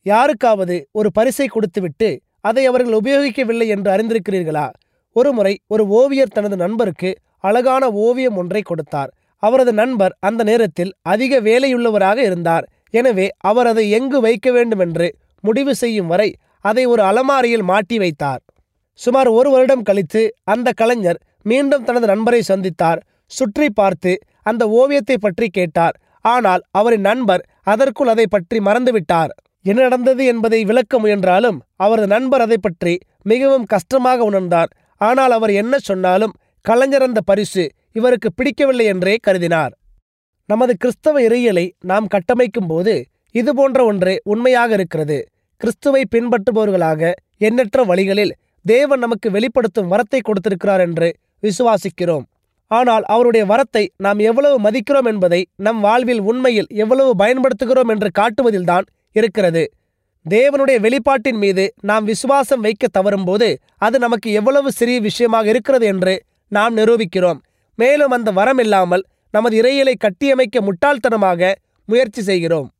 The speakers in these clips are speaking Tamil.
யாருக்காவது ஒரு பரிசை கொடுத்துவிட்டு அதை அவர்கள் உபயோகிக்கவில்லை என்று அறிந்திருக்கிறீர்களா ஒருமுறை ஒரு ஓவியர் தனது நண்பருக்கு அழகான ஓவியம் ஒன்றை கொடுத்தார் அவரது நண்பர் அந்த நேரத்தில் அதிக வேலையுள்ளவராக இருந்தார் எனவே அவர் அதை எங்கு வைக்க வேண்டுமென்று முடிவு செய்யும் வரை அதை ஒரு அலமாரியில் மாட்டி வைத்தார் சுமார் ஒரு வருடம் கழித்து அந்த கலைஞர் மீண்டும் தனது நண்பரை சந்தித்தார் சுற்றி பார்த்து அந்த ஓவியத்தை பற்றி கேட்டார் ஆனால் அவரின் நண்பர் அதற்குள் அதை பற்றி மறந்துவிட்டார் என்ன நடந்தது என்பதை விளக்க முயன்றாலும் அவரது நண்பர் அதை பற்றி மிகவும் கஷ்டமாக உணர்ந்தார் ஆனால் அவர் என்ன சொன்னாலும் கலைஞர் அந்த பரிசு இவருக்கு பிடிக்கவில்லை என்றே கருதினார் நமது கிறிஸ்தவ இறையியலை நாம் கட்டமைக்கும் போது இது போன்ற ஒன்று உண்மையாக இருக்கிறது கிறிஸ்துவை பின்பற்றுபவர்களாக எண்ணற்ற வழிகளில் தேவன் நமக்கு வெளிப்படுத்தும் வரத்தை கொடுத்திருக்கிறார் என்று விசுவாசிக்கிறோம் ஆனால் அவருடைய வரத்தை நாம் எவ்வளவு மதிக்கிறோம் என்பதை நம் வாழ்வில் உண்மையில் எவ்வளவு பயன்படுத்துகிறோம் என்று காட்டுவதில்தான் இருக்கிறது தேவனுடைய வெளிப்பாட்டின் மீது நாம் விசுவாசம் வைக்க தவறும்போது அது நமக்கு எவ்வளவு சிறிய விஷயமாக இருக்கிறது என்று நாம் நிரூபிக்கிறோம் மேலும் அந்த வரம் இல்லாமல் நமது இறையிலை கட்டியமைக்க முட்டாள்தனமாக முயற்சி செய்கிறோம்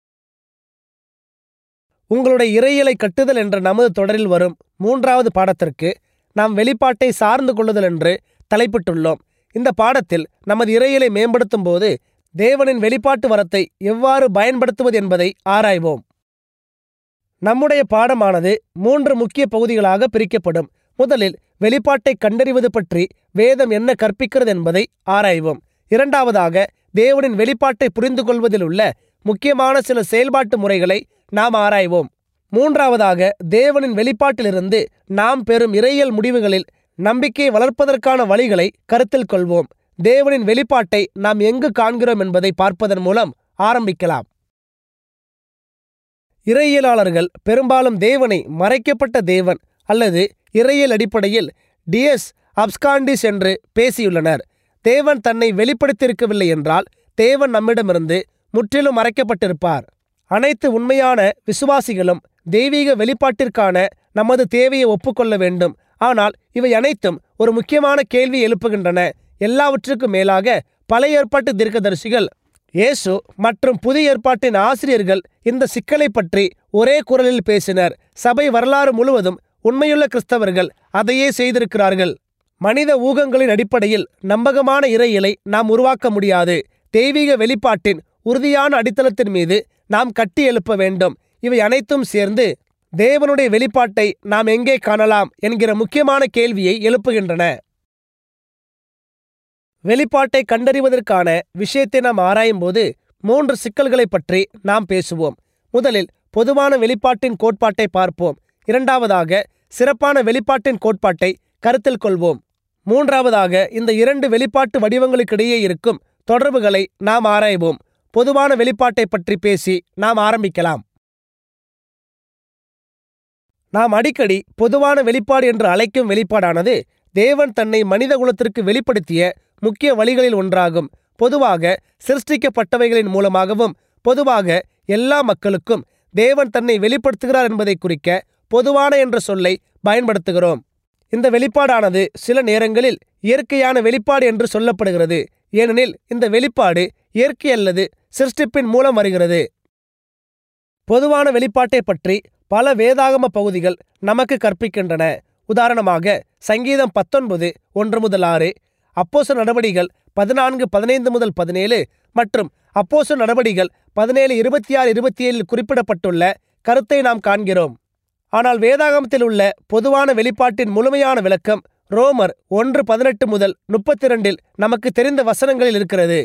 உங்களுடைய இறையிலை கட்டுதல் என்ற நமது தொடரில் வரும் மூன்றாவது பாடத்திற்கு நாம் வெளிப்பாட்டை சார்ந்து கொள்ளுதல் என்று தலைப்பிட்டுள்ளோம் இந்த பாடத்தில் நமது இறையிலை மேம்படுத்தும் போது தேவனின் வெளிப்பாட்டு வரத்தை எவ்வாறு பயன்படுத்துவது என்பதை ஆராய்வோம் நம்முடைய பாடமானது மூன்று முக்கிய பகுதிகளாக பிரிக்கப்படும் முதலில் வெளிப்பாட்டை கண்டறிவது பற்றி வேதம் என்ன கற்பிக்கிறது என்பதை ஆராய்வோம் இரண்டாவதாக தேவனின் வெளிப்பாட்டை புரிந்து கொள்வதில் உள்ள முக்கியமான சில செயல்பாட்டு முறைகளை நாம் ஆராய்வோம் மூன்றாவதாக தேவனின் வெளிப்பாட்டிலிருந்து நாம் பெறும் இறையியல் முடிவுகளில் நம்பிக்கையை வளர்ப்பதற்கான வழிகளை கருத்தில் கொள்வோம் தேவனின் வெளிப்பாட்டை நாம் எங்கு காண்கிறோம் என்பதை பார்ப்பதன் மூலம் ஆரம்பிக்கலாம் இறையியலாளர்கள் பெரும்பாலும் தேவனை மறைக்கப்பட்ட தேவன் அல்லது இறையியல் அடிப்படையில் டிஎஸ் அப்ஸ்காண்டிஸ் என்று பேசியுள்ளனர் தேவன் தன்னை வெளிப்படுத்தியிருக்கவில்லை என்றால் தேவன் நம்மிடமிருந்து முற்றிலும் மறைக்கப்பட்டிருப்பார் அனைத்து உண்மையான விசுவாசிகளும் தெய்வீக வெளிப்பாட்டிற்கான நமது தேவையை ஒப்புக்கொள்ள வேண்டும் ஆனால் இவை அனைத்தும் ஒரு முக்கியமான கேள்வி எழுப்புகின்றன எல்லாவற்றுக்கும் மேலாக பழைய ஏற்பாட்டு தீர்க்கதரிசிகள் இயேசு மற்றும் புதிய ஏற்பாட்டின் ஆசிரியர்கள் இந்த சிக்கலை பற்றி ஒரே குரலில் பேசினர் சபை வரலாறு முழுவதும் உண்மையுள்ள கிறிஸ்தவர்கள் அதையே செய்திருக்கிறார்கள் மனித ஊகங்களின் அடிப்படையில் நம்பகமான இறையிலை நாம் உருவாக்க முடியாது தெய்வீக வெளிப்பாட்டின் உறுதியான அடித்தளத்தின் மீது நாம் கட்டி எழுப்ப வேண்டும் இவை அனைத்தும் சேர்ந்து தேவனுடைய வெளிப்பாட்டை நாம் எங்கே காணலாம் என்கிற முக்கியமான கேள்வியை எழுப்புகின்றன வெளிப்பாட்டை கண்டறிவதற்கான விஷயத்தை நாம் ஆராயும்போது மூன்று சிக்கல்களை பற்றி நாம் பேசுவோம் முதலில் பொதுவான வெளிப்பாட்டின் கோட்பாட்டை பார்ப்போம் இரண்டாவதாக சிறப்பான வெளிப்பாட்டின் கோட்பாட்டை கருத்தில் கொள்வோம் மூன்றாவதாக இந்த இரண்டு வெளிப்பாட்டு வடிவங்களுக்கிடையே இருக்கும் தொடர்புகளை நாம் ஆராய்வோம் பொதுவான வெளிப்பாட்டை பற்றி பேசி நாம் ஆரம்பிக்கலாம் நாம் அடிக்கடி பொதுவான வெளிப்பாடு என்று அழைக்கும் வெளிப்பாடானது தேவன் தன்னை மனித குலத்திற்கு வெளிப்படுத்திய முக்கிய வழிகளில் ஒன்றாகும் பொதுவாக சிருஷ்டிக்கப்பட்டவைகளின் மூலமாகவும் பொதுவாக எல்லா மக்களுக்கும் தேவன் தன்னை வெளிப்படுத்துகிறார் என்பதை குறிக்க பொதுவான என்ற சொல்லை பயன்படுத்துகிறோம் இந்த வெளிப்பாடானது சில நேரங்களில் இயற்கையான வெளிப்பாடு என்று சொல்லப்படுகிறது ஏனெனில் இந்த வெளிப்பாடு இயற்கை அல்லது சிருஷ்டிப்பின் மூலம் வருகிறது பொதுவான வெளிப்பாட்டை பற்றி பல வேதாகம பகுதிகள் நமக்கு கற்பிக்கின்றன உதாரணமாக சங்கீதம் பத்தொன்பது ஒன்று முதல் ஆறு அப்போச நடவடிகள் பதினான்கு பதினைந்து முதல் பதினேழு மற்றும் அப்போச நடவடிகள் பதினேழு இருபத்தி ஆறு இருபத்தி ஏழில் குறிப்பிடப்பட்டுள்ள கருத்தை நாம் காண்கிறோம் ஆனால் வேதாகமத்தில் உள்ள பொதுவான வெளிப்பாட்டின் முழுமையான விளக்கம் ரோமர் ஒன்று பதினெட்டு முதல் முப்பத்தி இரண்டில் நமக்கு தெரிந்த வசனங்களில் இருக்கிறது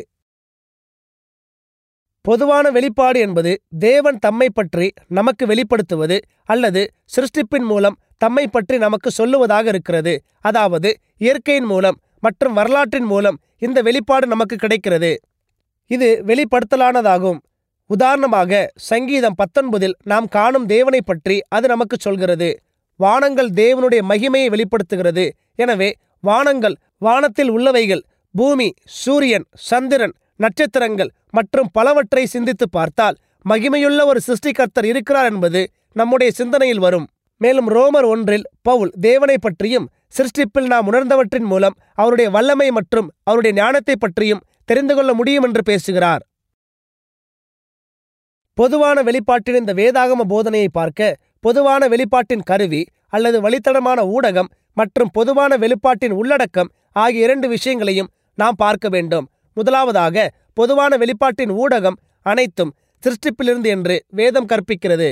பொதுவான வெளிப்பாடு என்பது தேவன் தம்மை பற்றி நமக்கு வெளிப்படுத்துவது அல்லது சிருஷ்டிப்பின் மூலம் தம்மை பற்றி நமக்கு சொல்லுவதாக இருக்கிறது அதாவது இயற்கையின் மூலம் மற்றும் வரலாற்றின் மூலம் இந்த வெளிப்பாடு நமக்கு கிடைக்கிறது இது வெளிப்படுத்தலானதாகும் உதாரணமாக சங்கீதம் பத்தொன்பதில் நாம் காணும் தேவனை பற்றி அது நமக்கு சொல்கிறது வானங்கள் தேவனுடைய மகிமையை வெளிப்படுத்துகிறது எனவே வானங்கள் வானத்தில் உள்ளவைகள் பூமி சூரியன் சந்திரன் நட்சத்திரங்கள் மற்றும் பலவற்றை சிந்தித்து பார்த்தால் மகிமையுள்ள ஒரு சிருஷ்டிகர்த்தர் இருக்கிறார் என்பது நம்முடைய சிந்தனையில் வரும் மேலும் ரோமர் ஒன்றில் பவுல் தேவனை பற்றியும் சிருஷ்டிப்பில் நாம் உணர்ந்தவற்றின் மூலம் அவருடைய வல்லமை மற்றும் அவருடைய ஞானத்தை பற்றியும் தெரிந்து கொள்ள முடியும் என்று பேசுகிறார் பொதுவான வெளிப்பாட்டின் இந்த வேதாகம போதனையை பார்க்க பொதுவான வெளிப்பாட்டின் கருவி அல்லது வழித்தடமான ஊடகம் மற்றும் பொதுவான வெளிப்பாட்டின் உள்ளடக்கம் ஆகிய இரண்டு விஷயங்களையும் நாம் பார்க்க வேண்டும் முதலாவதாக பொதுவான வெளிப்பாட்டின் ஊடகம் அனைத்தும் சிருஷ்டிப்பிலிருந்து என்று வேதம் கற்பிக்கிறது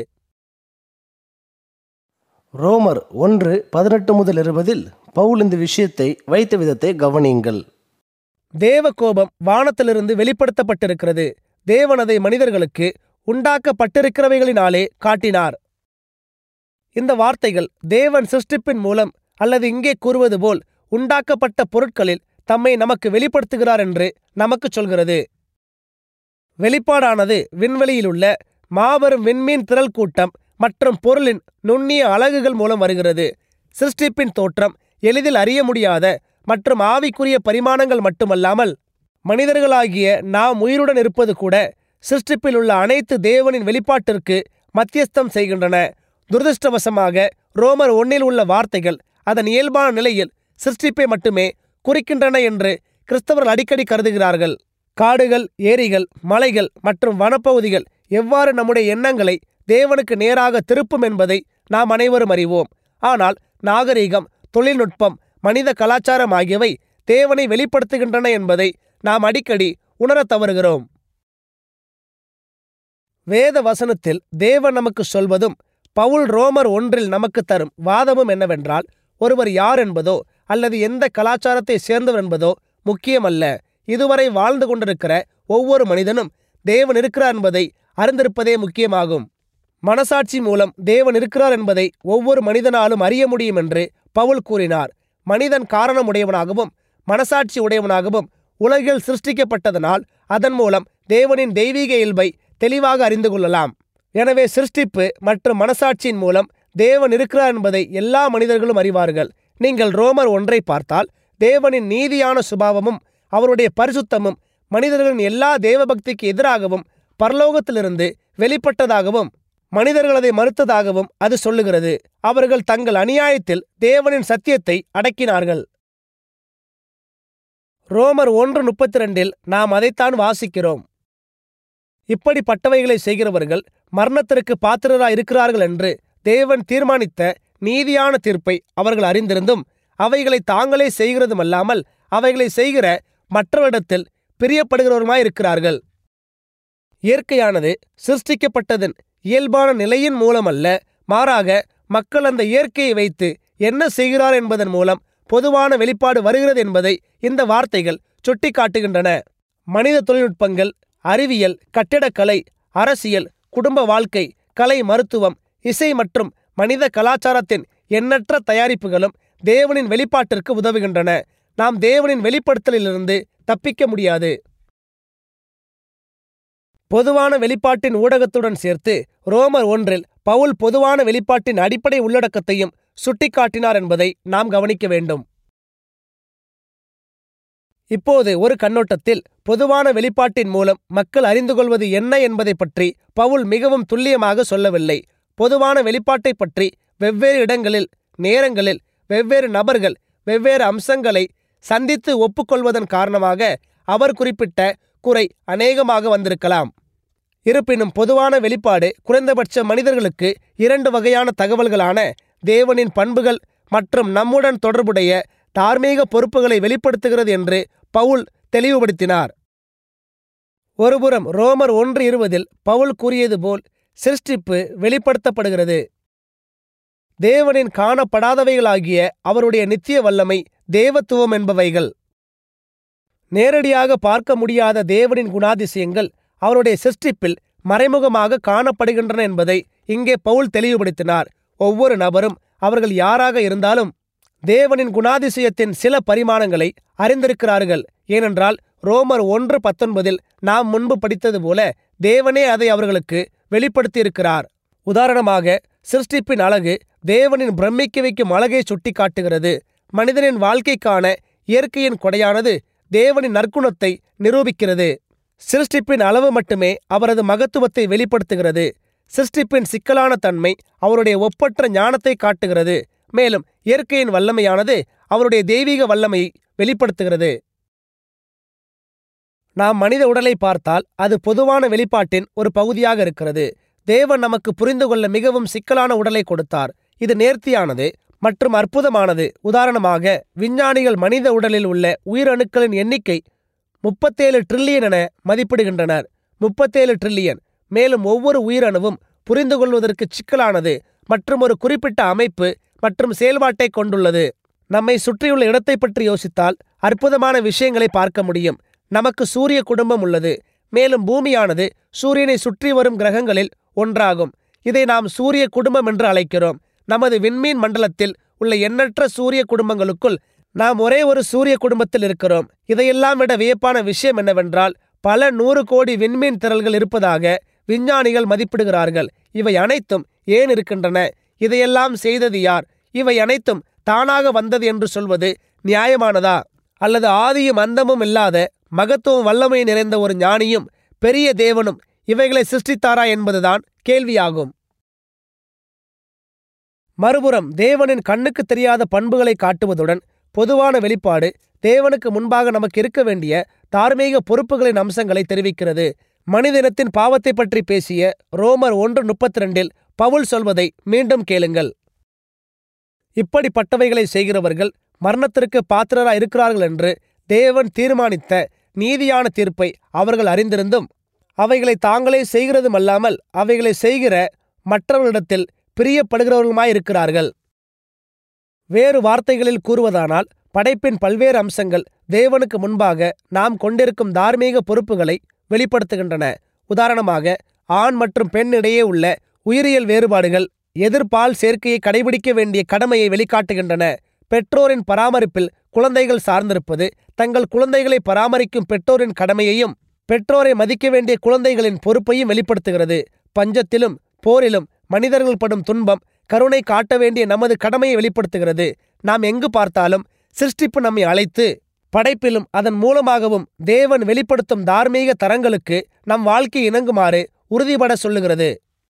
ரோமர் ஒன்று பதினெட்டு முதல் இருபதில் பவுல் இந்த விஷயத்தை வைத்த விதத்தை கவனியுங்கள் தேவ கோபம் வானத்திலிருந்து வெளிப்படுத்தப்பட்டிருக்கிறது தேவன் அதை மனிதர்களுக்கு உண்டாக்கப்பட்டிருக்கிறவைகளினாலே காட்டினார் இந்த வார்த்தைகள் தேவன் சிருஷ்டிப்பின் மூலம் அல்லது இங்கே கூறுவது போல் உண்டாக்கப்பட்ட பொருட்களில் தம்மை நமக்கு வெளிப்படுத்துகிறார் என்று நமக்கு சொல்கிறது வெளிப்பாடானது விண்வெளியிலுள்ள மாபெரும் விண்மீன் திரள் கூட்டம் மற்றும் பொருளின் நுண்ணிய அலகுகள் மூலம் வருகிறது சிருஷ்டிப்பின் தோற்றம் எளிதில் அறிய முடியாத மற்றும் ஆவிக்குரிய பரிமாணங்கள் மட்டுமல்லாமல் மனிதர்களாகிய நாம் உயிருடன் இருப்பது கூட சிருஷ்டிப்பில் உள்ள அனைத்து தேவனின் வெளிப்பாட்டிற்கு மத்தியஸ்தம் செய்கின்றன துரதிருஷ்டவசமாக ரோமர் ஒன்னில் உள்ள வார்த்தைகள் அதன் இயல்பான நிலையில் சிருஷ்டிப்பை மட்டுமே குறிக்கின்றன என்று கிறிஸ்தவர்கள் அடிக்கடி கருதுகிறார்கள் காடுகள் ஏரிகள் மலைகள் மற்றும் வனப்பகுதிகள் எவ்வாறு நம்முடைய எண்ணங்களை தேவனுக்கு நேராக திருப்பும் என்பதை நாம் அனைவரும் அறிவோம் ஆனால் நாகரீகம் தொழில்நுட்பம் மனித கலாச்சாரம் ஆகியவை தேவனை வெளிப்படுத்துகின்றன என்பதை நாம் அடிக்கடி உணரத் தவறுகிறோம் வேத வசனத்தில் தேவன் நமக்கு சொல்வதும் பவுல் ரோமர் ஒன்றில் நமக்கு தரும் வாதமும் என்னவென்றால் ஒருவர் யார் என்பதோ அல்லது எந்த கலாச்சாரத்தை சேர்ந்தவர் என்பதோ முக்கியமல்ல இதுவரை வாழ்ந்து கொண்டிருக்கிற ஒவ்வொரு மனிதனும் தேவன் இருக்கிறார் என்பதை அறிந்திருப்பதே முக்கியமாகும் மனசாட்சி மூலம் தேவன் இருக்கிறார் என்பதை ஒவ்வொரு மனிதனாலும் அறிய முடியும் என்று பவுல் கூறினார் மனிதன் காரணமுடையவனாகவும் மனசாட்சி உடையவனாகவும் உலகில் சிருஷ்டிக்கப்பட்டதனால் அதன் மூலம் தேவனின் தெய்வீக இயல்பை தெளிவாக அறிந்து கொள்ளலாம் எனவே சிருஷ்டிப்பு மற்றும் மனசாட்சியின் மூலம் தேவன் இருக்கிறார் என்பதை எல்லா மனிதர்களும் அறிவார்கள் நீங்கள் ரோமர் ஒன்றை பார்த்தால் தேவனின் நீதியான சுபாவமும் அவருடைய பரிசுத்தமும் மனிதர்களின் எல்லா தேவபக்திக்கு எதிராகவும் பரலோகத்திலிருந்து வெளிப்பட்டதாகவும் மனிதர்கள் அதை மறுத்ததாகவும் அது சொல்லுகிறது அவர்கள் தங்கள் அநியாயத்தில் தேவனின் சத்தியத்தை அடக்கினார்கள் ரோமர் ஒன்று முப்பத்தி ரெண்டில் நாம் அதைத்தான் வாசிக்கிறோம் இப்படிப்பட்டவைகளை செய்கிறவர்கள் மரணத்திற்கு பாத்திரராய் இருக்கிறார்கள் என்று தேவன் தீர்மானித்த நீதியான தீர்ப்பை அவர்கள் அறிந்திருந்தும் அவைகளை தாங்களே செய்கிறதுமல்லாமல் அவைகளை செய்கிற மற்றவரிடத்தில் பிரியப்படுகிறவருமாயிருக்கிறார்கள் இயற்கையானது சிருஷ்டிக்கப்பட்டதன் இயல்பான நிலையின் மூலமல்ல மாறாக மக்கள் அந்த இயற்கையை வைத்து என்ன செய்கிறார் என்பதன் மூலம் பொதுவான வெளிப்பாடு வருகிறது என்பதை இந்த வார்த்தைகள் சுட்டிக்காட்டுகின்றன மனித தொழில்நுட்பங்கள் அறிவியல் கட்டிடக்கலை அரசியல் குடும்ப வாழ்க்கை கலை மருத்துவம் இசை மற்றும் மனித கலாச்சாரத்தின் எண்ணற்ற தயாரிப்புகளும் தேவனின் வெளிப்பாட்டிற்கு உதவுகின்றன நாம் தேவனின் வெளிப்படுத்தலிலிருந்து தப்பிக்க முடியாது பொதுவான வெளிப்பாட்டின் ஊடகத்துடன் சேர்த்து ரோமர் ஒன்றில் பவுல் பொதுவான வெளிப்பாட்டின் அடிப்படை உள்ளடக்கத்தையும் சுட்டிக்காட்டினார் என்பதை நாம் கவனிக்க வேண்டும் இப்போது ஒரு கண்ணோட்டத்தில் பொதுவான வெளிப்பாட்டின் மூலம் மக்கள் அறிந்து கொள்வது என்ன என்பதை பற்றி பவுல் மிகவும் துல்லியமாக சொல்லவில்லை பொதுவான வெளிப்பாட்டை பற்றி வெவ்வேறு இடங்களில் நேரங்களில் வெவ்வேறு நபர்கள் வெவ்வேறு அம்சங்களை சந்தித்து ஒப்புக்கொள்வதன் காரணமாக அவர் குறிப்பிட்ட குறை அநேகமாக வந்திருக்கலாம் இருப்பினும் பொதுவான வெளிப்பாடு குறைந்தபட்ச மனிதர்களுக்கு இரண்டு வகையான தகவல்களான தேவனின் பண்புகள் மற்றும் நம்முடன் தொடர்புடைய தார்மீக பொறுப்புகளை வெளிப்படுத்துகிறது என்று பவுல் தெளிவுபடுத்தினார் ஒருபுறம் ரோமர் ஒன்று இருபதில் பவுல் கூறியது போல் சிருஷ்டிப்பு வெளிப்படுத்தப்படுகிறது தேவனின் காணப்படாதவைகளாகிய அவருடைய நித்திய வல்லமை தேவத்துவம் என்பவைகள் நேரடியாக பார்க்க முடியாத தேவனின் குணாதிசயங்கள் அவருடைய சிருஷ்டிப்பில் மறைமுகமாக காணப்படுகின்றன என்பதை இங்கே பவுல் தெளிவுபடுத்தினார் ஒவ்வொரு நபரும் அவர்கள் யாராக இருந்தாலும் தேவனின் குணாதிசயத்தின் சில பரிமாணங்களை அறிந்திருக்கிறார்கள் ஏனென்றால் ரோமர் ஒன்று பத்தொன்பதில் நாம் முன்பு படித்தது போல தேவனே அதை அவர்களுக்கு வெளிப்படுத்தியிருக்கிறார் உதாரணமாக சிருஷ்டிப்பின் அழகு தேவனின் பிரமிக்க வைக்கும் அழகை சுட்டிக்காட்டுகிறது மனிதனின் வாழ்க்கைக்கான இயற்கையின் கொடையானது தேவனின் நற்குணத்தை நிரூபிக்கிறது சிருஷ்டிப்பின் அளவு மட்டுமே அவரது மகத்துவத்தை வெளிப்படுத்துகிறது சிருஷ்டிப்பின் சிக்கலான தன்மை அவருடைய ஒப்பற்ற ஞானத்தை காட்டுகிறது மேலும் இயற்கையின் வல்லமையானது அவருடைய தெய்வீக வல்லமையை வெளிப்படுத்துகிறது நாம் மனித உடலை பார்த்தால் அது பொதுவான வெளிப்பாட்டின் ஒரு பகுதியாக இருக்கிறது தேவன் நமக்கு புரிந்து கொள்ள மிகவும் சிக்கலான உடலை கொடுத்தார் இது நேர்த்தியானது மற்றும் அற்புதமானது உதாரணமாக விஞ்ஞானிகள் மனித உடலில் உள்ள உயிரணுக்களின் எண்ணிக்கை முப்பத்தேழு ட்ரில்லியன் என மதிப்பிடுகின்றனர் முப்பத்தேழு ட்ரில்லியன் மேலும் ஒவ்வொரு உயிரணுவும் புரிந்து கொள்வதற்கு சிக்கலானது மற்றும் ஒரு குறிப்பிட்ட அமைப்பு மற்றும் செயல்பாட்டை கொண்டுள்ளது நம்மை சுற்றியுள்ள இடத்தை பற்றி யோசித்தால் அற்புதமான விஷயங்களை பார்க்க முடியும் நமக்கு சூரிய குடும்பம் உள்ளது மேலும் பூமியானது சூரியனை சுற்றி வரும் கிரகங்களில் ஒன்றாகும் இதை நாம் சூரிய குடும்பம் என்று அழைக்கிறோம் நமது விண்மீன் மண்டலத்தில் உள்ள எண்ணற்ற சூரிய குடும்பங்களுக்குள் நாம் ஒரே ஒரு சூரிய குடும்பத்தில் இருக்கிறோம் இதையெல்லாம் விட வியப்பான விஷயம் என்னவென்றால் பல நூறு கோடி விண்மீன் திரள்கள் இருப்பதாக விஞ்ஞானிகள் மதிப்பிடுகிறார்கள் இவை அனைத்தும் ஏன் இருக்கின்றன இதையெல்லாம் செய்தது யார் இவை அனைத்தும் தானாக வந்தது என்று சொல்வது நியாயமானதா அல்லது ஆதியும் அந்தமும் இல்லாத மகத்துவம் வல்லமை நிறைந்த ஒரு ஞானியும் பெரிய தேவனும் இவைகளை சிருஷ்டித்தாரா என்பதுதான் கேள்வியாகும் மறுபுறம் தேவனின் கண்ணுக்கு தெரியாத பண்புகளை காட்டுவதுடன் பொதுவான வெளிப்பாடு தேவனுக்கு முன்பாக நமக்கு இருக்க வேண்டிய தார்மீக பொறுப்புகளின் அம்சங்களை தெரிவிக்கிறது மனிதனத்தின் பாவத்தை பற்றி பேசிய ரோமர் ஒன்று முப்பத்தி ரெண்டில் பவுல் சொல்வதை மீண்டும் கேளுங்கள் இப்படிப்பட்டவைகளை செய்கிறவர்கள் மரணத்திற்கு பாத்திரரா இருக்கிறார்கள் என்று தேவன் தீர்மானித்த நீதியான தீர்ப்பை அவர்கள் அறிந்திருந்தும் அவைகளை தாங்களே செய்கிறதுமல்லாமல் அவைகளை செய்கிற மற்றவர்களிடத்தில் பிரியப்படுகிறவர்களுமாயிருக்கிறார்கள் வேறு வார்த்தைகளில் கூறுவதானால் படைப்பின் பல்வேறு அம்சங்கள் தேவனுக்கு முன்பாக நாம் கொண்டிருக்கும் தார்மீக பொறுப்புகளை வெளிப்படுத்துகின்றன உதாரணமாக ஆண் மற்றும் பெண் இடையே உள்ள உயிரியல் வேறுபாடுகள் எதிர்பால் சேர்க்கையை கடைபிடிக்க வேண்டிய கடமையை வெளிக்காட்டுகின்றன பெற்றோரின் பராமரிப்பில் குழந்தைகள் சார்ந்திருப்பது தங்கள் குழந்தைகளை பராமரிக்கும் பெற்றோரின் கடமையையும் பெற்றோரை மதிக்க வேண்டிய குழந்தைகளின் பொறுப்பையும் வெளிப்படுத்துகிறது பஞ்சத்திலும் போரிலும் மனிதர்கள் படும் துன்பம் கருணை காட்ட வேண்டிய நமது கடமையை வெளிப்படுத்துகிறது நாம் எங்கு பார்த்தாலும் சிருஷ்டிப்பு நம்மை அழைத்து படைப்பிலும் அதன் மூலமாகவும் தேவன் வெளிப்படுத்தும் தார்மீக தரங்களுக்கு நம் வாழ்க்கை இணங்குமாறு உறுதிபட சொல்லுகிறது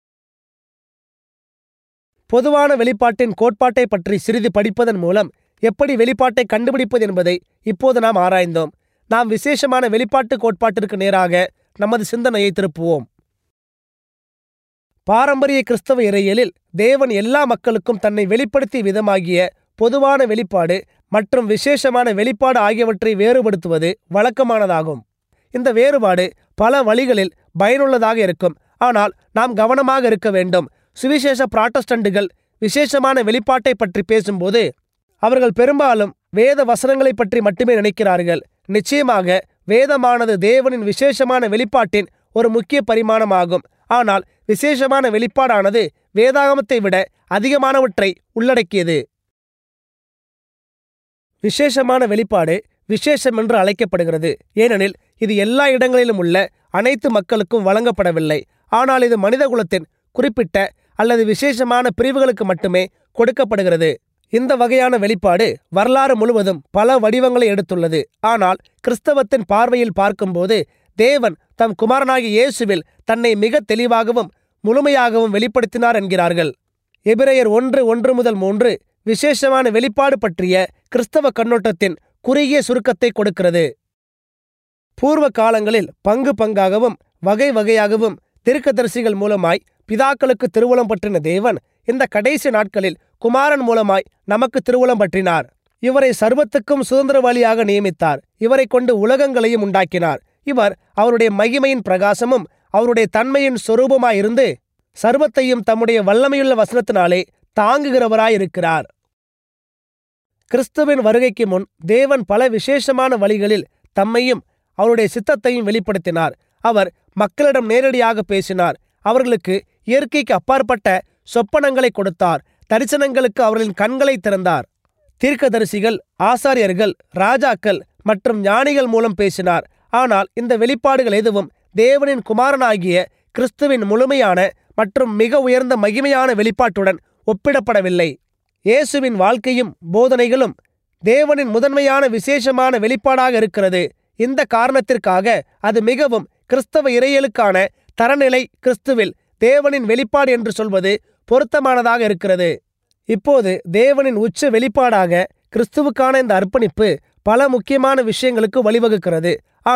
பொதுவான வெளிப்பாட்டின் கோட்பாட்டை பற்றி சிறிது படிப்பதன் மூலம் எப்படி வெளிப்பாட்டை கண்டுபிடிப்பது என்பதை இப்போது நாம் ஆராய்ந்தோம் நாம் விசேஷமான வெளிப்பாட்டு கோட்பாட்டிற்கு நேராக நமது சிந்தனையை திருப்புவோம் பாரம்பரிய கிறிஸ்தவ இறையியலில் தேவன் எல்லா மக்களுக்கும் தன்னை வெளிப்படுத்திய விதமாகிய பொதுவான வெளிப்பாடு மற்றும் விசேஷமான வெளிப்பாடு ஆகியவற்றை வேறுபடுத்துவது வழக்கமானதாகும் இந்த வேறுபாடு பல வழிகளில் பயனுள்ளதாக இருக்கும் ஆனால் நாம் கவனமாக இருக்க வேண்டும் சுவிசேஷ புராட்டஸ்டண்டுகள் விசேஷமான வெளிப்பாட்டை பற்றி பேசும்போது அவர்கள் பெரும்பாலும் வேத வசனங்களை பற்றி மட்டுமே நினைக்கிறார்கள் நிச்சயமாக வேதமானது தேவனின் விசேஷமான வெளிப்பாட்டின் ஒரு முக்கிய பரிமாணமாகும் ஆனால் விசேஷமான வெளிப்பாடானது வேதாகமத்தை விட அதிகமானவற்றை உள்ளடக்கியது விசேஷமான வெளிப்பாடு விசேஷம் என்று அழைக்கப்படுகிறது ஏனெனில் இது எல்லா இடங்களிலும் உள்ள அனைத்து மக்களுக்கும் வழங்கப்படவில்லை ஆனால் இது மனிதகுலத்தின் குறிப்பிட்ட அல்லது விசேஷமான பிரிவுகளுக்கு மட்டுமே கொடுக்கப்படுகிறது இந்த வகையான வெளிப்பாடு வரலாறு முழுவதும் பல வடிவங்களை எடுத்துள்ளது ஆனால் கிறிஸ்தவத்தின் பார்வையில் பார்க்கும்போது தேவன் தம் குமாரனாகிய இயேசுவில் தன்னை மிக தெளிவாகவும் முழுமையாகவும் வெளிப்படுத்தினார் என்கிறார்கள் எபிரேயர் ஒன்று ஒன்று முதல் மூன்று விசேஷமான வெளிப்பாடு பற்றிய கிறிஸ்தவ கண்ணோட்டத்தின் குறுகிய சுருக்கத்தை கொடுக்கிறது பூர்வ காலங்களில் பங்கு பங்காகவும் வகை வகையாகவும் தீர்க்கதரிசிகள் மூலமாய் பிதாக்களுக்கு திருவுளம் பற்றின தேவன் இந்த கடைசி நாட்களில் குமாரன் மூலமாய் நமக்கு திருவுளம் பற்றினார் இவரை சர்வத்துக்கும் சுதந்திரவாளியாக நியமித்தார் இவரை கொண்டு உலகங்களையும் உண்டாக்கினார் இவர் அவருடைய மகிமையின் பிரகாசமும் அவருடைய தன்மையின் சொரூபமாயிருந்து சர்வத்தையும் தம்முடைய வல்லமையுள்ள வசனத்தினாலே தாங்குகிறவராயிருக்கிறார் கிறிஸ்துவின் வருகைக்கு முன் தேவன் பல விசேஷமான வழிகளில் தம்மையும் அவருடைய சித்தத்தையும் வெளிப்படுத்தினார் அவர் மக்களிடம் நேரடியாக பேசினார் அவர்களுக்கு இயற்கைக்கு அப்பாற்பட்ட சொப்பனங்களை கொடுத்தார் தரிசனங்களுக்கு அவர்களின் கண்களை திறந்தார் தீர்க்கதரிசிகள் ஆசாரியர்கள் ராஜாக்கள் மற்றும் ஞானிகள் மூலம் பேசினார் ஆனால் இந்த வெளிப்பாடுகள் எதுவும் தேவனின் குமாரனாகிய கிறிஸ்துவின் முழுமையான மற்றும் மிக உயர்ந்த மகிமையான வெளிப்பாட்டுடன் ஒப்பிடப்படவில்லை இயேசுவின் வாழ்க்கையும் போதனைகளும் தேவனின் முதன்மையான விசேஷமான வெளிப்பாடாக இருக்கிறது இந்த காரணத்திற்காக அது மிகவும் கிறிஸ்தவ இறையலுக்கான தரநிலை கிறிஸ்துவில் தேவனின் வெளிப்பாடு என்று சொல்வது பொருத்தமானதாக இருக்கிறது இப்போது தேவனின் உச்ச வெளிப்பாடாக கிறிஸ்துவுக்கான இந்த அர்ப்பணிப்பு பல முக்கியமான விஷயங்களுக்கு வழிவகுக்கிறது ஆனால்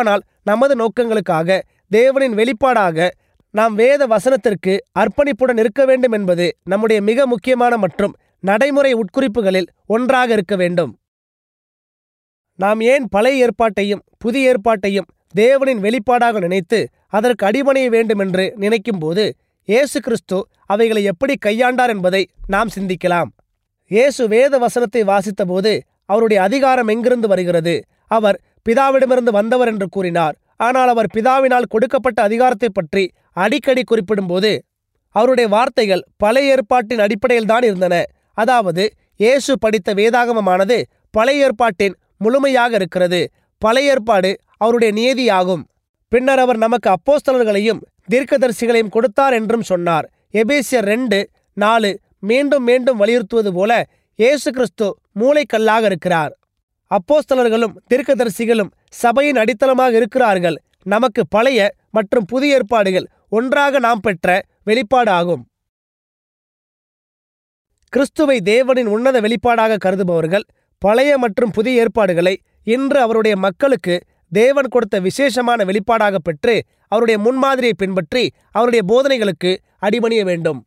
நமது நோக்கங்களுக்காக தேவனின் வெளிப்பாடாக நாம் வேத வசனத்திற்கு அர்ப்பணிப்புடன் இருக்க வேண்டும் என்பது நம்முடைய மிக முக்கியமான மற்றும் நடைமுறை உட்குறிப்புகளில் ஒன்றாக இருக்க வேண்டும் நாம் ஏன் பழைய ஏற்பாட்டையும் புதிய ஏற்பாட்டையும் தேவனின் வெளிப்பாடாக நினைத்து அதற்கு அடிபணிய வேண்டும் என்று நினைக்கும்போது இயேசு கிறிஸ்து அவைகளை எப்படி கையாண்டார் என்பதை நாம் சிந்திக்கலாம் இயேசு வேத வசனத்தை வாசித்தபோது அவருடைய அதிகாரம் எங்கிருந்து வருகிறது அவர் பிதாவிடமிருந்து வந்தவர் என்று கூறினார் ஆனால் அவர் பிதாவினால் கொடுக்கப்பட்ட அதிகாரத்தை பற்றி அடிக்கடி குறிப்பிடும்போது அவருடைய வார்த்தைகள் பழைய ஏற்பாட்டின் அடிப்படையில்தான் இருந்தன அதாவது இயேசு படித்த வேதாகமமானது பழைய ஏற்பாட்டின் முழுமையாக இருக்கிறது பழைய ஏற்பாடு அவருடைய நியதியாகும் பின்னர் அவர் நமக்கு அப்போஸ்தலர்களையும் தீர்க்கதரிசிகளையும் கொடுத்தார் என்றும் சொன்னார் எபேசியர் ரெண்டு நாலு மீண்டும் மீண்டும் வலியுறுத்துவது போல இயேசு கிறிஸ்து மூளைக்கல்லாக இருக்கிறார் அப்போஸ்தலர்களும் தீர்க்கதரிசிகளும் சபையின் அடித்தளமாக இருக்கிறார்கள் நமக்கு பழைய மற்றும் புதிய ஏற்பாடுகள் ஒன்றாக நாம் பெற்ற வெளிப்பாடு ஆகும் கிறிஸ்துவை தேவனின் உன்னத வெளிப்பாடாக கருதுபவர்கள் பழைய மற்றும் புதிய ஏற்பாடுகளை இன்று அவருடைய மக்களுக்கு தேவன் கொடுத்த விசேஷமான வெளிப்பாடாக பெற்று அவருடைய முன்மாதிரியை பின்பற்றி அவருடைய போதனைகளுக்கு அடிபணிய வேண்டும்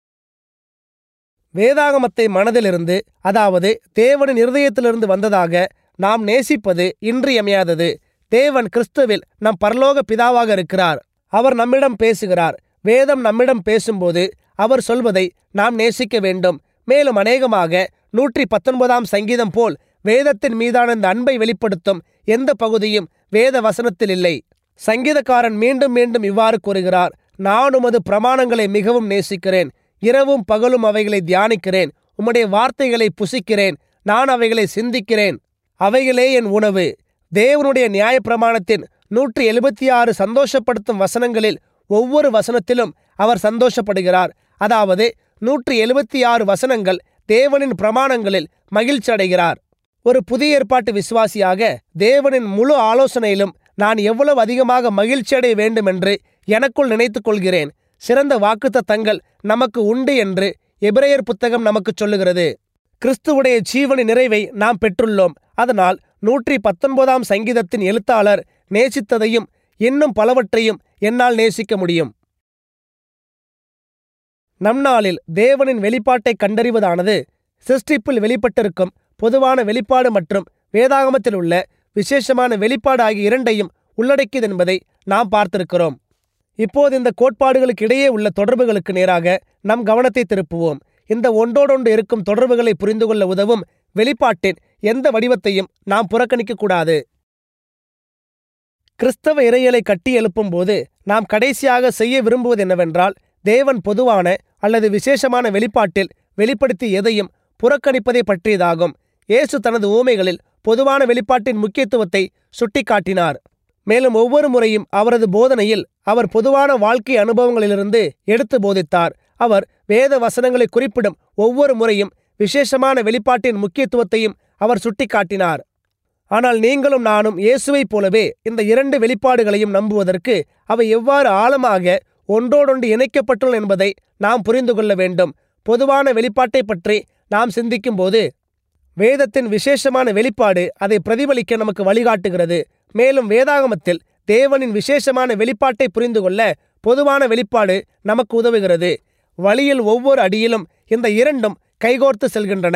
வேதாகமத்தை மனதிலிருந்து அதாவது தேவனின் இருதயத்திலிருந்து வந்ததாக நாம் நேசிப்பது இன்றியமையாதது தேவன் கிறிஸ்துவில் நம் பரலோக பிதாவாக இருக்கிறார் அவர் நம்மிடம் பேசுகிறார் வேதம் நம்மிடம் பேசும்போது அவர் சொல்வதை நாம் நேசிக்க வேண்டும் மேலும் அநேகமாக நூற்றி பத்தொன்பதாம் சங்கீதம் போல் வேதத்தின் மீதான இந்த அன்பை வெளிப்படுத்தும் எந்த பகுதியும் வேத வசனத்தில் இல்லை சங்கீதக்காரன் மீண்டும் மீண்டும் இவ்வாறு கூறுகிறார் நான் உமது பிரமாணங்களை மிகவும் நேசிக்கிறேன் இரவும் பகலும் அவைகளை தியானிக்கிறேன் உம்முடைய வார்த்தைகளை புசிக்கிறேன் நான் அவைகளை சிந்திக்கிறேன் அவைகளே என் உணவு தேவனுடைய நியாயப்பிரமாணத்தின் நூற்றி எழுபத்தி ஆறு சந்தோஷப்படுத்தும் வசனங்களில் ஒவ்வொரு வசனத்திலும் அவர் சந்தோஷப்படுகிறார் அதாவது நூற்றி எழுபத்தி ஆறு வசனங்கள் தேவனின் பிரமாணங்களில் மகிழ்ச்சி அடைகிறார் ஒரு புதிய ஏற்பாட்டு விசுவாசியாக தேவனின் முழு ஆலோசனையிலும் நான் எவ்வளவு அதிகமாக மகிழ்ச்சி அடைய வேண்டும் என்று எனக்குள் நினைத்துக் கொள்கிறேன் சிறந்த வாக்குத்தத்தங்கள் நமக்கு உண்டு என்று எபிரேயர் புத்தகம் நமக்கு சொல்லுகிறது கிறிஸ்துவுடைய ஜீவனின் நிறைவை நாம் பெற்றுள்ளோம் அதனால் நூற்றி பத்தொன்பதாம் சங்கீதத்தின் எழுத்தாளர் நேசித்ததையும் இன்னும் பலவற்றையும் என்னால் நேசிக்க முடியும் நம் நாளில் தேவனின் வெளிப்பாட்டை கண்டறிவதானது சிருஷ்டிப்பில் வெளிப்பட்டிருக்கும் பொதுவான வெளிப்பாடு மற்றும் வேதாகமத்தில் உள்ள விசேஷமான வெளிப்பாடு ஆகிய இரண்டையும் உள்ளடக்கியது என்பதை நாம் பார்த்திருக்கிறோம் இப்போது இந்த கோட்பாடுகளுக்கு இடையே உள்ள தொடர்புகளுக்கு நேராக நம் கவனத்தை திருப்புவோம் இந்த ஒன்றோடொன்று இருக்கும் தொடர்புகளை புரிந்து கொள்ள உதவும் வெளிப்பாட்டின் எந்த வடிவத்தையும் நாம் புறக்கணிக்கக்கூடாது கிறிஸ்தவ இறையலை கட்டி எழுப்பும்போது நாம் கடைசியாக செய்ய விரும்புவது என்னவென்றால் தேவன் பொதுவான அல்லது விசேஷமான வெளிப்பாட்டில் வெளிப்படுத்தி எதையும் புறக்கணிப்பதை பற்றியதாகும் இயேசு தனது ஊமைகளில் பொதுவான வெளிப்பாட்டின் முக்கியத்துவத்தை சுட்டிக்காட்டினார் மேலும் ஒவ்வொரு முறையும் அவரது போதனையில் அவர் பொதுவான வாழ்க்கை அனுபவங்களிலிருந்து எடுத்து போதித்தார் அவர் வேத வசனங்களை குறிப்பிடும் ஒவ்வொரு முறையும் விசேஷமான வெளிப்பாட்டின் முக்கியத்துவத்தையும் அவர் சுட்டிக்காட்டினார் ஆனால் நீங்களும் நானும் இயேசுவைப் போலவே இந்த இரண்டு வெளிப்பாடுகளையும் நம்புவதற்கு அவை எவ்வாறு ஆழமாக ஒன்றோடொன்று இணைக்கப்பட்டுள்ளன என்பதை நாம் புரிந்து கொள்ள வேண்டும் பொதுவான வெளிப்பாட்டை பற்றி நாம் சிந்திக்கும்போது வேதத்தின் விசேஷமான வெளிப்பாடு அதை பிரதிபலிக்க நமக்கு வழிகாட்டுகிறது மேலும் வேதாகமத்தில் தேவனின் விசேஷமான வெளிப்பாட்டை புரிந்து கொள்ள பொதுவான வெளிப்பாடு நமக்கு உதவுகிறது வழியில் ஒவ்வொரு அடியிலும் இந்த இரண்டும் கைகோர்த்து செல்கின்றன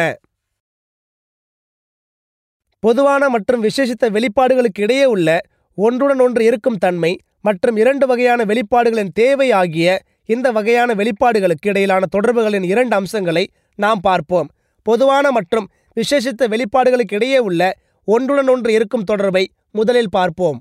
பொதுவான மற்றும் விசேஷித்த வெளிப்பாடுகளுக்கு இடையே உள்ள ஒன்றுடன் ஒன்று இருக்கும் தன்மை மற்றும் இரண்டு வகையான வெளிப்பாடுகளின் தேவை ஆகிய இந்த வகையான வெளிப்பாடுகளுக்கு இடையிலான தொடர்புகளின் இரண்டு அம்சங்களை நாம் பார்ப்போம் பொதுவான மற்றும் விசேஷித்த வெளிப்பாடுகளுக்கு இடையே உள்ள ஒன்றுடன் ஒன்று இருக்கும் தொடர்பை முதலில் பார்ப்போம்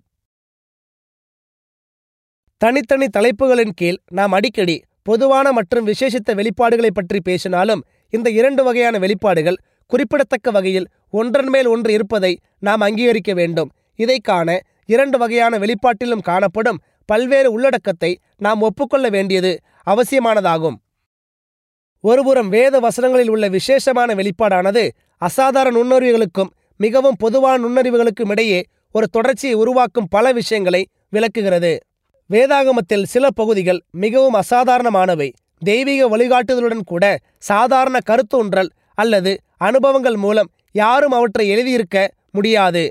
தனித்தனி தலைப்புகளின் கீழ் நாம் அடிக்கடி பொதுவான மற்றும் விசேஷித்த வெளிப்பாடுகளை பற்றி பேசினாலும் இந்த இரண்டு வகையான வெளிப்பாடுகள் குறிப்பிடத்தக்க வகையில் ஒன்றன் மேல் ஒன்று இருப்பதை நாம் அங்கீகரிக்க வேண்டும் இதை காண இரண்டு வகையான வெளிப்பாட்டிலும் காணப்படும் பல்வேறு உள்ளடக்கத்தை நாம் ஒப்புக்கொள்ள வேண்டியது அவசியமானதாகும் ஒருபுறம் வேத வசனங்களில் உள்ள விசேஷமான வெளிப்பாடானது அசாதாரண நுண்ணறிவுகளுக்கும் மிகவும் பொதுவான நுண்ணறிவுகளுக்கும் இடையே ஒரு தொடர்ச்சியை உருவாக்கும் பல விஷயங்களை விளக்குகிறது வேதாகமத்தில் சில பகுதிகள் மிகவும் அசாதாரணமானவை தெய்வீக வழிகாட்டுதலுடன் கூட சாதாரண கருத்தொன்றல் அல்லது அனுபவங்கள் மூலம் யாரும் அவற்றை எழுதியிருக்க முடியாது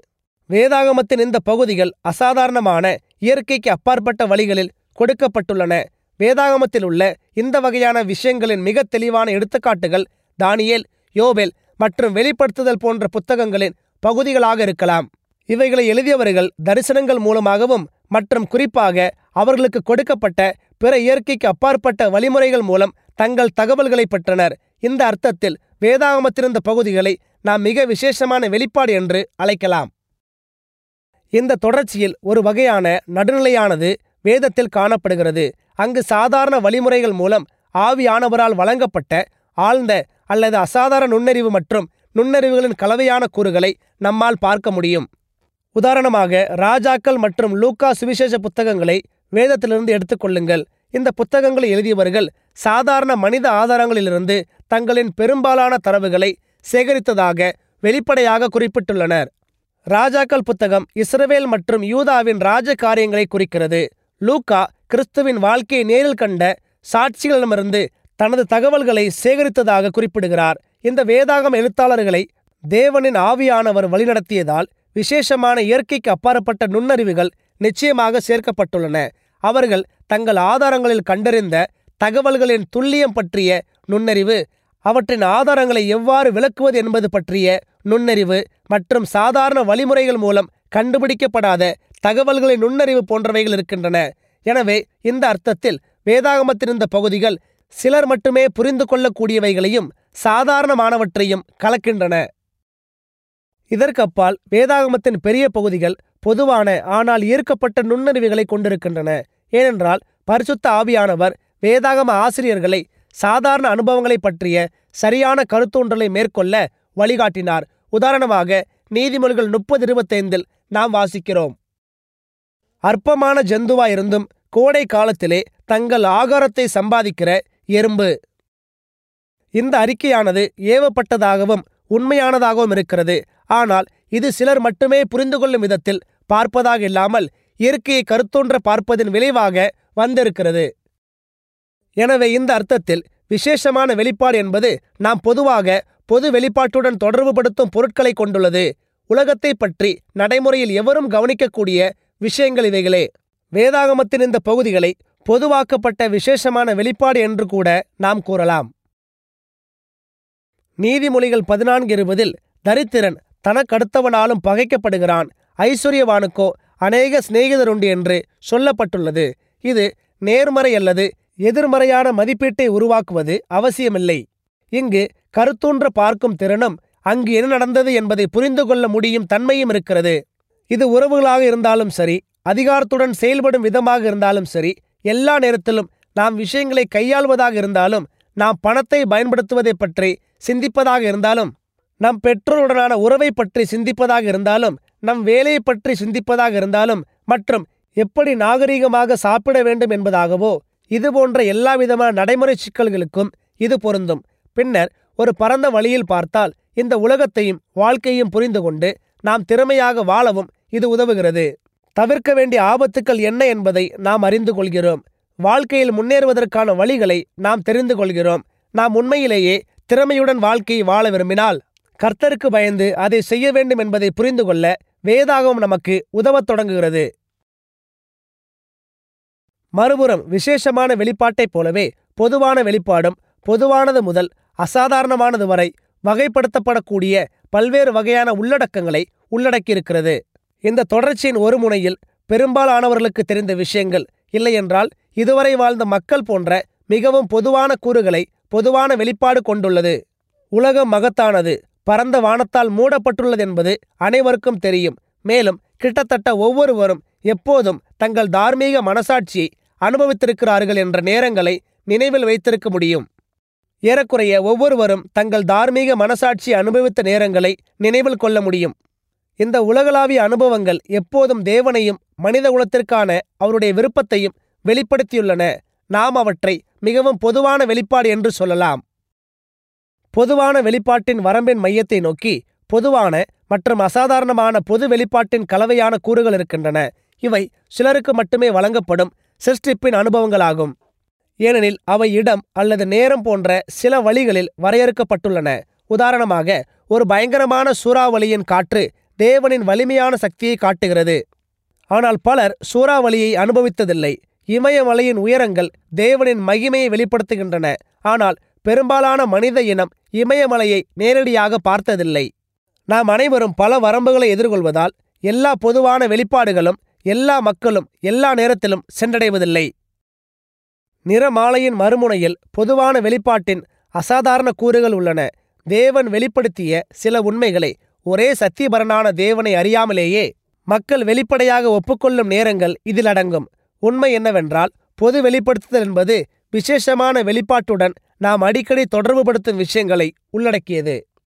வேதாகமத்தின் இந்த பகுதிகள் அசாதாரணமான இயற்கைக்கு அப்பாற்பட்ட வழிகளில் கொடுக்கப்பட்டுள்ளன வேதாகமத்தில் உள்ள இந்த வகையான விஷயங்களின் மிக தெளிவான எடுத்துக்காட்டுகள் தானியேல் யோபேல் மற்றும் வெளிப்படுத்துதல் போன்ற புத்தகங்களின் பகுதிகளாக இருக்கலாம் இவைகளை எழுதியவர்கள் தரிசனங்கள் மூலமாகவும் மற்றும் குறிப்பாக அவர்களுக்கு கொடுக்கப்பட்ட பிற இயற்கைக்கு அப்பாற்பட்ட வழிமுறைகள் மூலம் தங்கள் தகவல்களை பெற்றனர் இந்த அர்த்தத்தில் வேதாகமத்திருந்த பகுதிகளை நாம் மிக விசேஷமான வெளிப்பாடு என்று அழைக்கலாம் இந்த தொடர்ச்சியில் ஒரு வகையான நடுநிலையானது வேதத்தில் காணப்படுகிறது அங்கு சாதாரண வழிமுறைகள் மூலம் ஆவியானவரால் வழங்கப்பட்ட ஆழ்ந்த அல்லது அசாதாரண நுண்ணறிவு மற்றும் நுண்ணறிவுகளின் கலவையான கூறுகளை நம்மால் பார்க்க முடியும் உதாரணமாக ராஜாக்கள் மற்றும் லூக்கா சுவிசேஷ புத்தகங்களை வேதத்திலிருந்து எடுத்துக்கொள்ளுங்கள் இந்த புத்தகங்களை எழுதியவர்கள் சாதாரண மனித ஆதாரங்களிலிருந்து தங்களின் பெரும்பாலான தரவுகளை சேகரித்ததாக வெளிப்படையாக குறிப்பிட்டுள்ளனர் ராஜாக்கள் புத்தகம் இஸ்ரவேல் மற்றும் யூதாவின் ராஜ காரியங்களை குறிக்கிறது லூக்கா கிறிஸ்துவின் வாழ்க்கையை நேரில் கண்ட சாட்சிகளிடமிருந்து தனது தகவல்களை சேகரித்ததாக குறிப்பிடுகிறார் இந்த வேதாகம் எழுத்தாளர்களை தேவனின் ஆவியானவர் வழிநடத்தியதால் விசேஷமான இயற்கைக்கு அப்பாற்பட்ட நுண்ணறிவுகள் நிச்சயமாக சேர்க்கப்பட்டுள்ளன அவர்கள் தங்கள் ஆதாரங்களில் கண்டறிந்த தகவல்களின் துல்லியம் பற்றிய நுண்ணறிவு அவற்றின் ஆதாரங்களை எவ்வாறு விளக்குவது என்பது பற்றிய நுண்ணறிவு மற்றும் சாதாரண வழிமுறைகள் மூலம் கண்டுபிடிக்கப்படாத தகவல்களின் நுண்ணறிவு போன்றவைகள் இருக்கின்றன எனவே இந்த அர்த்தத்தில் வேதாகமத்தின் இந்த பகுதிகள் சிலர் மட்டுமே புரிந்து கொள்ளக்கூடியவைகளையும் சாதாரணமானவற்றையும் கலக்கின்றன இதற்கப்பால் வேதாகமத்தின் பெரிய பகுதிகள் பொதுவான ஆனால் ஈர்க்கப்பட்ட நுண்ணறிவுகளை கொண்டிருக்கின்றன ஏனென்றால் பரிசுத்த ஆவியானவர் வேதாகம ஆசிரியர்களை சாதாரண அனுபவங்களை பற்றிய சரியான கருத்தொன்றலை மேற்கொள்ள வழிகாட்டினார் உதாரணமாக நீதிமொழிகள் முப்பது இருபத்தைந்தில் நாம் வாசிக்கிறோம் அற்பமான ஜந்துவாயிருந்தும் கோடை காலத்திலே தங்கள் ஆகாரத்தை சம்பாதிக்கிற எறும்பு இந்த அறிக்கையானது ஏவப்பட்டதாகவும் உண்மையானதாகவும் இருக்கிறது ஆனால் இது சிலர் மட்டுமே புரிந்து கொள்ளும் விதத்தில் பார்ப்பதாக இல்லாமல் இயற்கையை கருத்தொன்ற பார்ப்பதின் விளைவாக வந்திருக்கிறது எனவே இந்த அர்த்தத்தில் விசேஷமான வெளிப்பாடு என்பது நாம் பொதுவாக பொது வெளிப்பாட்டுடன் தொடர்புபடுத்தும் பொருட்களை கொண்டுள்ளது உலகத்தை பற்றி நடைமுறையில் எவரும் கவனிக்கக்கூடிய விஷயங்கள் இவைகளே வேதாகமத்தின் இந்த பகுதிகளை பொதுவாக்கப்பட்ட விசேஷமான வெளிப்பாடு என்று கூட நாம் கூறலாம் நீதிமொழிகள் பதினான்கு இருபதில் தரித்திரன் தனக்கடுத்தவனாலும் பகைக்கப்படுகிறான் ஐஸ்வர்யவானுக்கோ அநேக சிநேகிதருண்டு என்று சொல்லப்பட்டுள்ளது இது நேர்மறை அல்லது எதிர்மறையான மதிப்பீட்டை உருவாக்குவது அவசியமில்லை இங்கு கருத்தூன்ற பார்க்கும் திறனும் அங்கு என்ன நடந்தது என்பதை புரிந்து கொள்ள முடியும் தன்மையும் இருக்கிறது இது உறவுகளாக இருந்தாலும் சரி அதிகாரத்துடன் செயல்படும் விதமாக இருந்தாலும் சரி எல்லா நேரத்திலும் நாம் விஷயங்களை கையாள்வதாக இருந்தாலும் நாம் பணத்தை பயன்படுத்துவதை பற்றி சிந்திப்பதாக இருந்தாலும் நம் பெற்றோருடனான உறவை பற்றி சிந்திப்பதாக இருந்தாலும் நம் வேலையை பற்றி சிந்திப்பதாக இருந்தாலும் மற்றும் எப்படி நாகரீகமாக சாப்பிட வேண்டும் என்பதாகவோ இது போன்ற எல்லா விதமான நடைமுறை சிக்கல்களுக்கும் இது பொருந்தும் பின்னர் ஒரு பரந்த வழியில் பார்த்தால் இந்த உலகத்தையும் வாழ்க்கையும் புரிந்து கொண்டு நாம் திறமையாக வாழவும் இது உதவுகிறது தவிர்க்க வேண்டிய ஆபத்துக்கள் என்ன என்பதை நாம் அறிந்து கொள்கிறோம் வாழ்க்கையில் முன்னேறுவதற்கான வழிகளை நாம் தெரிந்து கொள்கிறோம் நாம் உண்மையிலேயே திறமையுடன் வாழ்க்கையை வாழ விரும்பினால் கர்த்தருக்கு பயந்து அதை செய்ய வேண்டும் என்பதை புரிந்து கொள்ள வேதாகம் நமக்கு உதவத் தொடங்குகிறது மறுபுறம் விசேஷமான வெளிப்பாட்டைப் போலவே பொதுவான வெளிப்பாடும் பொதுவானது முதல் அசாதாரணமானது வரை வகைப்படுத்தப்படக்கூடிய பல்வேறு வகையான உள்ளடக்கங்களை உள்ளடக்கியிருக்கிறது இந்த தொடர்ச்சியின் ஒரு முனையில் பெரும்பாலானவர்களுக்கு தெரிந்த விஷயங்கள் இல்லையென்றால் இதுவரை வாழ்ந்த மக்கள் போன்ற மிகவும் பொதுவான கூறுகளை பொதுவான வெளிப்பாடு கொண்டுள்ளது உலகம் மகத்தானது பரந்த வானத்தால் மூடப்பட்டுள்ளது என்பது அனைவருக்கும் தெரியும் மேலும் கிட்டத்தட்ட ஒவ்வொருவரும் எப்போதும் தங்கள் தார்மீக மனசாட்சியை அனுபவித்திருக்கிறார்கள் என்ற நேரங்களை நினைவில் வைத்திருக்க முடியும் ஏறக்குறைய ஒவ்வொருவரும் தங்கள் தார்மீக மனசாட்சியை அனுபவித்த நேரங்களை நினைவில் கொள்ள முடியும் இந்த உலகளாவிய அனுபவங்கள் எப்போதும் தேவனையும் மனித குலத்திற்கான அவருடைய விருப்பத்தையும் வெளிப்படுத்தியுள்ளன நாம் அவற்றை மிகவும் பொதுவான வெளிப்பாடு என்று சொல்லலாம் பொதுவான வெளிப்பாட்டின் வரம்பின் மையத்தை நோக்கி பொதுவான மற்றும் அசாதாரணமான பொது வெளிப்பாட்டின் கலவையான கூறுகள் இருக்கின்றன இவை சிலருக்கு மட்டுமே வழங்கப்படும் சிருஷ்டிப்பின் அனுபவங்களாகும் ஏனெனில் அவை இடம் அல்லது நேரம் போன்ற சில வழிகளில் வரையறுக்கப்பட்டுள்ளன உதாரணமாக ஒரு பயங்கரமான சூறாவளியின் காற்று தேவனின் வலிமையான சக்தியை காட்டுகிறது ஆனால் பலர் சூறாவளியை அனுபவித்ததில்லை இமயமலையின் உயரங்கள் தேவனின் மகிமையை வெளிப்படுத்துகின்றன ஆனால் பெரும்பாலான மனித இனம் இமயமலையை நேரடியாக பார்த்ததில்லை நாம் அனைவரும் பல வரம்புகளை எதிர்கொள்வதால் எல்லா பொதுவான வெளிப்பாடுகளும் எல்லா மக்களும் எல்லா நேரத்திலும் சென்றடைவதில்லை நிறமாலையின் மறுமுனையில் பொதுவான வெளிப்பாட்டின் அசாதாரண கூறுகள் உள்ளன தேவன் வெளிப்படுத்திய சில உண்மைகளை ஒரே சத்தியபரனான தேவனை அறியாமலேயே மக்கள் வெளிப்படையாக ஒப்புக்கொள்ளும் நேரங்கள் இதில் அடங்கும் உண்மை என்னவென்றால் பொது வெளிப்படுத்துதல் என்பது விசேஷமான வெளிப்பாட்டுடன் நாம் அடிக்கடி தொடர்புபடுத்தும் விஷயங்களை உள்ளடக்கியது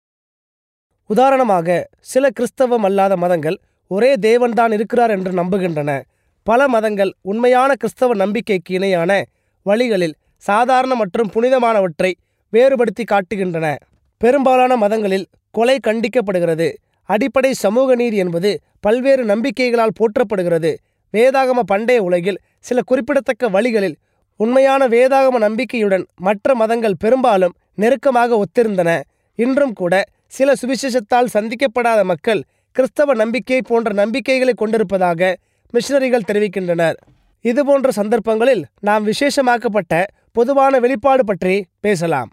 உதாரணமாக சில கிறிஸ்தவம் அல்லாத மதங்கள் ஒரே தேவன்தான் இருக்கிறார் என்று நம்புகின்றன பல மதங்கள் உண்மையான கிறிஸ்தவ நம்பிக்கைக்கு இணையான வழிகளில் சாதாரண மற்றும் புனிதமானவற்றை வேறுபடுத்தி காட்டுகின்றன பெரும்பாலான மதங்களில் கொலை கண்டிக்கப்படுகிறது அடிப்படை சமூக நீதி என்பது பல்வேறு நம்பிக்கைகளால் போற்றப்படுகிறது வேதாகம பண்டைய உலகில் சில குறிப்பிடத்தக்க வழிகளில் உண்மையான வேதாகம நம்பிக்கையுடன் மற்ற மதங்கள் பெரும்பாலும் நெருக்கமாக ஒத்திருந்தன இன்றும் கூட சில சுவிசேஷத்தால் சந்திக்கப்படாத மக்கள் கிறிஸ்தவ நம்பிக்கை போன்ற நம்பிக்கைகளை கொண்டிருப்பதாக மிஷனரிகள் தெரிவிக்கின்றனர் இதுபோன்ற சந்தர்ப்பங்களில் நாம் விசேஷமாக்கப்பட்ட பொதுவான வெளிப்பாடு பற்றி பேசலாம்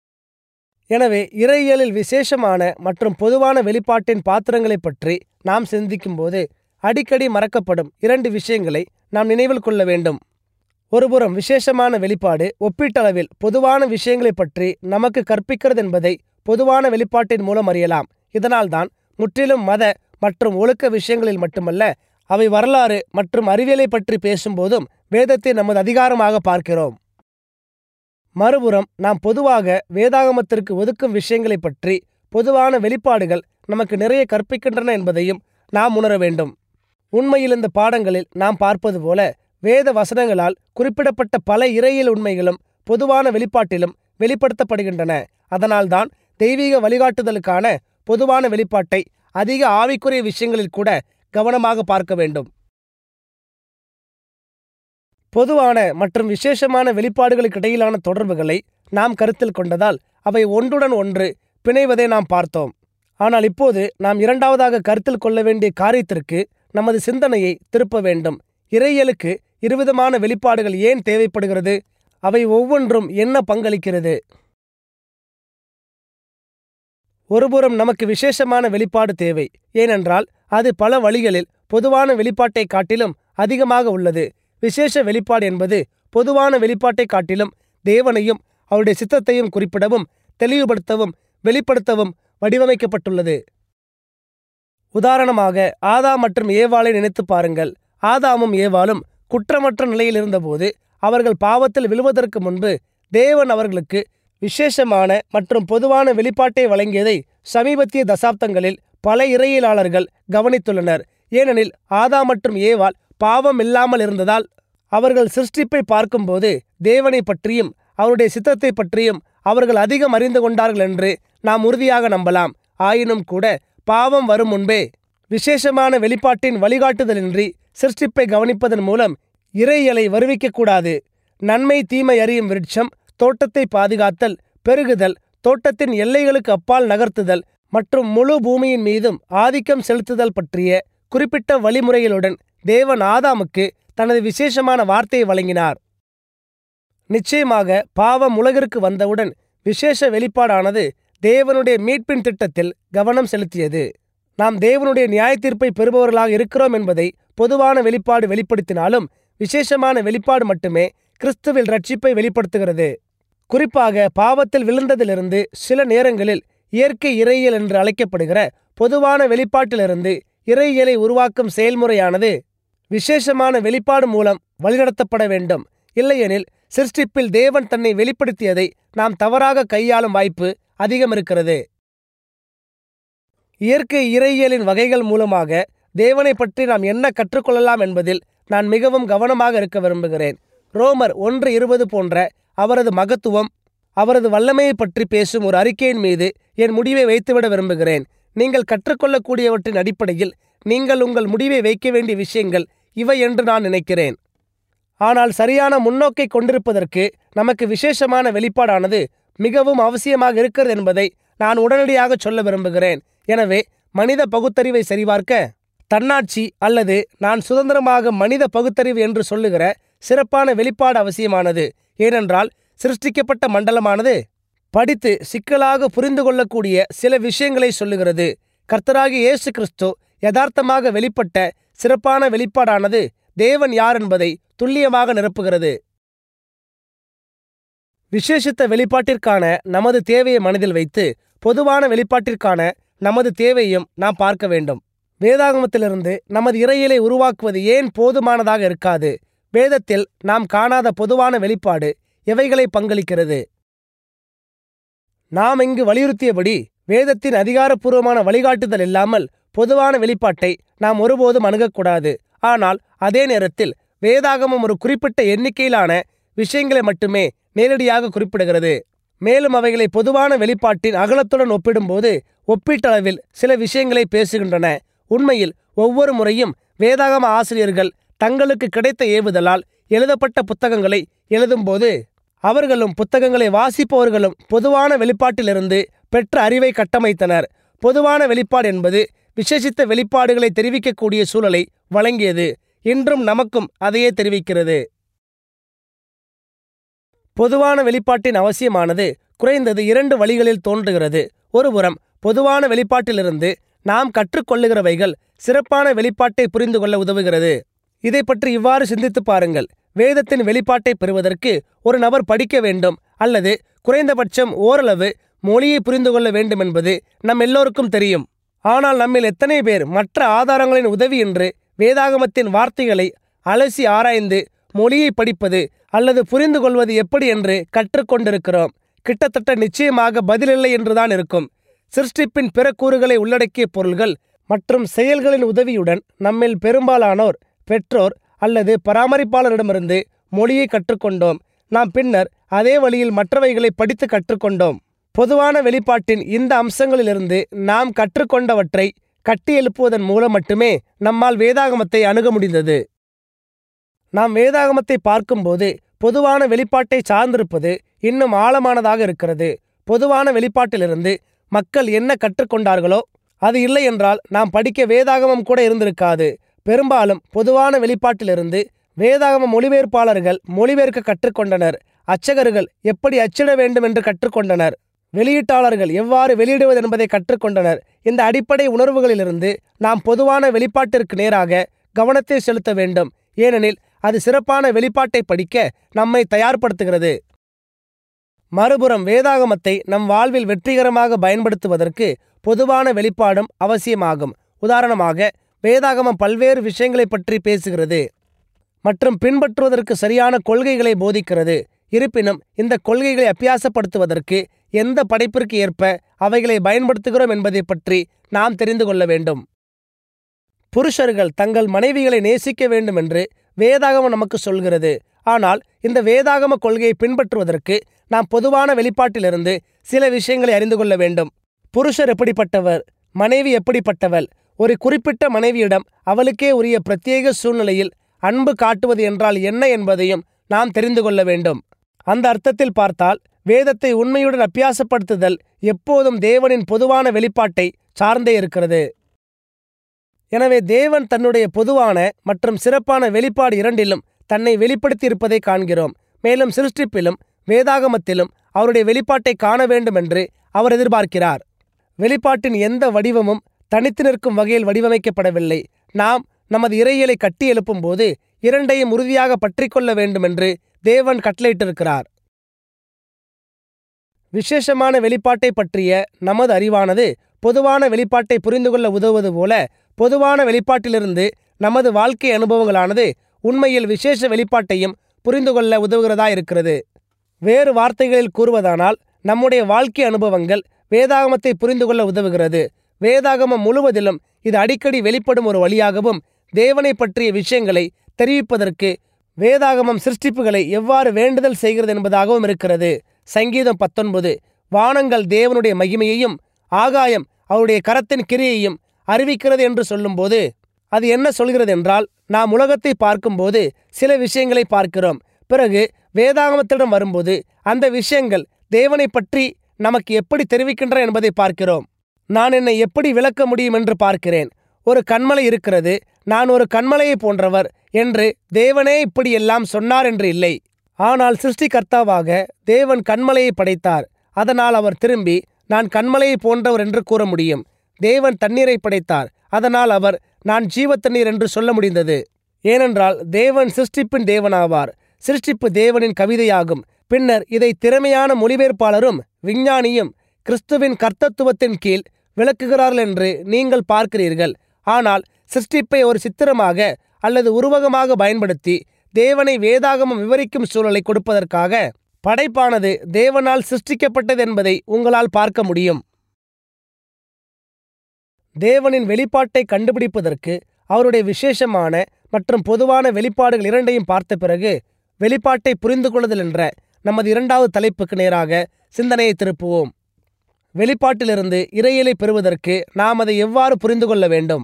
எனவே இறையியலில் விசேஷமான மற்றும் பொதுவான வெளிப்பாட்டின் பாத்திரங்களைப் பற்றி நாம் சிந்திக்கும்போது அடிக்கடி மறக்கப்படும் இரண்டு விஷயங்களை நாம் நினைவில் கொள்ள வேண்டும் ஒருபுறம் விசேஷமான வெளிப்பாடு ஒப்பீட்டளவில் பொதுவான விஷயங்களைப் பற்றி நமக்கு கற்பிக்கிறது என்பதை பொதுவான வெளிப்பாட்டின் மூலம் அறியலாம் இதனால்தான் முற்றிலும் மத மற்றும் ஒழுக்க விஷயங்களில் மட்டுமல்ல அவை வரலாறு மற்றும் அறிவியலை பற்றி பேசும்போதும் வேதத்தை நமது அதிகாரமாக பார்க்கிறோம் மறுபுறம் நாம் பொதுவாக வேதாகமத்திற்கு ஒதுக்கும் விஷயங்களைப் பற்றி பொதுவான வெளிப்பாடுகள் நமக்கு நிறைய கற்பிக்கின்றன என்பதையும் நாம் உணர வேண்டும் உண்மையில் இந்த பாடங்களில் நாம் பார்ப்பது போல வேத வசனங்களால் குறிப்பிடப்பட்ட பல இறையியல் உண்மைகளும் பொதுவான வெளிப்பாட்டிலும் வெளிப்படுத்தப்படுகின்றன அதனால்தான் தெய்வீக வழிகாட்டுதலுக்கான பொதுவான வெளிப்பாட்டை அதிக ஆவிக்குரிய விஷயங்களில் கூட கவனமாக பார்க்க வேண்டும் பொதுவான மற்றும் விசேஷமான வெளிப்பாடுகளுக்கு இடையிலான தொடர்புகளை நாம் கருத்தில் கொண்டதால் அவை ஒன்றுடன் ஒன்று பிணைவதை நாம் பார்த்தோம் ஆனால் இப்போது நாம் இரண்டாவதாக கருத்தில் கொள்ள வேண்டிய காரியத்திற்கு நமது சிந்தனையை திருப்ப வேண்டும் இறையியலுக்கு இருவிதமான வெளிப்பாடுகள் ஏன் தேவைப்படுகிறது அவை ஒவ்வொன்றும் என்ன பங்களிக்கிறது ஒருபுறம் நமக்கு விசேஷமான வெளிப்பாடு தேவை ஏனென்றால் அது பல வழிகளில் பொதுவான வெளிப்பாட்டை காட்டிலும் அதிகமாக உள்ளது விசேஷ வெளிப்பாடு என்பது பொதுவான வெளிப்பாட்டை காட்டிலும் தேவனையும் அவருடைய சித்தத்தையும் குறிப்பிடவும் தெளிவுபடுத்தவும் வெளிப்படுத்தவும் வடிவமைக்கப்பட்டுள்ளது உதாரணமாக ஆதாம் மற்றும் ஏவாளை நினைத்து பாருங்கள் ஆதாமும் ஏவாளும் குற்றமற்ற நிலையில் இருந்தபோது அவர்கள் பாவத்தில் விழுவதற்கு முன்பு தேவன் அவர்களுக்கு விசேஷமான மற்றும் பொதுவான வெளிப்பாட்டை வழங்கியதை சமீபத்திய தசாப்தங்களில் பல இறையியலாளர்கள் கவனித்துள்ளனர் ஏனெனில் ஆதா மற்றும் ஏவாள் பாவம் இல்லாமல் இருந்ததால் அவர்கள் சிருஷ்டிப்பை பார்க்கும்போது தேவனை பற்றியும் அவருடைய சித்தத்தை பற்றியும் அவர்கள் அதிகம் அறிந்து கொண்டார்கள் என்று நாம் உறுதியாக நம்பலாம் ஆயினும் கூட பாவம் வரும் முன்பே விசேஷமான வெளிப்பாட்டின் வழிகாட்டுதலின்றி சிருஷ்டிப்பை கவனிப்பதன் மூலம் இறையலை வருவிக்கக்கூடாது நன்மை தீமை அறியும் விருட்சம் தோட்டத்தை பாதுகாத்தல் பெருகுதல் தோட்டத்தின் எல்லைகளுக்கு அப்பால் நகர்த்துதல் மற்றும் முழு பூமியின் மீதும் ஆதிக்கம் செலுத்துதல் பற்றிய குறிப்பிட்ட வழிமுறைகளுடன் தேவன் ஆதாமுக்கு தனது விசேஷமான வார்த்தையை வழங்கினார் நிச்சயமாக பாவம் உலகிற்கு வந்தவுடன் விசேஷ வெளிப்பாடானது தேவனுடைய மீட்பின் திட்டத்தில் கவனம் செலுத்தியது நாம் தேவனுடைய நியாயத்தீர்ப்பை பெறுபவர்களாக இருக்கிறோம் என்பதை பொதுவான வெளிப்பாடு வெளிப்படுத்தினாலும் விசேஷமான வெளிப்பாடு மட்டுமே கிறிஸ்துவில் ரட்சிப்பை வெளிப்படுத்துகிறது குறிப்பாக பாவத்தில் விழுந்ததிலிருந்து சில நேரங்களில் இயற்கை இறையியல் என்று அழைக்கப்படுகிற பொதுவான வெளிப்பாட்டிலிருந்து இறையியலை உருவாக்கும் செயல்முறையானது விசேஷமான வெளிப்பாடு மூலம் வழிநடத்தப்பட வேண்டும் இல்லையெனில் சிருஷ்டிப்பில் தேவன் தன்னை வெளிப்படுத்தியதை நாம் தவறாக கையாளும் வாய்ப்பு அதிகம் இருக்கிறது இயற்கை இறையியலின் வகைகள் மூலமாக தேவனை பற்றி நாம் என்ன கற்றுக்கொள்ளலாம் என்பதில் நான் மிகவும் கவனமாக இருக்க விரும்புகிறேன் ரோமர் ஒன்று இருபது போன்ற அவரது மகத்துவம் அவரது வல்லமையை பற்றி பேசும் ஒரு அறிக்கையின் மீது என் முடிவை வைத்துவிட விரும்புகிறேன் நீங்கள் கற்றுக்கொள்ளக்கூடியவற்றின் அடிப்படையில் நீங்கள் உங்கள் முடிவை வைக்க வேண்டிய விஷயங்கள் இவை என்று நான் நினைக்கிறேன் ஆனால் சரியான முன்னோக்கை கொண்டிருப்பதற்கு நமக்கு விசேஷமான வெளிப்பாடானது மிகவும் அவசியமாக இருக்கிறது என்பதை நான் உடனடியாக சொல்ல விரும்புகிறேன் எனவே மனித பகுத்தறிவை சரிபார்க்க தன்னாட்சி அல்லது நான் சுதந்திரமாக மனித பகுத்தறிவு என்று சொல்லுகிற சிறப்பான வெளிப்பாடு அவசியமானது ஏனென்றால் சிருஷ்டிக்கப்பட்ட மண்டலமானது படித்து சிக்கலாக புரிந்து கொள்ளக்கூடிய சில விஷயங்களை சொல்லுகிறது கர்த்தராகிய இயேசு கிறிஸ்து யதார்த்தமாக வெளிப்பட்ட சிறப்பான வெளிப்பாடானது தேவன் யார் என்பதை துல்லியமாக நிரப்புகிறது விசேஷித்த வெளிப்பாட்டிற்கான நமது தேவையை மனதில் வைத்து பொதுவான வெளிப்பாட்டிற்கான நமது தேவையும் நாம் பார்க்க வேண்டும் வேதாகமத்திலிருந்து நமது இறையிலை உருவாக்குவது ஏன் போதுமானதாக இருக்காது வேதத்தில் நாம் காணாத பொதுவான வெளிப்பாடு எவைகளை பங்களிக்கிறது நாம் இங்கு வலியுறுத்தியபடி வேதத்தின் அதிகாரப்பூர்வமான வழிகாட்டுதல் இல்லாமல் பொதுவான வெளிப்பாட்டை நாம் ஒருபோதும் அணுகக்கூடாது ஆனால் அதே நேரத்தில் வேதாகமம் ஒரு குறிப்பிட்ட எண்ணிக்கையிலான விஷயங்களை மட்டுமே நேரடியாக குறிப்பிடுகிறது மேலும் அவைகளை பொதுவான வெளிப்பாட்டின் அகலத்துடன் ஒப்பிடும்போது ஒப்பீட்டளவில் சில விஷயங்களை பேசுகின்றன உண்மையில் ஒவ்வொரு முறையும் வேதாகம ஆசிரியர்கள் தங்களுக்கு கிடைத்த ஏவுதலால் எழுதப்பட்ட புத்தகங்களை எழுதும்போது அவர்களும் புத்தகங்களை வாசிப்பவர்களும் பொதுவான வெளிப்பாட்டிலிருந்து பெற்ற அறிவை கட்டமைத்தனர் பொதுவான வெளிப்பாடு என்பது விசேஷித்த வெளிப்பாடுகளை தெரிவிக்கக்கூடிய சூழலை வழங்கியது இன்றும் நமக்கும் அதையே தெரிவிக்கிறது பொதுவான வெளிப்பாட்டின் அவசியமானது குறைந்தது இரண்டு வழிகளில் தோன்றுகிறது ஒருபுறம் பொதுவான வெளிப்பாட்டிலிருந்து நாம் கற்றுக்கொள்ளுகிறவைகள் சிறப்பான வெளிப்பாட்டை புரிந்து கொள்ள உதவுகிறது இதை பற்றி இவ்வாறு சிந்தித்து பாருங்கள் வேதத்தின் வெளிப்பாட்டை பெறுவதற்கு ஒரு நபர் படிக்க வேண்டும் அல்லது குறைந்தபட்சம் ஓரளவு மொழியை புரிந்து கொள்ள வேண்டும் என்பது நம் எல்லோருக்கும் தெரியும் ஆனால் நம்மில் எத்தனை பேர் மற்ற ஆதாரங்களின் உதவியின்றி வேதாகமத்தின் வார்த்தைகளை அலசி ஆராய்ந்து மொழியை படிப்பது அல்லது புரிந்து கொள்வது எப்படி என்று கற்றுக்கொண்டிருக்கிறோம் கிட்டத்தட்ட நிச்சயமாக பதிலில்லை என்றுதான் இருக்கும் சிருஷ்டிப்பின் பிற கூறுகளை உள்ளடக்கிய பொருள்கள் மற்றும் செயல்களின் உதவியுடன் நம்மில் பெரும்பாலானோர் பெற்றோர் அல்லது பராமரிப்பாளரிடமிருந்து மொழியை கற்றுக்கொண்டோம் நாம் பின்னர் அதே வழியில் மற்றவைகளை படித்து கற்றுக்கொண்டோம் பொதுவான வெளிப்பாட்டின் இந்த அம்சங்களிலிருந்து நாம் கற்றுக்கொண்டவற்றை கட்டி எழுப்புவதன் மூலம் மட்டுமே நம்மால் வேதாகமத்தை அணுக முடிந்தது நாம் வேதாகமத்தை பார்க்கும்போது பொதுவான வெளிப்பாட்டை சார்ந்திருப்பது இன்னும் ஆழமானதாக இருக்கிறது பொதுவான வெளிப்பாட்டிலிருந்து மக்கள் என்ன கற்றுக்கொண்டார்களோ அது இல்லை என்றால் நாம் படிக்க வேதாகமம் கூட இருந்திருக்காது பெரும்பாலும் பொதுவான வெளிப்பாட்டிலிருந்து வேதாகம மொழிபெயர்ப்பாளர்கள் மொழிபெயர்க்க கற்றுக்கொண்டனர் அச்சகர்கள் எப்படி அச்சிட வேண்டும் என்று கற்றுக்கொண்டனர் வெளியீட்டாளர்கள் எவ்வாறு வெளியிடுவது என்பதை கற்றுக்கொண்டனர் இந்த அடிப்படை உணர்வுகளிலிருந்து நாம் பொதுவான வெளிப்பாட்டிற்கு நேராக கவனத்தை செலுத்த வேண்டும் ஏனெனில் அது சிறப்பான வெளிப்பாட்டை படிக்க நம்மை தயார்படுத்துகிறது மறுபுறம் வேதாகமத்தை நம் வாழ்வில் வெற்றிகரமாக பயன்படுத்துவதற்கு பொதுவான வெளிப்பாடும் அவசியமாகும் உதாரணமாக வேதாகமம் பல்வேறு விஷயங்களை பற்றி பேசுகிறது மற்றும் பின்பற்றுவதற்கு சரியான கொள்கைகளை போதிக்கிறது இருப்பினும் இந்த கொள்கைகளை அப்பியாசப்படுத்துவதற்கு எந்த படைப்பிற்கு ஏற்ப அவைகளை பயன்படுத்துகிறோம் என்பதை பற்றி நாம் தெரிந்து கொள்ள வேண்டும் புருஷர்கள் தங்கள் மனைவிகளை நேசிக்க வேண்டும் என்று வேதாகமம் நமக்கு சொல்கிறது ஆனால் இந்த வேதாகம கொள்கையை பின்பற்றுவதற்கு நாம் பொதுவான வெளிப்பாட்டிலிருந்து சில விஷயங்களை அறிந்து கொள்ள வேண்டும் புருஷர் எப்படிப்பட்டவர் மனைவி எப்படிப்பட்டவள் ஒரு குறிப்பிட்ட மனைவியிடம் அவளுக்கே உரிய பிரத்யேக சூழ்நிலையில் அன்பு காட்டுவது என்றால் என்ன என்பதையும் நாம் தெரிந்து கொள்ள வேண்டும் அந்த அர்த்தத்தில் பார்த்தால் வேதத்தை உண்மையுடன் அப்பியாசப்படுத்துதல் எப்போதும் தேவனின் பொதுவான வெளிப்பாட்டை சார்ந்தே இருக்கிறது எனவே தேவன் தன்னுடைய பொதுவான மற்றும் சிறப்பான வெளிப்பாடு இரண்டிலும் தன்னை வெளிப்படுத்தி இருப்பதை காண்கிறோம் மேலும் சிருஷ்டிப்பிலும் வேதாகமத்திலும் அவருடைய வெளிப்பாட்டை காண வேண்டும் என்று அவர் எதிர்பார்க்கிறார் வெளிப்பாட்டின் எந்த வடிவமும் தனித்து நிற்கும் வகையில் வடிவமைக்கப்படவில்லை நாம் நமது இறையிலை கட்டி எழுப்பும்போது இரண்டையும் உறுதியாக பற்றிக்கொள்ள வேண்டும் என்று தேவன் கட்டளையிட்டிருக்கிறார் விசேஷமான வெளிப்பாட்டை பற்றிய நமது அறிவானது பொதுவான வெளிப்பாட்டை புரிந்து கொள்ள உதவுவது போல பொதுவான வெளிப்பாட்டிலிருந்து நமது வாழ்க்கை அனுபவங்களானது உண்மையில் விசேஷ வெளிப்பாட்டையும் புரிந்து கொள்ள உதவுகிறதா இருக்கிறது வேறு வார்த்தைகளில் கூறுவதானால் நம்முடைய வாழ்க்கை அனுபவங்கள் வேதாகமத்தை புரிந்து கொள்ள உதவுகிறது வேதாகமம் முழுவதிலும் இது அடிக்கடி வெளிப்படும் ஒரு வழியாகவும் தேவனை பற்றிய விஷயங்களை தெரிவிப்பதற்கு வேதாகமம் சிருஷ்டிப்புகளை எவ்வாறு வேண்டுதல் செய்கிறது என்பதாகவும் இருக்கிறது சங்கீதம் பத்தொன்பது வானங்கள் தேவனுடைய மகிமையையும் ஆகாயம் அவருடைய கரத்தின் கிரியையும் அறிவிக்கிறது என்று சொல்லும்போது அது என்ன சொல்கிறது என்றால் நாம் உலகத்தை பார்க்கும்போது சில விஷயங்களை பார்க்கிறோம் பிறகு வேதாகமத்திடம் வரும்போது அந்த விஷயங்கள் தேவனை பற்றி நமக்கு எப்படி தெரிவிக்கின்றன என்பதை பார்க்கிறோம் நான் என்னை எப்படி விளக்க முடியும் என்று பார்க்கிறேன் ஒரு கண்மலை இருக்கிறது நான் ஒரு கண்மலையை போன்றவர் என்று தேவனே இப்படி எல்லாம் சொன்னார் என்று இல்லை ஆனால் சிருஷ்டிகர்த்தாவாக தேவன் கண்மலையை படைத்தார் அதனால் அவர் திரும்பி நான் கண்மலையை போன்றவர் என்று கூற முடியும் தேவன் தண்ணீரை படைத்தார் அதனால் அவர் நான் ஜீவ தண்ணீர் என்று சொல்ல முடிந்தது ஏனென்றால் தேவன் சிருஷ்டிப்பின் தேவனாவார் சிருஷ்டிப்பு தேவனின் கவிதையாகும் பின்னர் இதை திறமையான மொழிபெயர்ப்பாளரும் விஞ்ஞானியும் கிறிஸ்துவின் கர்த்தத்துவத்தின் கீழ் விளக்குகிறார்கள் என்று நீங்கள் பார்க்கிறீர்கள் ஆனால் சிருஷ்டிப்பை ஒரு சித்திரமாக அல்லது உருவகமாக பயன்படுத்தி தேவனை வேதாகமம் விவரிக்கும் சூழலை கொடுப்பதற்காக படைப்பானது தேவனால் சிருஷ்டிக்கப்பட்டது என்பதை உங்களால் பார்க்க முடியும் தேவனின் வெளிப்பாட்டை கண்டுபிடிப்பதற்கு அவருடைய விசேஷமான மற்றும் பொதுவான வெளிப்பாடுகள் இரண்டையும் பார்த்த பிறகு வெளிப்பாட்டை புரிந்து கொள்ளுதல் என்ற நமது இரண்டாவது தலைப்புக்கு நேராக சிந்தனையை திருப்புவோம் வெளிப்பாட்டிலிருந்து இறையிலை பெறுவதற்கு நாம் அதை எவ்வாறு புரிந்து கொள்ள வேண்டும்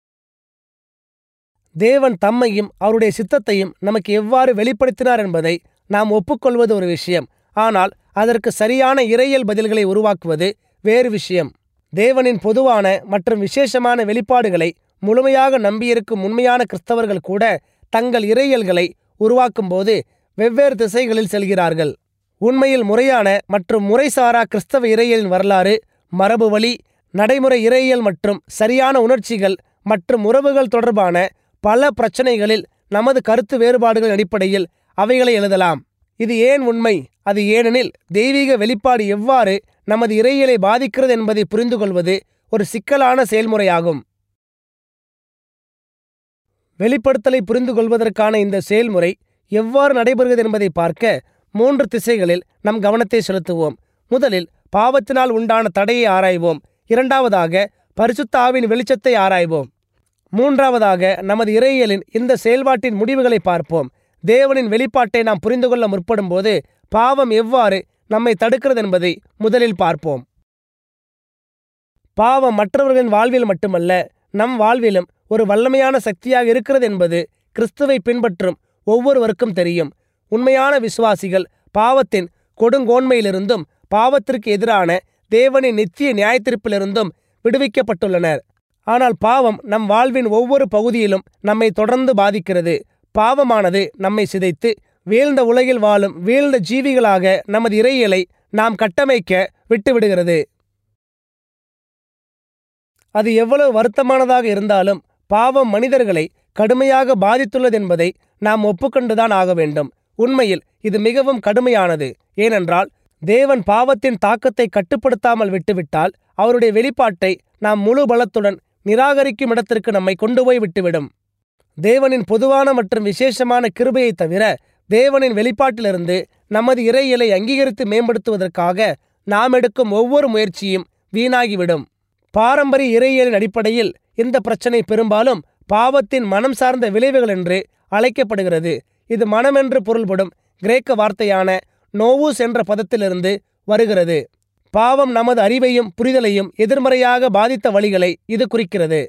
தேவன் தம்மையும் அவருடைய சித்தத்தையும் நமக்கு எவ்வாறு வெளிப்படுத்தினார் என்பதை நாம் ஒப்புக்கொள்வது ஒரு விஷயம் ஆனால் அதற்கு சரியான இறையியல் பதில்களை உருவாக்குவது வேறு விஷயம் தேவனின் பொதுவான மற்றும் விசேஷமான வெளிப்பாடுகளை முழுமையாக நம்பியிருக்கும் உண்மையான கிறிஸ்தவர்கள் கூட தங்கள் இறையியல்களை உருவாக்கும்போது வெவ்வேறு திசைகளில் செல்கிறார்கள் உண்மையில் முறையான மற்றும் முறைசாரா கிறிஸ்தவ இறையியலின் வரலாறு மரபு வழி நடைமுறை இறையியல் மற்றும் சரியான உணர்ச்சிகள் மற்றும் உறவுகள் தொடர்பான பல பிரச்சனைகளில் நமது கருத்து வேறுபாடுகளின் அடிப்படையில் அவைகளை எழுதலாம் இது ஏன் உண்மை அது ஏனெனில் தெய்வீக வெளிப்பாடு எவ்வாறு நமது இறையியலை பாதிக்கிறது என்பதை புரிந்து கொள்வது ஒரு சிக்கலான செயல்முறையாகும் வெளிப்படுத்தலை புரிந்து கொள்வதற்கான இந்த செயல்முறை எவ்வாறு நடைபெறுகிறது என்பதை பார்க்க மூன்று திசைகளில் நம் கவனத்தை செலுத்துவோம் முதலில் பாவத்தினால் உண்டான தடையை ஆராய்வோம் இரண்டாவதாக பரிசுத்த ஆவின் வெளிச்சத்தை ஆராய்வோம் மூன்றாவதாக நமது இறையியலின் இந்த செயல்பாட்டின் முடிவுகளை பார்ப்போம் தேவனின் வெளிப்பாட்டை நாம் புரிந்து கொள்ள முற்படும்போது பாவம் எவ்வாறு நம்மை தடுக்கிறது என்பதை முதலில் பார்ப்போம் பாவம் மற்றவர்களின் வாழ்வில் மட்டுமல்ல நம் வாழ்விலும் ஒரு வல்லமையான சக்தியாக இருக்கிறது என்பது கிறிஸ்துவை பின்பற்றும் ஒவ்வொருவருக்கும் தெரியும் உண்மையான விசுவாசிகள் பாவத்தின் கொடுங்கோன்மையிலிருந்தும் பாவத்திற்கு எதிரான தேவனின் நித்திய நியாயத்திருப்பிலிருந்தும் விடுவிக்கப்பட்டுள்ளனர் ஆனால் பாவம் நம் வாழ்வின் ஒவ்வொரு பகுதியிலும் நம்மை தொடர்ந்து பாதிக்கிறது பாவமானது நம்மை சிதைத்து வீழ்ந்த உலகில் வாழும் வீழ்ந்த ஜீவிகளாக நமது இறையியலை நாம் கட்டமைக்க விட்டுவிடுகிறது அது எவ்வளவு வருத்தமானதாக இருந்தாலும் பாவம் மனிதர்களை கடுமையாக பாதித்துள்ளது என்பதை நாம் ஒப்புக்கொண்டுதான் ஆக வேண்டும் உண்மையில் இது மிகவும் கடுமையானது ஏனென்றால் தேவன் பாவத்தின் தாக்கத்தை கட்டுப்படுத்தாமல் விட்டுவிட்டால் அவருடைய வெளிப்பாட்டை நாம் முழு பலத்துடன் நிராகரிக்கும் இடத்திற்கு நம்மை கொண்டு போய் விட்டுவிடும் தேவனின் பொதுவான மற்றும் விசேஷமான கிருபையை தவிர தேவனின் வெளிப்பாட்டிலிருந்து நமது இறையியலை அங்கீகரித்து மேம்படுத்துவதற்காக நாம் எடுக்கும் ஒவ்வொரு முயற்சியும் வீணாகிவிடும் பாரம்பரிய இறையியலின் அடிப்படையில் இந்த பிரச்சனை பெரும்பாலும் பாவத்தின் மனம் சார்ந்த விளைவுகள் என்று அழைக்கப்படுகிறது இது மனம் என்று பொருள்படும் கிரேக்க வார்த்தையான நோவூஸ் என்ற பதத்திலிருந்து வருகிறது பாவம் நமது அறிவையும் புரிதலையும் எதிர்மறையாக பாதித்த வழிகளை இது குறிக்கிறது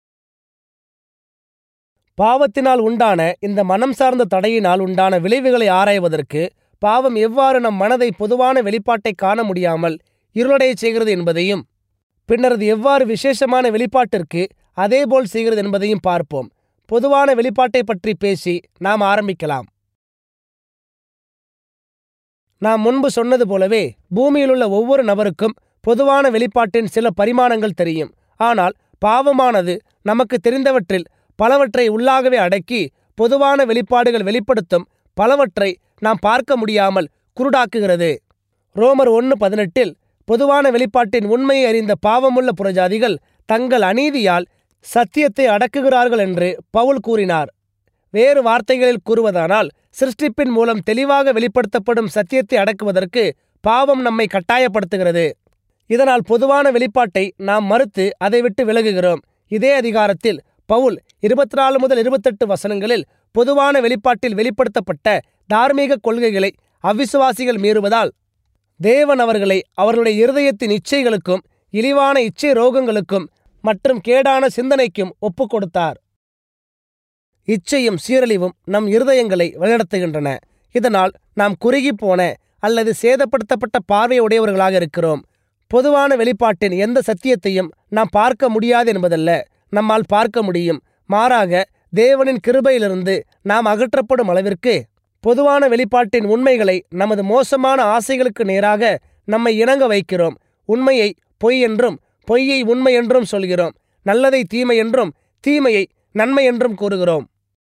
பாவத்தினால் உண்டான இந்த மனம் சார்ந்த தடையினால் உண்டான விளைவுகளை ஆராய்வதற்கு பாவம் எவ்வாறு நம் மனதை பொதுவான வெளிப்பாட்டை காண முடியாமல் இருளடையச் செய்கிறது என்பதையும் பின்னர் அது எவ்வாறு விசேஷமான வெளிப்பாட்டிற்கு அதேபோல் செய்கிறது என்பதையும் பார்ப்போம் பொதுவான வெளிப்பாட்டை பற்றி பேசி நாம் ஆரம்பிக்கலாம் நாம் முன்பு சொன்னது போலவே பூமியிலுள்ள ஒவ்வொரு நபருக்கும் பொதுவான வெளிப்பாட்டின் சில பரிமாணங்கள் தெரியும் ஆனால் பாவமானது நமக்கு தெரிந்தவற்றில் பலவற்றை உள்ளாகவே அடக்கி பொதுவான வெளிப்பாடுகள் வெளிப்படுத்தும் பலவற்றை நாம் பார்க்க முடியாமல் குருடாக்குகிறது ரோமர் ஒன்று பதினெட்டில் பொதுவான வெளிப்பாட்டின் உண்மையை அறிந்த பாவமுள்ள புறஜாதிகள் தங்கள் அநீதியால் சத்தியத்தை அடக்குகிறார்கள் என்று பவுல் கூறினார் வேறு வார்த்தைகளில் கூறுவதானால் சிருஷ்டிப்பின் மூலம் தெளிவாக வெளிப்படுத்தப்படும் சத்தியத்தை அடக்குவதற்கு பாவம் நம்மை கட்டாயப்படுத்துகிறது இதனால் பொதுவான வெளிப்பாட்டை நாம் மறுத்து அதை விட்டு விலகுகிறோம் இதே அதிகாரத்தில் பவுல் இருபத்தி நாலு முதல் இருபத்தெட்டு வசனங்களில் பொதுவான வெளிப்பாட்டில் வெளிப்படுத்தப்பட்ட தார்மீக கொள்கைகளை அவ்விசுவாசிகள் மீறுவதால் தேவன் அவர்களை அவர்களுடைய இருதயத்தின் இச்சைகளுக்கும் இழிவான இச்சை ரோகங்களுக்கும் மற்றும் கேடான சிந்தனைக்கும் ஒப்புக் கொடுத்தார் இச்சையும் சீரழிவும் நம் இருதயங்களை வழிநடத்துகின்றன இதனால் நாம் குறுகிப் போன அல்லது சேதப்படுத்தப்பட்ட பார்வை உடையவர்களாக இருக்கிறோம் பொதுவான வெளிப்பாட்டின் எந்த சத்தியத்தையும் நாம் பார்க்க முடியாது என்பதல்ல நம்மால் பார்க்க முடியும் மாறாக தேவனின் கிருபையிலிருந்து நாம் அகற்றப்படும் அளவிற்கு பொதுவான வெளிப்பாட்டின் உண்மைகளை நமது மோசமான ஆசைகளுக்கு நேராக நம்மை இணங்க வைக்கிறோம் உண்மையை பொய் என்றும் பொய்யை உண்மை என்றும் சொல்கிறோம் நல்லதை தீமை என்றும் தீமையை நன்மை என்றும் கூறுகிறோம்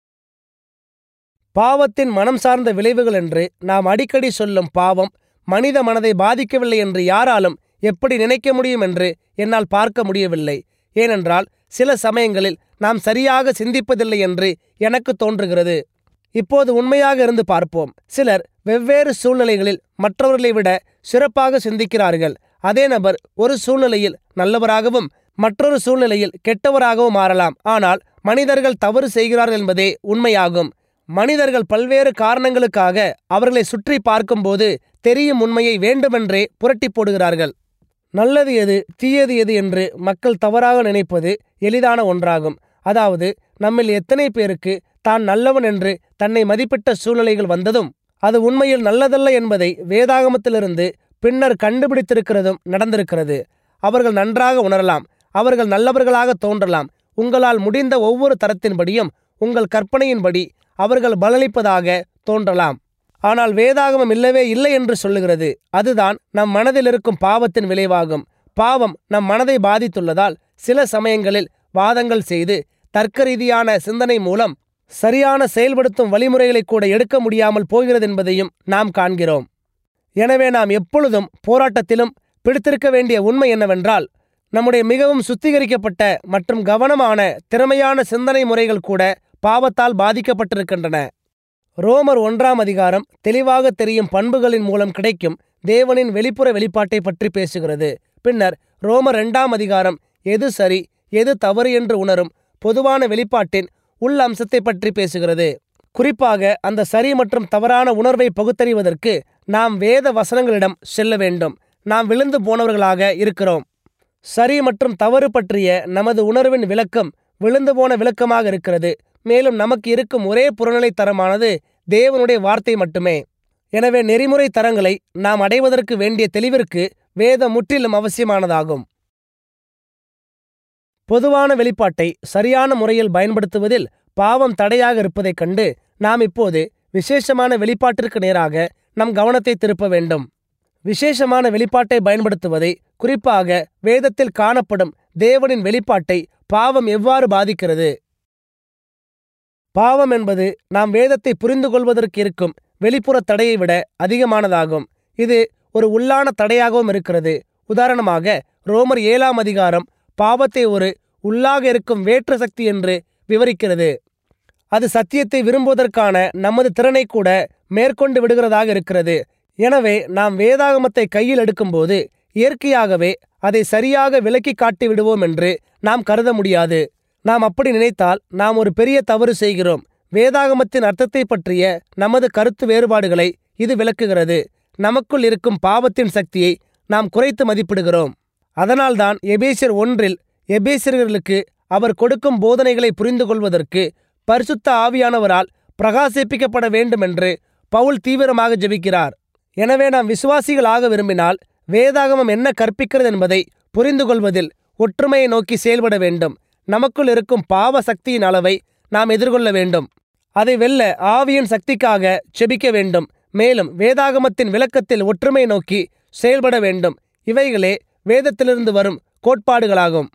பாவத்தின் மனம் சார்ந்த விளைவுகள் என்று நாம் அடிக்கடி சொல்லும் பாவம் மனித மனதை பாதிக்கவில்லை என்று யாராலும் எப்படி நினைக்க முடியும் என்று என்னால் பார்க்க முடியவில்லை ஏனென்றால் சில சமயங்களில் நாம் சரியாக சிந்திப்பதில்லை என்று எனக்கு தோன்றுகிறது இப்போது உண்மையாக இருந்து பார்ப்போம் சிலர் வெவ்வேறு சூழ்நிலைகளில் மற்றவர்களை விட சிறப்பாக சிந்திக்கிறார்கள் அதே நபர் ஒரு சூழ்நிலையில் நல்லவராகவும் மற்றொரு சூழ்நிலையில் கெட்டவராகவும் மாறலாம் ஆனால் மனிதர்கள் தவறு செய்கிறார்கள் என்பதே உண்மையாகும் மனிதர்கள் பல்வேறு காரணங்களுக்காக அவர்களை சுற்றி பார்க்கும்போது தெரியும் உண்மையை வேண்டுமென்றே புரட்டி போடுகிறார்கள் நல்லது எது தீயது எது என்று மக்கள் தவறாக நினைப்பது எளிதான ஒன்றாகும் அதாவது நம்மில் எத்தனை பேருக்கு தான் நல்லவன் என்று தன்னை மதிப்பிட்ட சூழ்நிலைகள் வந்ததும் அது உண்மையில் நல்லதல்ல என்பதை வேதாகமத்திலிருந்து பின்னர் கண்டுபிடித்திருக்கிறதும் நடந்திருக்கிறது அவர்கள் நன்றாக உணரலாம் அவர்கள் நல்லவர்களாக தோன்றலாம் உங்களால் முடிந்த ஒவ்வொரு தரத்தின்படியும் உங்கள் கற்பனையின்படி அவர்கள் பலனளிப்பதாக தோன்றலாம் ஆனால் வேதாகமம் இல்லவே இல்லை என்று சொல்லுகிறது அதுதான் நம் மனதில் இருக்கும் பாவத்தின் விளைவாகும் பாவம் நம் மனதை பாதித்துள்ளதால் சில சமயங்களில் வாதங்கள் செய்து தர்க்க ரீதியான சிந்தனை மூலம் சரியான செயல்படுத்தும் வழிமுறைகளை கூட எடுக்க முடியாமல் போகிறது என்பதையும் நாம் காண்கிறோம் எனவே நாம் எப்பொழுதும் போராட்டத்திலும் பிடித்திருக்க வேண்டிய உண்மை என்னவென்றால் நம்முடைய மிகவும் சுத்திகரிக்கப்பட்ட மற்றும் கவனமான திறமையான சிந்தனை முறைகள் கூட பாவத்தால் பாதிக்கப்பட்டிருக்கின்றன ரோமர் ஒன்றாம் அதிகாரம் தெளிவாக தெரியும் பண்புகளின் மூலம் கிடைக்கும் தேவனின் வெளிப்புற வெளிப்பாட்டை பற்றி பேசுகிறது பின்னர் ரோமர் இரண்டாம் அதிகாரம் எது சரி எது தவறு என்று உணரும் பொதுவான வெளிப்பாட்டின் உள் அம்சத்தை பற்றி பேசுகிறது குறிப்பாக அந்த சரி மற்றும் தவறான உணர்வை பகுத்தறிவதற்கு நாம் வேத வசனங்களிடம் செல்ல வேண்டும் நாம் விழுந்து போனவர்களாக இருக்கிறோம் சரி மற்றும் தவறு பற்றிய நமது உணர்வின் விளக்கம் விழுந்து போன விளக்கமாக இருக்கிறது மேலும் நமக்கு இருக்கும் ஒரே புறநிலை தரமானது தேவனுடைய வார்த்தை மட்டுமே எனவே நெறிமுறை தரங்களை நாம் அடைவதற்கு வேண்டிய தெளிவிற்கு வேதம் முற்றிலும் அவசியமானதாகும் பொதுவான வெளிப்பாட்டை சரியான முறையில் பயன்படுத்துவதில் பாவம் தடையாக இருப்பதைக் கண்டு நாம் இப்போது விசேஷமான வெளிப்பாட்டிற்கு நேராக நம் கவனத்தை திருப்ப வேண்டும் விசேஷமான வெளிப்பாட்டை பயன்படுத்துவதை குறிப்பாக வேதத்தில் காணப்படும் தேவனின் வெளிப்பாட்டை பாவம் எவ்வாறு பாதிக்கிறது பாவம் என்பது நாம் வேதத்தை புரிந்து கொள்வதற்கு இருக்கும் வெளிப்புற தடையை விட அதிகமானதாகும் இது ஒரு உள்ளான தடையாகவும் இருக்கிறது உதாரணமாக ரோமர் ஏழாம் அதிகாரம் பாவத்தை ஒரு உள்ளாக இருக்கும் வேற்று சக்தி என்று விவரிக்கிறது அது சத்தியத்தை விரும்புவதற்கான நமது திறனை கூட மேற்கொண்டு விடுகிறதாக இருக்கிறது எனவே நாம் வேதாகமத்தை கையில் எடுக்கும்போது இயற்கையாகவே அதை சரியாக விலக்கி காட்டி விடுவோம் என்று நாம் கருத முடியாது நாம் அப்படி நினைத்தால் நாம் ஒரு பெரிய தவறு செய்கிறோம் வேதாகமத்தின் அர்த்தத்தை பற்றிய நமது கருத்து வேறுபாடுகளை இது விளக்குகிறது நமக்குள் இருக்கும் பாவத்தின் சக்தியை நாம் குறைத்து மதிப்பிடுகிறோம் அதனால்தான் எபேசியர் ஒன்றில் எபேசியர்களுக்கு அவர் கொடுக்கும் போதனைகளை புரிந்து கொள்வதற்கு பரிசுத்த ஆவியானவரால் பிரகாசிப்பிக்கப்பட வேண்டுமென்று பவுல் தீவிரமாக ஜெபிக்கிறார் எனவே நாம் விசுவாசிகளாக விரும்பினால் வேதாகமம் என்ன கற்பிக்கிறது என்பதை புரிந்து கொள்வதில் ஒற்றுமையை நோக்கி செயல்பட வேண்டும் நமக்குள் இருக்கும் பாவ சக்தியின் அளவை நாம் எதிர்கொள்ள வேண்டும் அதை வெல்ல ஆவியின் சக்திக்காக செபிக்க வேண்டும் மேலும் வேதாகமத்தின் விளக்கத்தில் ஒற்றுமை நோக்கி செயல்பட வேண்டும் இவைகளே வேதத்திலிருந்து வரும் கோட்பாடுகளாகும்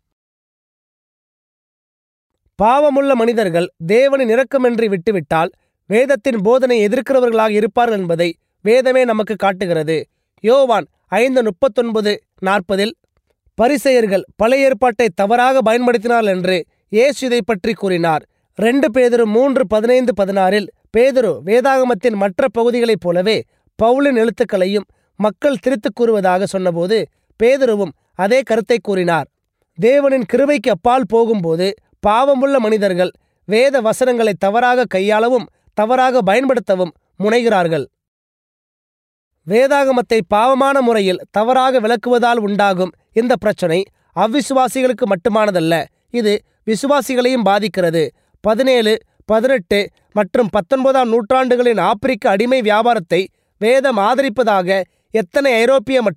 பாவமுள்ள மனிதர்கள் தேவனின் இரக்கமின்றி விட்டுவிட்டால் வேதத்தின் போதனை எதிர்க்கிறவர்களாக இருப்பார்கள் என்பதை வேதமே நமக்கு காட்டுகிறது யோவான் ஐந்து முப்பத்தொன்பது நாற்பதில் பரிசெயர்கள் பழைய ஏற்பாட்டை தவறாக பயன்படுத்தினார்கள் என்று இயேசு இதை பற்றி கூறினார் ரெண்டு பேதுரு மூன்று பதினைந்து பதினாறில் பேதுரு வேதாகமத்தின் மற்ற பகுதிகளைப் போலவே பவுலின் எழுத்துக்களையும் மக்கள் திருத்துக் கூறுவதாக சொன்னபோது பேதுருவும் அதே கருத்தை கூறினார் தேவனின் கிருபைக்கு அப்பால் போகும்போது பாவமுள்ள மனிதர்கள் வேத வசனங்களை தவறாக கையாளவும் தவறாக பயன்படுத்தவும் முனைகிறார்கள் வேதாகமத்தை பாவமான முறையில் தவறாக விளக்குவதால் உண்டாகும் இந்த பிரச்சனை அவ்விசுவாசிகளுக்கு மட்டுமானதல்ல இது விசுவாசிகளையும் பாதிக்கிறது பதினேழு பதினெட்டு மற்றும் பத்தொன்பதாம் நூற்றாண்டுகளின் ஆப்பிரிக்க அடிமை வியாபாரத்தை வேதம் ஆதரிப்பதாக எத்தனை ஐரோப்பிய மற்றும்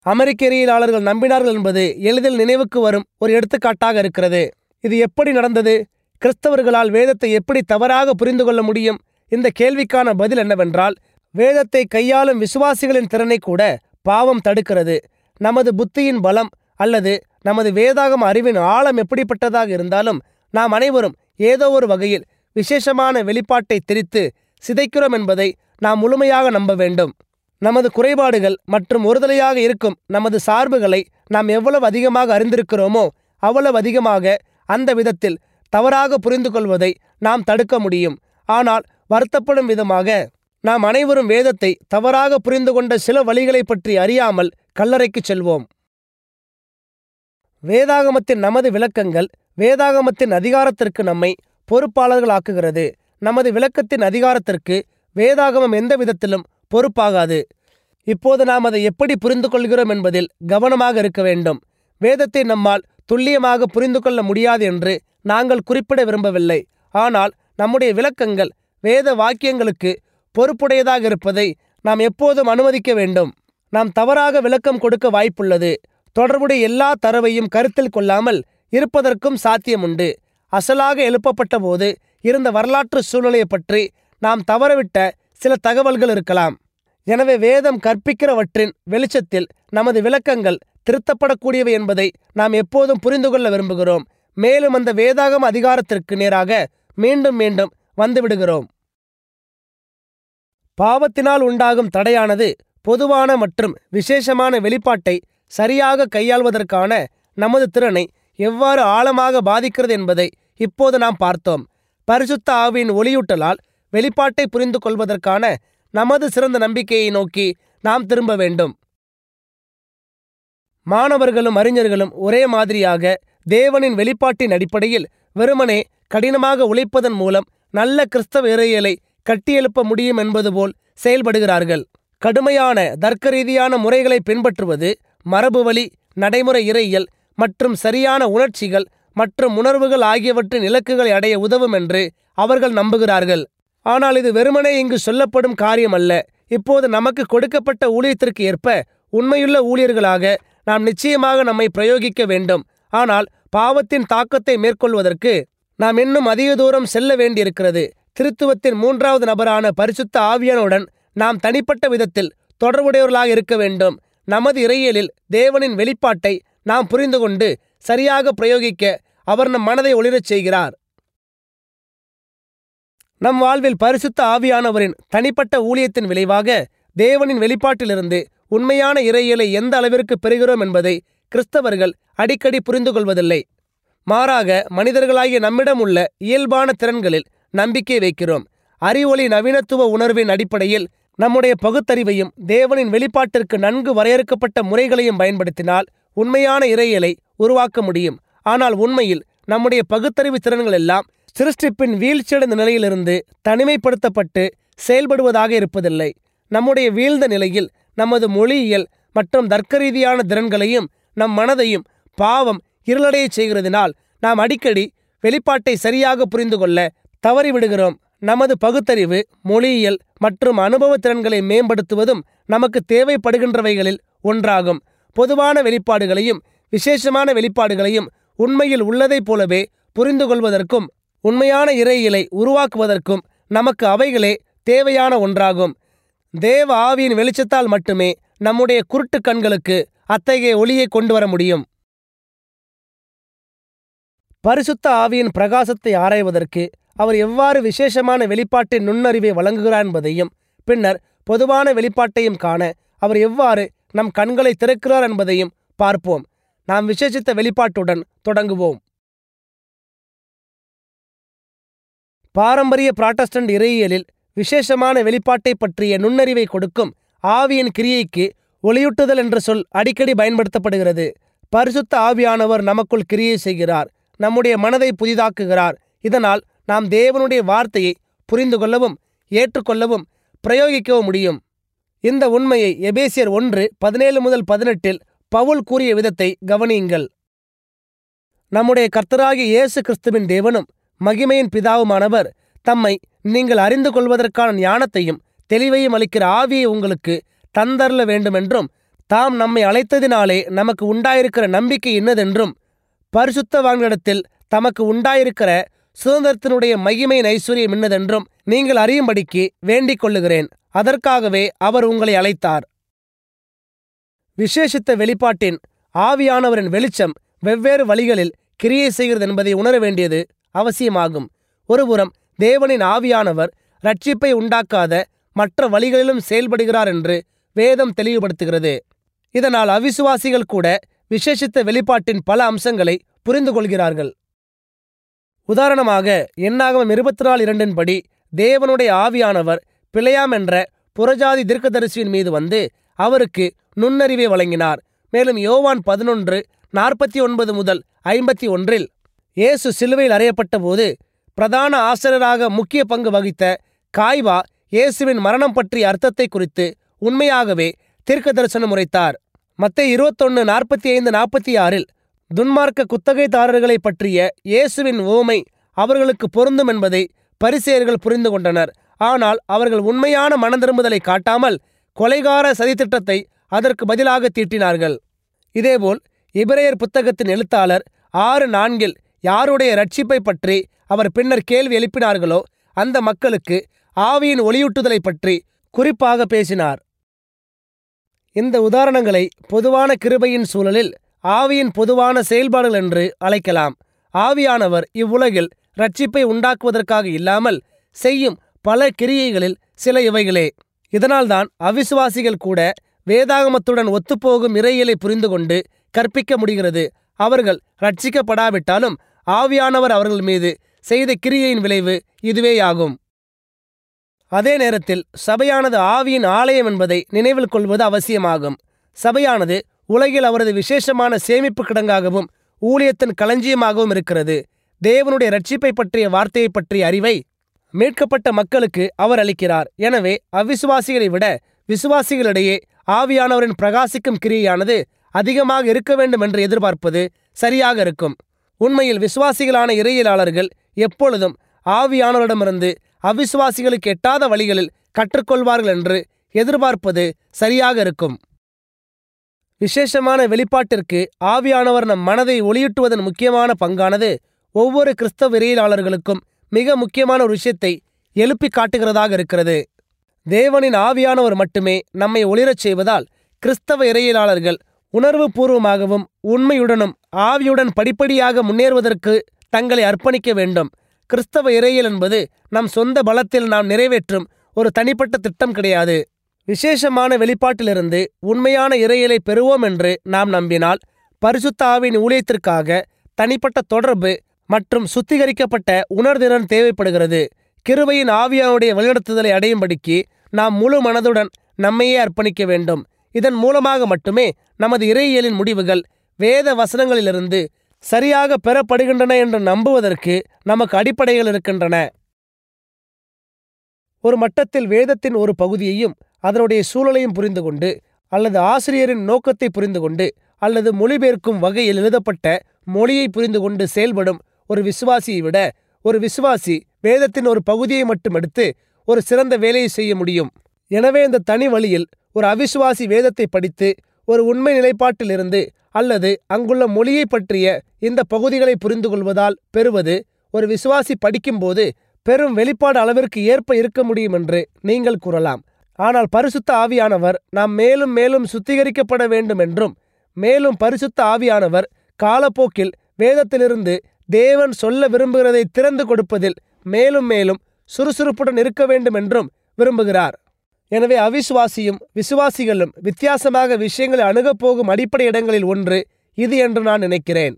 அமெரிக்கரியலாளர்கள் நம்பினார்கள் என்பது எளிதில் நினைவுக்கு வரும் ஒரு எடுத்துக்காட்டாக இருக்கிறது இது எப்படி நடந்தது கிறிஸ்தவர்களால் வேதத்தை எப்படி தவறாக புரிந்து கொள்ள முடியும் இந்த கேள்விக்கான பதில் என்னவென்றால் வேதத்தை கையாளும் விசுவாசிகளின் திறனை கூட பாவம் தடுக்கிறது நமது புத்தியின் பலம் அல்லது நமது வேதாகம அறிவின் ஆழம் எப்படிப்பட்டதாக இருந்தாலும் நாம் அனைவரும் ஏதோ ஒரு வகையில் விசேஷமான வெளிப்பாட்டை திரித்து சிதைக்கிறோம் என்பதை நாம் முழுமையாக நம்ப வேண்டும் நமது குறைபாடுகள் மற்றும் ஒருதலையாக இருக்கும் நமது சார்புகளை நாம் எவ்வளவு அதிகமாக அறிந்திருக்கிறோமோ அவ்வளவு அதிகமாக அந்த விதத்தில் தவறாக புரிந்து கொள்வதை நாம் தடுக்க முடியும் ஆனால் வருத்தப்படும் விதமாக நாம் அனைவரும் வேதத்தை தவறாக புரிந்து கொண்ட சில வழிகளை பற்றி அறியாமல் கல்லறைக்கு செல்வோம் வேதாகமத்தின் நமது விளக்கங்கள் வேதாகமத்தின் அதிகாரத்திற்கு நம்மை பொறுப்பாளர்களாக்குகிறது நமது விளக்கத்தின் அதிகாரத்திற்கு வேதாகமம் எந்த விதத்திலும் பொறுப்பாகாது இப்போது நாம் அதை எப்படி புரிந்து கொள்கிறோம் என்பதில் கவனமாக இருக்க வேண்டும் வேதத்தை நம்மால் துல்லியமாக புரிந்து கொள்ள முடியாது என்று நாங்கள் குறிப்பிட விரும்பவில்லை ஆனால் நம்முடைய விளக்கங்கள் வேத வாக்கியங்களுக்கு பொறுப்புடையதாக இருப்பதை நாம் எப்போதும் அனுமதிக்க வேண்டும் நாம் தவறாக விளக்கம் கொடுக்க வாய்ப்புள்ளது தொடர்புடைய எல்லா தரவையும் கருத்தில் கொள்ளாமல் இருப்பதற்கும் சாத்தியமுண்டு அசலாக எழுப்பப்பட்ட போது இருந்த வரலாற்று சூழ்நிலையை பற்றி நாம் தவறவிட்ட சில தகவல்கள் இருக்கலாம் எனவே வேதம் கற்பிக்கிறவற்றின் வெளிச்சத்தில் நமது விளக்கங்கள் திருத்தப்படக்கூடியவை என்பதை நாம் எப்போதும் புரிந்து கொள்ள விரும்புகிறோம் மேலும் அந்த வேதாகம அதிகாரத்திற்கு நேராக மீண்டும் மீண்டும் வந்துவிடுகிறோம் பாவத்தினால் உண்டாகும் தடையானது பொதுவான மற்றும் விசேஷமான வெளிப்பாட்டை சரியாக கையாள்வதற்கான நமது திறனை எவ்வாறு ஆழமாக பாதிக்கிறது என்பதை இப்போது நாம் பார்த்தோம் பரிசுத்த ஆவியின் ஒளியூட்டலால் வெளிப்பாட்டை புரிந்து கொள்வதற்கான நமது சிறந்த நம்பிக்கையை நோக்கி நாம் திரும்ப வேண்டும் மாணவர்களும் அறிஞர்களும் ஒரே மாதிரியாக தேவனின் வெளிப்பாட்டின் அடிப்படையில் வெறுமனே கடினமாக உழைப்பதன் மூலம் நல்ல கிறிஸ்தவ இறையியலை கட்டியெழுப்ப முடியும் என்பது போல் செயல்படுகிறார்கள் கடுமையான தர்க்க ரீதியான முறைகளை பின்பற்றுவது மரபுவழி நடைமுறை இறையியல் மற்றும் சரியான உணர்ச்சிகள் மற்றும் உணர்வுகள் ஆகியவற்றின் இலக்குகளை அடைய உதவும் என்று அவர்கள் நம்புகிறார்கள் ஆனால் இது வெறுமனே இங்கு சொல்லப்படும் காரியம் அல்ல இப்போது நமக்கு கொடுக்கப்பட்ட ஊழியத்திற்கு ஏற்ப உண்மையுள்ள ஊழியர்களாக நாம் நிச்சயமாக நம்மை பிரயோகிக்க வேண்டும் ஆனால் பாவத்தின் தாக்கத்தை மேற்கொள்வதற்கு நாம் இன்னும் அதிக தூரம் செல்ல வேண்டியிருக்கிறது திருத்துவத்தின் மூன்றாவது நபரான பரிசுத்த ஆவியானுடன் நாம் தனிப்பட்ட விதத்தில் தொடர்புடையவர்களாக இருக்க வேண்டும் நமது இறையியலில் தேவனின் வெளிப்பாட்டை நாம் புரிந்து கொண்டு சரியாக பிரயோகிக்க அவர் நம் மனதை ஒளிரச் செய்கிறார் நம் வாழ்வில் பரிசுத்த ஆவியானவரின் தனிப்பட்ட ஊழியத்தின் விளைவாக தேவனின் வெளிப்பாட்டிலிருந்து உண்மையான இறையியலை எந்த அளவிற்கு பெறுகிறோம் என்பதை கிறிஸ்தவர்கள் அடிக்கடி புரிந்து கொள்வதில்லை மாறாக மனிதர்களாகிய நம்மிடம் உள்ள இயல்பான திறன்களில் நம்பிக்கை வைக்கிறோம் அறிவொளி நவீனத்துவ உணர்வின் அடிப்படையில் நம்முடைய பகுத்தறிவையும் தேவனின் வெளிப்பாட்டிற்கு நன்கு வரையறுக்கப்பட்ட முறைகளையும் பயன்படுத்தினால் உண்மையான இறையியலை உருவாக்க முடியும் ஆனால் உண்மையில் நம்முடைய பகுத்தறிவு திறன்கள் எல்லாம் சிருஷ்டிப்பின் வீழ்ச்சியடைந்த நிலையிலிருந்து தனிமைப்படுத்தப்பட்டு செயல்படுவதாக இருப்பதில்லை நம்முடைய வீழ்ந்த நிலையில் நமது மொழியியல் மற்றும் தர்க்க ரீதியான திறன்களையும் நம் மனதையும் பாவம் இருளடையச் செய்கிறதினால் நாம் அடிக்கடி வெளிப்பாட்டை சரியாக புரிந்து கொள்ள தவறிவிடுகிறோம் நமது பகுத்தறிவு மொழியியல் மற்றும் அனுபவ திறன்களை மேம்படுத்துவதும் நமக்கு தேவைப்படுகின்றவைகளில் ஒன்றாகும் பொதுவான வெளிப்பாடுகளையும் விசேஷமான வெளிப்பாடுகளையும் உண்மையில் உள்ளதைப் போலவே புரிந்து கொள்வதற்கும் உண்மையான இறையிலை உருவாக்குவதற்கும் நமக்கு அவைகளே தேவையான ஒன்றாகும் தேவ ஆவியின் வெளிச்சத்தால் மட்டுமே நம்முடைய குருட்டு கண்களுக்கு அத்தகைய ஒளியை கொண்டு வர முடியும் பரிசுத்த ஆவியின் பிரகாசத்தை ஆராய்வதற்கு அவர் எவ்வாறு விசேஷமான வெளிப்பாட்டின் நுண்ணறிவை வழங்குகிறார் என்பதையும் பின்னர் பொதுவான வெளிப்பாட்டையும் காண அவர் எவ்வாறு நம் கண்களை திறக்கிறார் என்பதையும் பார்ப்போம் நாம் விசேஷித்த வெளிப்பாட்டுடன் தொடங்குவோம் பாரம்பரிய புராட்டஸ்டன்ட் இறையியலில் விசேஷமான வெளிப்பாட்டை பற்றிய நுண்ணறிவை கொடுக்கும் ஆவியின் கிரியைக்கு ஒளியூட்டுதல் என்ற சொல் அடிக்கடி பயன்படுத்தப்படுகிறது பரிசுத்த ஆவியானவர் நமக்குள் கிரியை செய்கிறார் நம்முடைய மனதை புதிதாக்குகிறார் இதனால் நாம் தேவனுடைய வார்த்தையை புரிந்து கொள்ளவும் ஏற்றுக்கொள்ளவும் பிரயோகிக்கவும் முடியும் இந்த உண்மையை எபேசியர் ஒன்று பதினேழு முதல் பதினெட்டில் பவுல் கூறிய விதத்தை கவனியுங்கள் நம்முடைய கர்த்தராகிய இயேசு கிறிஸ்துவின் தேவனும் மகிமையின் பிதாவுமானவர் தம்மை நீங்கள் அறிந்து கொள்வதற்கான ஞானத்தையும் தெளிவையும் அளிக்கிற ஆவியை உங்களுக்கு தந்தரல வேண்டுமென்றும் தாம் நம்மை அழைத்ததினாலே நமக்கு உண்டாயிருக்கிற நம்பிக்கை என்னதென்றும் பரிசுத்தவான்களிடத்தில் தமக்கு உண்டாயிருக்கிற சுதந்திரத்தினுடைய மகிமையின் ஐஸ்வர்யம் என்னதென்றும் நீங்கள் அறியும்படிக்கு வேண்டிக் கொள்ளுகிறேன் அதற்காகவே அவர் உங்களை அழைத்தார் விசேஷித்த வெளிப்பாட்டின் ஆவியானவரின் வெளிச்சம் வெவ்வேறு வழிகளில் கிரியை செய்கிறது என்பதை உணர வேண்டியது அவசியமாகும் ஒருபுறம் தேவனின் ஆவியானவர் ரட்சிப்பை உண்டாக்காத மற்ற வழிகளிலும் செயல்படுகிறார் என்று வேதம் தெளிவுபடுத்துகிறது இதனால் அவிசுவாசிகள் கூட விசேஷித்த வெளிப்பாட்டின் பல அம்சங்களை புரிந்து கொள்கிறார்கள் உதாரணமாக எண்ணாகமம் இருபத்தி நாலு இரண்டின் படி தேவனுடைய ஆவியானவர் பிழையாம் என்ற புறஜாதி தீர்க்கதரிசியின் மீது வந்து அவருக்கு நுண்ணறிவை வழங்கினார் மேலும் யோவான் பதினொன்று நாற்பத்தி ஒன்பது முதல் ஐம்பத்தி ஒன்றில் இயேசு சிலுவையில் அறையப்பட்ட போது பிரதான ஆசிரியராக முக்கிய பங்கு வகித்த காய்வா இயேசுவின் மரணம் பற்றிய அர்த்தத்தை குறித்து உண்மையாகவே தீர்க்க தரிசனம் உரைத்தார் மத்திய இருபத்தொன்னு நாற்பத்தி ஐந்து நாற்பத்தி ஆறில் துன்மார்க்க குத்தகைதாரர்களை பற்றிய இயேசுவின் ஓமை அவர்களுக்கு பொருந்தும் என்பதை பரிசேயர்கள் புரிந்து கொண்டனர் ஆனால் அவர்கள் உண்மையான மனந்திரும்புதலை காட்டாமல் கொலைகார சதித்திட்டத்தை அதற்கு பதிலாக தீட்டினார்கள் இதேபோல் இபிரேயர் புத்தகத்தின் எழுத்தாளர் ஆறு நான்கில் யாருடைய ரட்சிப்பை பற்றி அவர் பின்னர் கேள்வி எழுப்பினார்களோ அந்த மக்களுக்கு ஆவியின் ஒளியூட்டுதலை பற்றி குறிப்பாக பேசினார் இந்த உதாரணங்களை பொதுவான கிருபையின் சூழலில் ஆவியின் பொதுவான செயல்பாடுகள் என்று அழைக்கலாம் ஆவியானவர் இவ்வுலகில் ரட்சிப்பை உண்டாக்குவதற்காக இல்லாமல் செய்யும் பல கிரியைகளில் சில இவைகளே இதனால்தான் அவிசுவாசிகள் கூட வேதாகமத்துடன் ஒத்துப்போகும் இறையியலை புரிந்து கொண்டு கற்பிக்க முடிகிறது அவர்கள் ரட்சிக்கப்படாவிட்டாலும் ஆவியானவர் அவர்கள் மீது செய்த கிரியையின் விளைவு இதுவேயாகும் அதே நேரத்தில் சபையானது ஆவியின் ஆலயம் என்பதை நினைவில் கொள்வது அவசியமாகும் சபையானது உலகில் அவரது விசேஷமான சேமிப்பு கிடங்காகவும் ஊழியத்தின் களஞ்சியமாகவும் இருக்கிறது தேவனுடைய ரட்சிப்பை பற்றிய வார்த்தையை பற்றிய அறிவை மீட்கப்பட்ட மக்களுக்கு அவர் அளிக்கிறார் எனவே அவ்விசுவாசிகளை விட விசுவாசிகளிடையே ஆவியானவரின் பிரகாசிக்கும் கிரியையானது அதிகமாக இருக்க வேண்டும் என்று எதிர்பார்ப்பது சரியாக இருக்கும் உண்மையில் விசுவாசிகளான இறையியலாளர்கள் எப்பொழுதும் ஆவியானவரிடமிருந்து அவிசுவாசிகளுக்கு எட்டாத வழிகளில் கற்றுக்கொள்வார்கள் என்று எதிர்பார்ப்பது சரியாக இருக்கும் விசேஷமான வெளிப்பாட்டிற்கு ஆவியானவர் நம் மனதை ஒளியூட்டுவதன் முக்கியமான பங்கானது ஒவ்வொரு கிறிஸ்தவ இறையியலாளர்களுக்கும் மிக முக்கியமான ஒரு விஷயத்தை எழுப்பி காட்டுகிறதாக இருக்கிறது தேவனின் ஆவியானவர் மட்டுமே நம்மை ஒளிரச் செய்வதால் கிறிஸ்தவ இறையியலாளர்கள் உணர்வு பூர்வமாகவும் உண்மையுடனும் ஆவியுடன் படிப்படியாக முன்னேறுவதற்கு தங்களை அர்ப்பணிக்க வேண்டும் கிறிஸ்தவ இறையியல் என்பது நம் சொந்த பலத்தில் நாம் நிறைவேற்றும் ஒரு தனிப்பட்ட திட்டம் கிடையாது விசேஷமான வெளிப்பாட்டிலிருந்து உண்மையான இறையிலை பெறுவோம் என்று நாம் நம்பினால் பரிசுத்த ஆவின் ஊழியத்திற்காக தனிப்பட்ட தொடர்பு மற்றும் சுத்திகரிக்கப்பட்ட உணர்திறன் தேவைப்படுகிறது கிருபையின் ஆவியானுடைய வழிநடத்துதலை அடையும்படிக்கு நாம் முழு மனதுடன் நம்மையே அர்ப்பணிக்க வேண்டும் இதன் மூலமாக மட்டுமே நமது இறையியலின் முடிவுகள் வேத வசனங்களிலிருந்து சரியாக பெறப்படுகின்றன என்று நம்புவதற்கு நமக்கு அடிப்படைகள் இருக்கின்றன ஒரு மட்டத்தில் வேதத்தின் ஒரு பகுதியையும் அதனுடைய சூழலையும் புரிந்து கொண்டு அல்லது ஆசிரியரின் நோக்கத்தை புரிந்து கொண்டு அல்லது மொழிபெயர்க்கும் வகையில் எழுதப்பட்ட மொழியை புரிந்து கொண்டு செயல்படும் ஒரு விசுவாசியை விட ஒரு விசுவாசி வேதத்தின் ஒரு பகுதியை மட்டும் எடுத்து ஒரு சிறந்த வேலையை செய்ய முடியும் எனவே இந்த தனி வழியில் ஒரு அவிசுவாசி வேதத்தை படித்து ஒரு உண்மை நிலைப்பாட்டிலிருந்து அல்லது அங்குள்ள மொழியை பற்றிய இந்த பகுதிகளை புரிந்து கொள்வதால் பெறுவது ஒரு விசுவாசி படிக்கும்போது பெரும் வெளிப்பாடு அளவிற்கு ஏற்ப இருக்க முடியும் என்று நீங்கள் கூறலாம் ஆனால் பரிசுத்த ஆவியானவர் நாம் மேலும் மேலும் சுத்திகரிக்கப்பட வேண்டும் என்றும் மேலும் பரிசுத்த ஆவியானவர் காலப்போக்கில் வேதத்திலிருந்து தேவன் சொல்ல விரும்புகிறதை திறந்து கொடுப்பதில் மேலும் மேலும் சுறுசுறுப்புடன் இருக்க வேண்டும் என்றும் விரும்புகிறார் எனவே அவிசுவாசியும் விசுவாசிகளும் வித்தியாசமாக விஷயங்களை அணுகப் போகும் அடிப்படை இடங்களில் ஒன்று இது என்று நான் நினைக்கிறேன்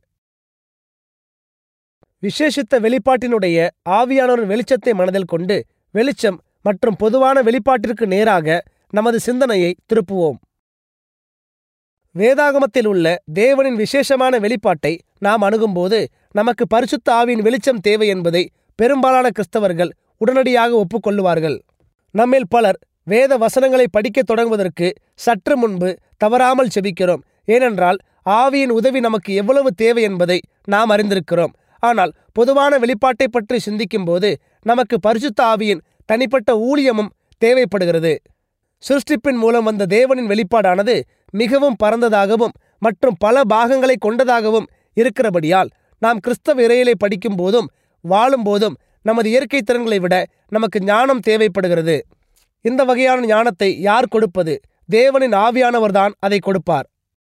விசேஷித்த வெளிப்பாட்டினுடைய ஆவியானவரின் வெளிச்சத்தை மனதில் கொண்டு வெளிச்சம் மற்றும் பொதுவான வெளிப்பாட்டிற்கு நேராக நமது சிந்தனையை திருப்புவோம் வேதாகமத்தில் உள்ள தேவனின் விசேஷமான வெளிப்பாட்டை நாம் அணுகும்போது நமக்கு பரிசுத்த ஆவியின் வெளிச்சம் தேவை என்பதை பெரும்பாலான கிறிஸ்தவர்கள் உடனடியாக ஒப்புக்கொள்ளுவார்கள் நம்மில் பலர் வேத வசனங்களை படிக்கத் தொடங்குவதற்கு சற்று முன்பு தவறாமல் செபிக்கிறோம் ஏனென்றால் ஆவியின் உதவி நமக்கு எவ்வளவு தேவை என்பதை நாம் அறிந்திருக்கிறோம் ஆனால் பொதுவான வெளிப்பாட்டை பற்றி சிந்திக்கும்போது நமக்கு பரிசுத்த ஆவியின் தனிப்பட்ட ஊழியமும் தேவைப்படுகிறது சிருஷ்டிப்பின் மூலம் வந்த தேவனின் வெளிப்பாடானது மிகவும் பரந்ததாகவும் மற்றும் பல பாகங்களை கொண்டதாகவும் இருக்கிறபடியால் நாம் கிறிஸ்தவ இறையிலை படிக்கும் போதும் வாழும் போதும் நமது இயற்கை திறன்களை விட நமக்கு ஞானம் தேவைப்படுகிறது இந்த வகையான ஞானத்தை யார் கொடுப்பது தேவனின் ஆவியானவர்தான் அதை கொடுப்பார்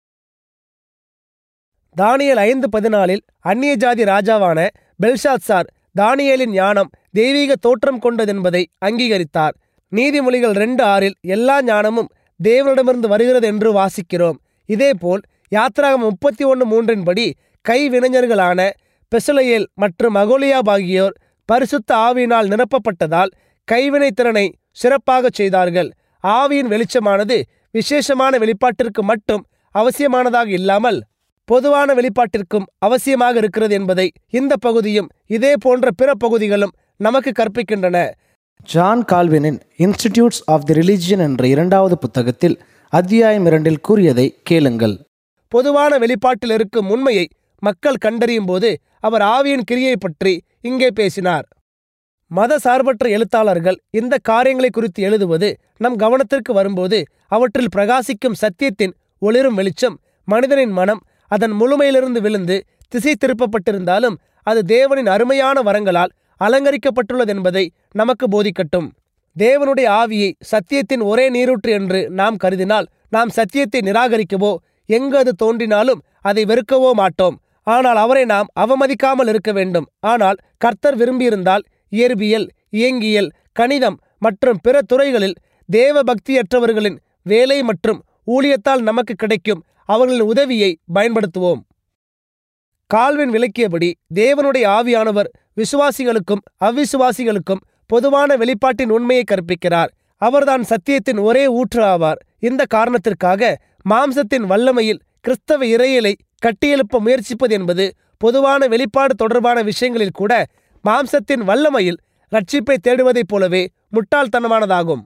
தானியல் ஐந்து பதினாலில் அந்நிய ஜாதி ராஜாவான பெல்ஷாத்சார் தானியேலின் ஞானம் தெய்வீக தோற்றம் கொண்டதென்பதை அங்கீகரித்தார் நீதிமொழிகள் ரெண்டு ஆறில் எல்லா ஞானமும் தேவனிடமிருந்து வருகிறது என்று வாசிக்கிறோம் இதேபோல் யாத்ராகம் முப்பத்தி ஒன்று மூன்றின்படி கைவினைஞர்களான பெசுலையேல் மற்றும் அகோலியாப் ஆகியோர் பரிசுத்த ஆவியினால் நிரப்பப்பட்டதால் கைவினை திறனை சிறப்பாகச் செய்தார்கள் ஆவியின் வெளிச்சமானது விசேஷமான வெளிப்பாட்டிற்கு மட்டும் அவசியமானதாக இல்லாமல் பொதுவான வெளிப்பாட்டிற்கும் அவசியமாக இருக்கிறது என்பதை இந்த பகுதியும் இதே போன்ற பிற பகுதிகளும் நமக்கு கற்பிக்கின்றன ஜான் கால்வினின் இன்ஸ்டிடியூட்ஸ் ஆஃப் தி ரிலிஜியன் என்ற இரண்டாவது புத்தகத்தில் அத்தியாயம் இரண்டில் கூறியதை கேளுங்கள் பொதுவான வெளிப்பாட்டில் இருக்கும் உண்மையை மக்கள் கண்டறியும் போது அவர் ஆவியின் கிரியை பற்றி இங்கே பேசினார் மத சார்பற்ற எழுத்தாளர்கள் இந்த காரியங்களை குறித்து எழுதுவது நம் கவனத்திற்கு வரும்போது அவற்றில் பிரகாசிக்கும் சத்தியத்தின் ஒளிரும் வெளிச்சம் மனிதனின் மனம் அதன் முழுமையிலிருந்து விழுந்து திசை திருப்பப்பட்டிருந்தாலும் அது தேவனின் அருமையான வரங்களால் அலங்கரிக்கப்பட்டுள்ளது என்பதை நமக்கு போதிக்கட்டும் தேவனுடைய ஆவியை சத்தியத்தின் ஒரே நீரூற்று என்று நாம் கருதினால் நாம் சத்தியத்தை நிராகரிக்கவோ எங்கு அது தோன்றினாலும் அதை வெறுக்கவோ மாட்டோம் ஆனால் அவரை நாம் அவமதிக்காமல் இருக்க வேண்டும் ஆனால் கர்த்தர் விரும்பியிருந்தால் இயற்பியல் இயங்கியல் கணிதம் மற்றும் பிற துறைகளில் தேவ பக்தியற்றவர்களின் வேலை மற்றும் ஊழியத்தால் நமக்கு கிடைக்கும் அவர்களின் உதவியை பயன்படுத்துவோம் கால்வின் விளக்கியபடி தேவனுடைய ஆவியானவர் விசுவாசிகளுக்கும் அவ்விசுவாசிகளுக்கும் பொதுவான வெளிப்பாட்டின் உண்மையை கற்பிக்கிறார் அவர்தான் சத்தியத்தின் ஒரே ஊற்று ஆவார் இந்த காரணத்திற்காக மாம்சத்தின் வல்லமையில் கிறிஸ்தவ இறையலை கட்டியெழுப்ப முயற்சிப்பது என்பது பொதுவான வெளிப்பாடு தொடர்பான விஷயங்களில் கூட மாம்சத்தின் வல்லமையில் ரட்சிப்பை தேடுவதைப் போலவே முட்டாள்தனமானதாகும்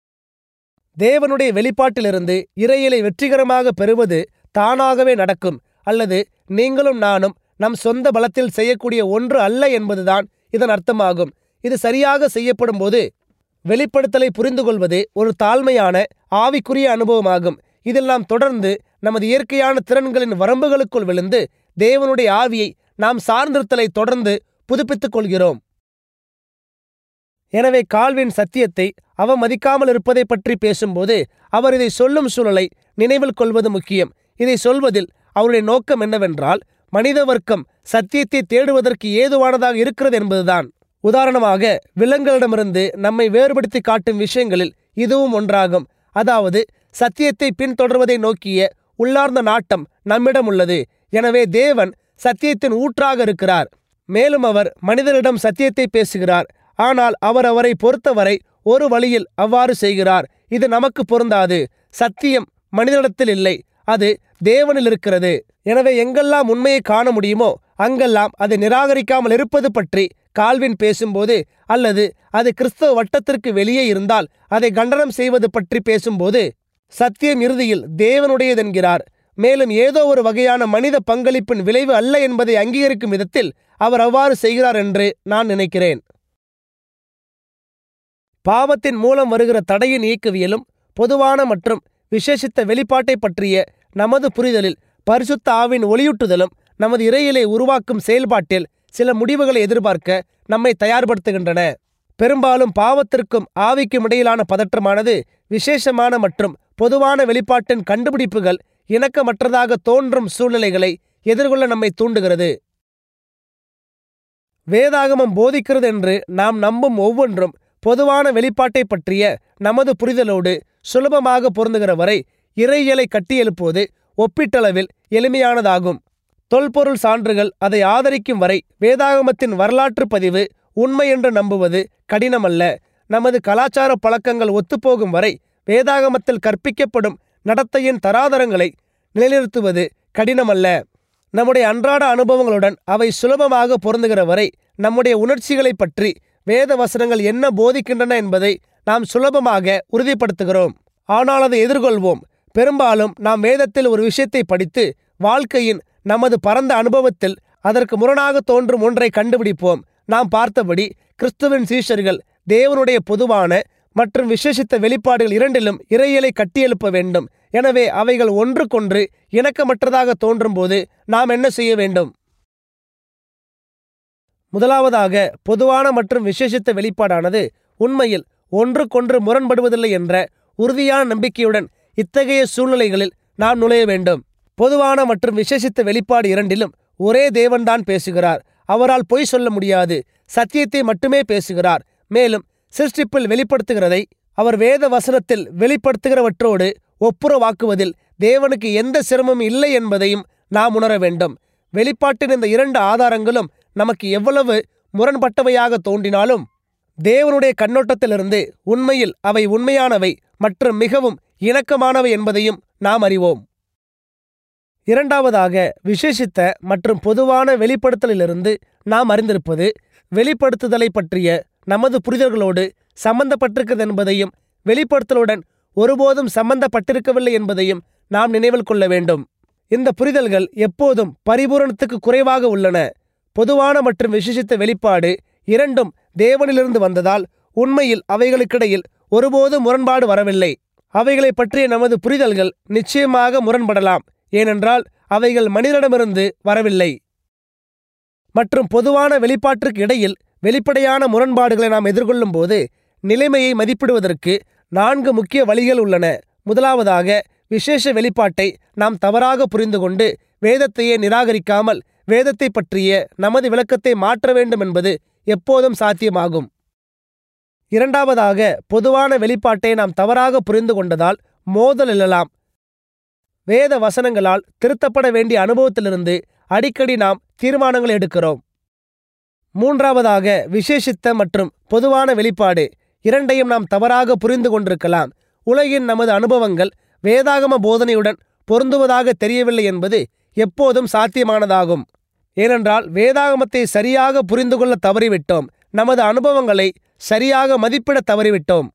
தேவனுடைய வெளிப்பாட்டிலிருந்து இறையலை வெற்றிகரமாக பெறுவது தானாகவே நடக்கும் அல்லது நீங்களும் நானும் நம் சொந்த பலத்தில் செய்யக்கூடிய ஒன்று அல்ல என்பதுதான் இதன் அர்த்தமாகும் இது சரியாக செய்யப்படும் போது வெளிப்படுத்தலை புரிந்து கொள்வது ஒரு தாழ்மையான ஆவிக்குரிய அனுபவமாகும் இதில் நாம் தொடர்ந்து நமது இயற்கையான திறன்களின் வரம்புகளுக்குள் விழுந்து தேவனுடைய ஆவியை நாம் சார்ந்திருத்தலை தொடர்ந்து புதுப்பித்துக் கொள்கிறோம் எனவே கால்வின் சத்தியத்தை அவமதிக்காமல் இருப்பதை பற்றி பேசும்போது அவர் இதை சொல்லும் சூழலை நினைவில் கொள்வது முக்கியம் இதை சொல்வதில் அவருடைய நோக்கம் என்னவென்றால் மனித வர்க்கம் சத்தியத்தை தேடுவதற்கு ஏதுவானதாக இருக்கிறது என்பதுதான் உதாரணமாக விலங்குகளிடமிருந்து நம்மை வேறுபடுத்தி காட்டும் விஷயங்களில் இதுவும் ஒன்றாகும் அதாவது சத்தியத்தை பின்தொடர்வதை நோக்கிய உள்ளார்ந்த நாட்டம் நம்மிடம் உள்ளது எனவே தேவன் சத்தியத்தின் ஊற்றாக இருக்கிறார் மேலும் அவர் மனிதரிடம் சத்தியத்தை பேசுகிறார் ஆனால் அவர் அவரை பொறுத்தவரை ஒரு வழியில் அவ்வாறு செய்கிறார் இது நமக்கு பொருந்தாது சத்தியம் மனிதனிடத்தில் இல்லை அது தேவனில் இருக்கிறது எனவே எங்கெல்லாம் உண்மையை காண முடியுமோ அங்கெல்லாம் அதை நிராகரிக்காமல் இருப்பது பற்றி கால்வின் பேசும்போது அல்லது அது கிறிஸ்தவ வட்டத்திற்கு வெளியே இருந்தால் அதை கண்டனம் செய்வது பற்றி பேசும்போது சத்தியம் இறுதியில் தேவனுடையதென்கிறார் மேலும் ஏதோ ஒரு வகையான மனித பங்களிப்பின் விளைவு அல்ல என்பதை அங்கீகரிக்கும் விதத்தில் அவர் அவ்வாறு செய்கிறார் என்று நான் நினைக்கிறேன் பாவத்தின் மூலம் வருகிற தடையின் இயக்கவியலும் பொதுவான மற்றும் விசேஷித்த வெளிப்பாட்டை பற்றிய நமது புரிதலில் பரிசுத்த ஆவின் ஒளியூட்டுதலும் நமது இறையிலை உருவாக்கும் செயல்பாட்டில் சில முடிவுகளை எதிர்பார்க்க நம்மை தயார்படுத்துகின்றன பெரும்பாலும் பாவத்திற்கும் ஆவிக்கும் இடையிலான பதற்றமானது விசேஷமான மற்றும் பொதுவான வெளிப்பாட்டின் கண்டுபிடிப்புகள் இணக்கமற்றதாக தோன்றும் சூழ்நிலைகளை எதிர்கொள்ள நம்மை தூண்டுகிறது வேதாகமம் போதிக்கிறது என்று நாம் நம்பும் ஒவ்வொன்றும் பொதுவான வெளிப்பாட்டை பற்றிய நமது புரிதலோடு சுலபமாக பொருந்துகிற வரை இறையியலை கட்டியெழுப்புவது ஒப்பீட்டளவில் எளிமையானதாகும் தொல்பொருள் சான்றுகள் அதை ஆதரிக்கும் வரை வேதாகமத்தின் வரலாற்று பதிவு உண்மை என்று நம்புவது கடினமல்ல நமது கலாச்சார பழக்கங்கள் ஒத்துப்போகும் வரை வேதாகமத்தில் கற்பிக்கப்படும் நடத்தையின் தராதரங்களை நிலைநிறுத்துவது கடினமல்ல நம்முடைய அன்றாட அனுபவங்களுடன் அவை சுலபமாக பொருந்துகிற வரை நம்முடைய உணர்ச்சிகளைப் பற்றி வேத வசனங்கள் என்ன போதிக்கின்றன என்பதை நாம் சுலபமாக உறுதிப்படுத்துகிறோம் ஆனால் அதை எதிர்கொள்வோம் பெரும்பாலும் நாம் வேதத்தில் ஒரு விஷயத்தை படித்து வாழ்க்கையின் நமது பரந்த அனுபவத்தில் அதற்கு முரணாக தோன்றும் ஒன்றை கண்டுபிடிப்போம் நாம் பார்த்தபடி கிறிஸ்துவின் சீஷர்கள் தேவனுடைய பொதுவான மற்றும் விசேஷித்த வெளிப்பாடுகள் இரண்டிலும் இறையியலை கட்டியெழுப்ப வேண்டும் எனவே அவைகள் ஒன்றுக்கொன்று இணக்கமற்றதாக தோன்றும்போது நாம் என்ன செய்ய வேண்டும் முதலாவதாக பொதுவான மற்றும் விசேஷித்த வெளிப்பாடானது உண்மையில் ஒன்றுக்கொன்று முரண்படுவதில்லை என்ற உறுதியான நம்பிக்கையுடன் இத்தகைய சூழ்நிலைகளில் நாம் நுழைய வேண்டும் பொதுவான மற்றும் விசேஷித்த வெளிப்பாடு இரண்டிலும் ஒரே தேவன்தான் பேசுகிறார் அவரால் பொய் சொல்ல முடியாது சத்தியத்தை மட்டுமே பேசுகிறார் மேலும் சிருஷ்டிப்பில் வெளிப்படுத்துகிறதை அவர் வேத வசனத்தில் வெளிப்படுத்துகிறவற்றோடு ஒப்புரவாக்குவதில் தேவனுக்கு எந்த சிரமமும் இல்லை என்பதையும் நாம் உணர வேண்டும் வெளிப்பாட்டின் இந்த இரண்டு ஆதாரங்களும் நமக்கு எவ்வளவு முரண்பட்டவையாக தோன்றினாலும் தேவனுடைய கண்ணோட்டத்திலிருந்து உண்மையில் அவை உண்மையானவை மற்றும் மிகவும் இணக்கமானவை என்பதையும் நாம் அறிவோம் இரண்டாவதாக விசேஷித்த மற்றும் பொதுவான வெளிப்படுத்தலிலிருந்து நாம் அறிந்திருப்பது வெளிப்படுத்துதலை பற்றிய நமது புரிதல்களோடு சம்பந்தப்பட்டிருக்கிறது என்பதையும் வெளிப்படுத்தலுடன் ஒருபோதும் சம்பந்தப்பட்டிருக்கவில்லை என்பதையும் நாம் நினைவில் கொள்ள வேண்டும் இந்த புரிதல்கள் எப்போதும் பரிபூரணத்துக்கு குறைவாக உள்ளன பொதுவான மற்றும் விசேஷித்த வெளிப்பாடு இரண்டும் தேவனிலிருந்து வந்ததால் உண்மையில் அவைகளுக்கிடையில் ஒருபோதும் முரண்பாடு வரவில்லை அவைகளை பற்றிய நமது புரிதல்கள் நிச்சயமாக முரண்படலாம் ஏனென்றால் அவைகள் மனிதனிடமிருந்து வரவில்லை மற்றும் பொதுவான வெளிப்பாட்டிற்கு இடையில் வெளிப்படையான முரண்பாடுகளை நாம் எதிர்கொள்ளும் போது நிலைமையை மதிப்பிடுவதற்கு நான்கு முக்கிய வழிகள் உள்ளன முதலாவதாக விசேஷ வெளிப்பாட்டை நாம் தவறாக புரிந்து கொண்டு வேதத்தையே நிராகரிக்காமல் வேதத்தை பற்றிய நமது விளக்கத்தை மாற்ற வேண்டும் என்பது எப்போதும் சாத்தியமாகும் இரண்டாவதாக பொதுவான வெளிப்பாட்டை நாம் தவறாக புரிந்து கொண்டதால் மோதல் எழலாம் வேத வசனங்களால் திருத்தப்பட வேண்டிய அனுபவத்திலிருந்து அடிக்கடி நாம் தீர்மானங்களை எடுக்கிறோம் மூன்றாவதாக விசேஷித்த மற்றும் பொதுவான வெளிப்பாடு இரண்டையும் நாம் தவறாக புரிந்து கொண்டிருக்கலாம் உலகின் நமது அனுபவங்கள் வேதாகம போதனையுடன் பொருந்துவதாக தெரியவில்லை என்பது எப்போதும் சாத்தியமானதாகும் ஏனென்றால் வேதாகமத்தை சரியாக புரிந்து கொள்ள தவறிவிட்டோம் நமது அனுபவங்களை சரியாக மதிப்பிட தவறிவிட்டோம்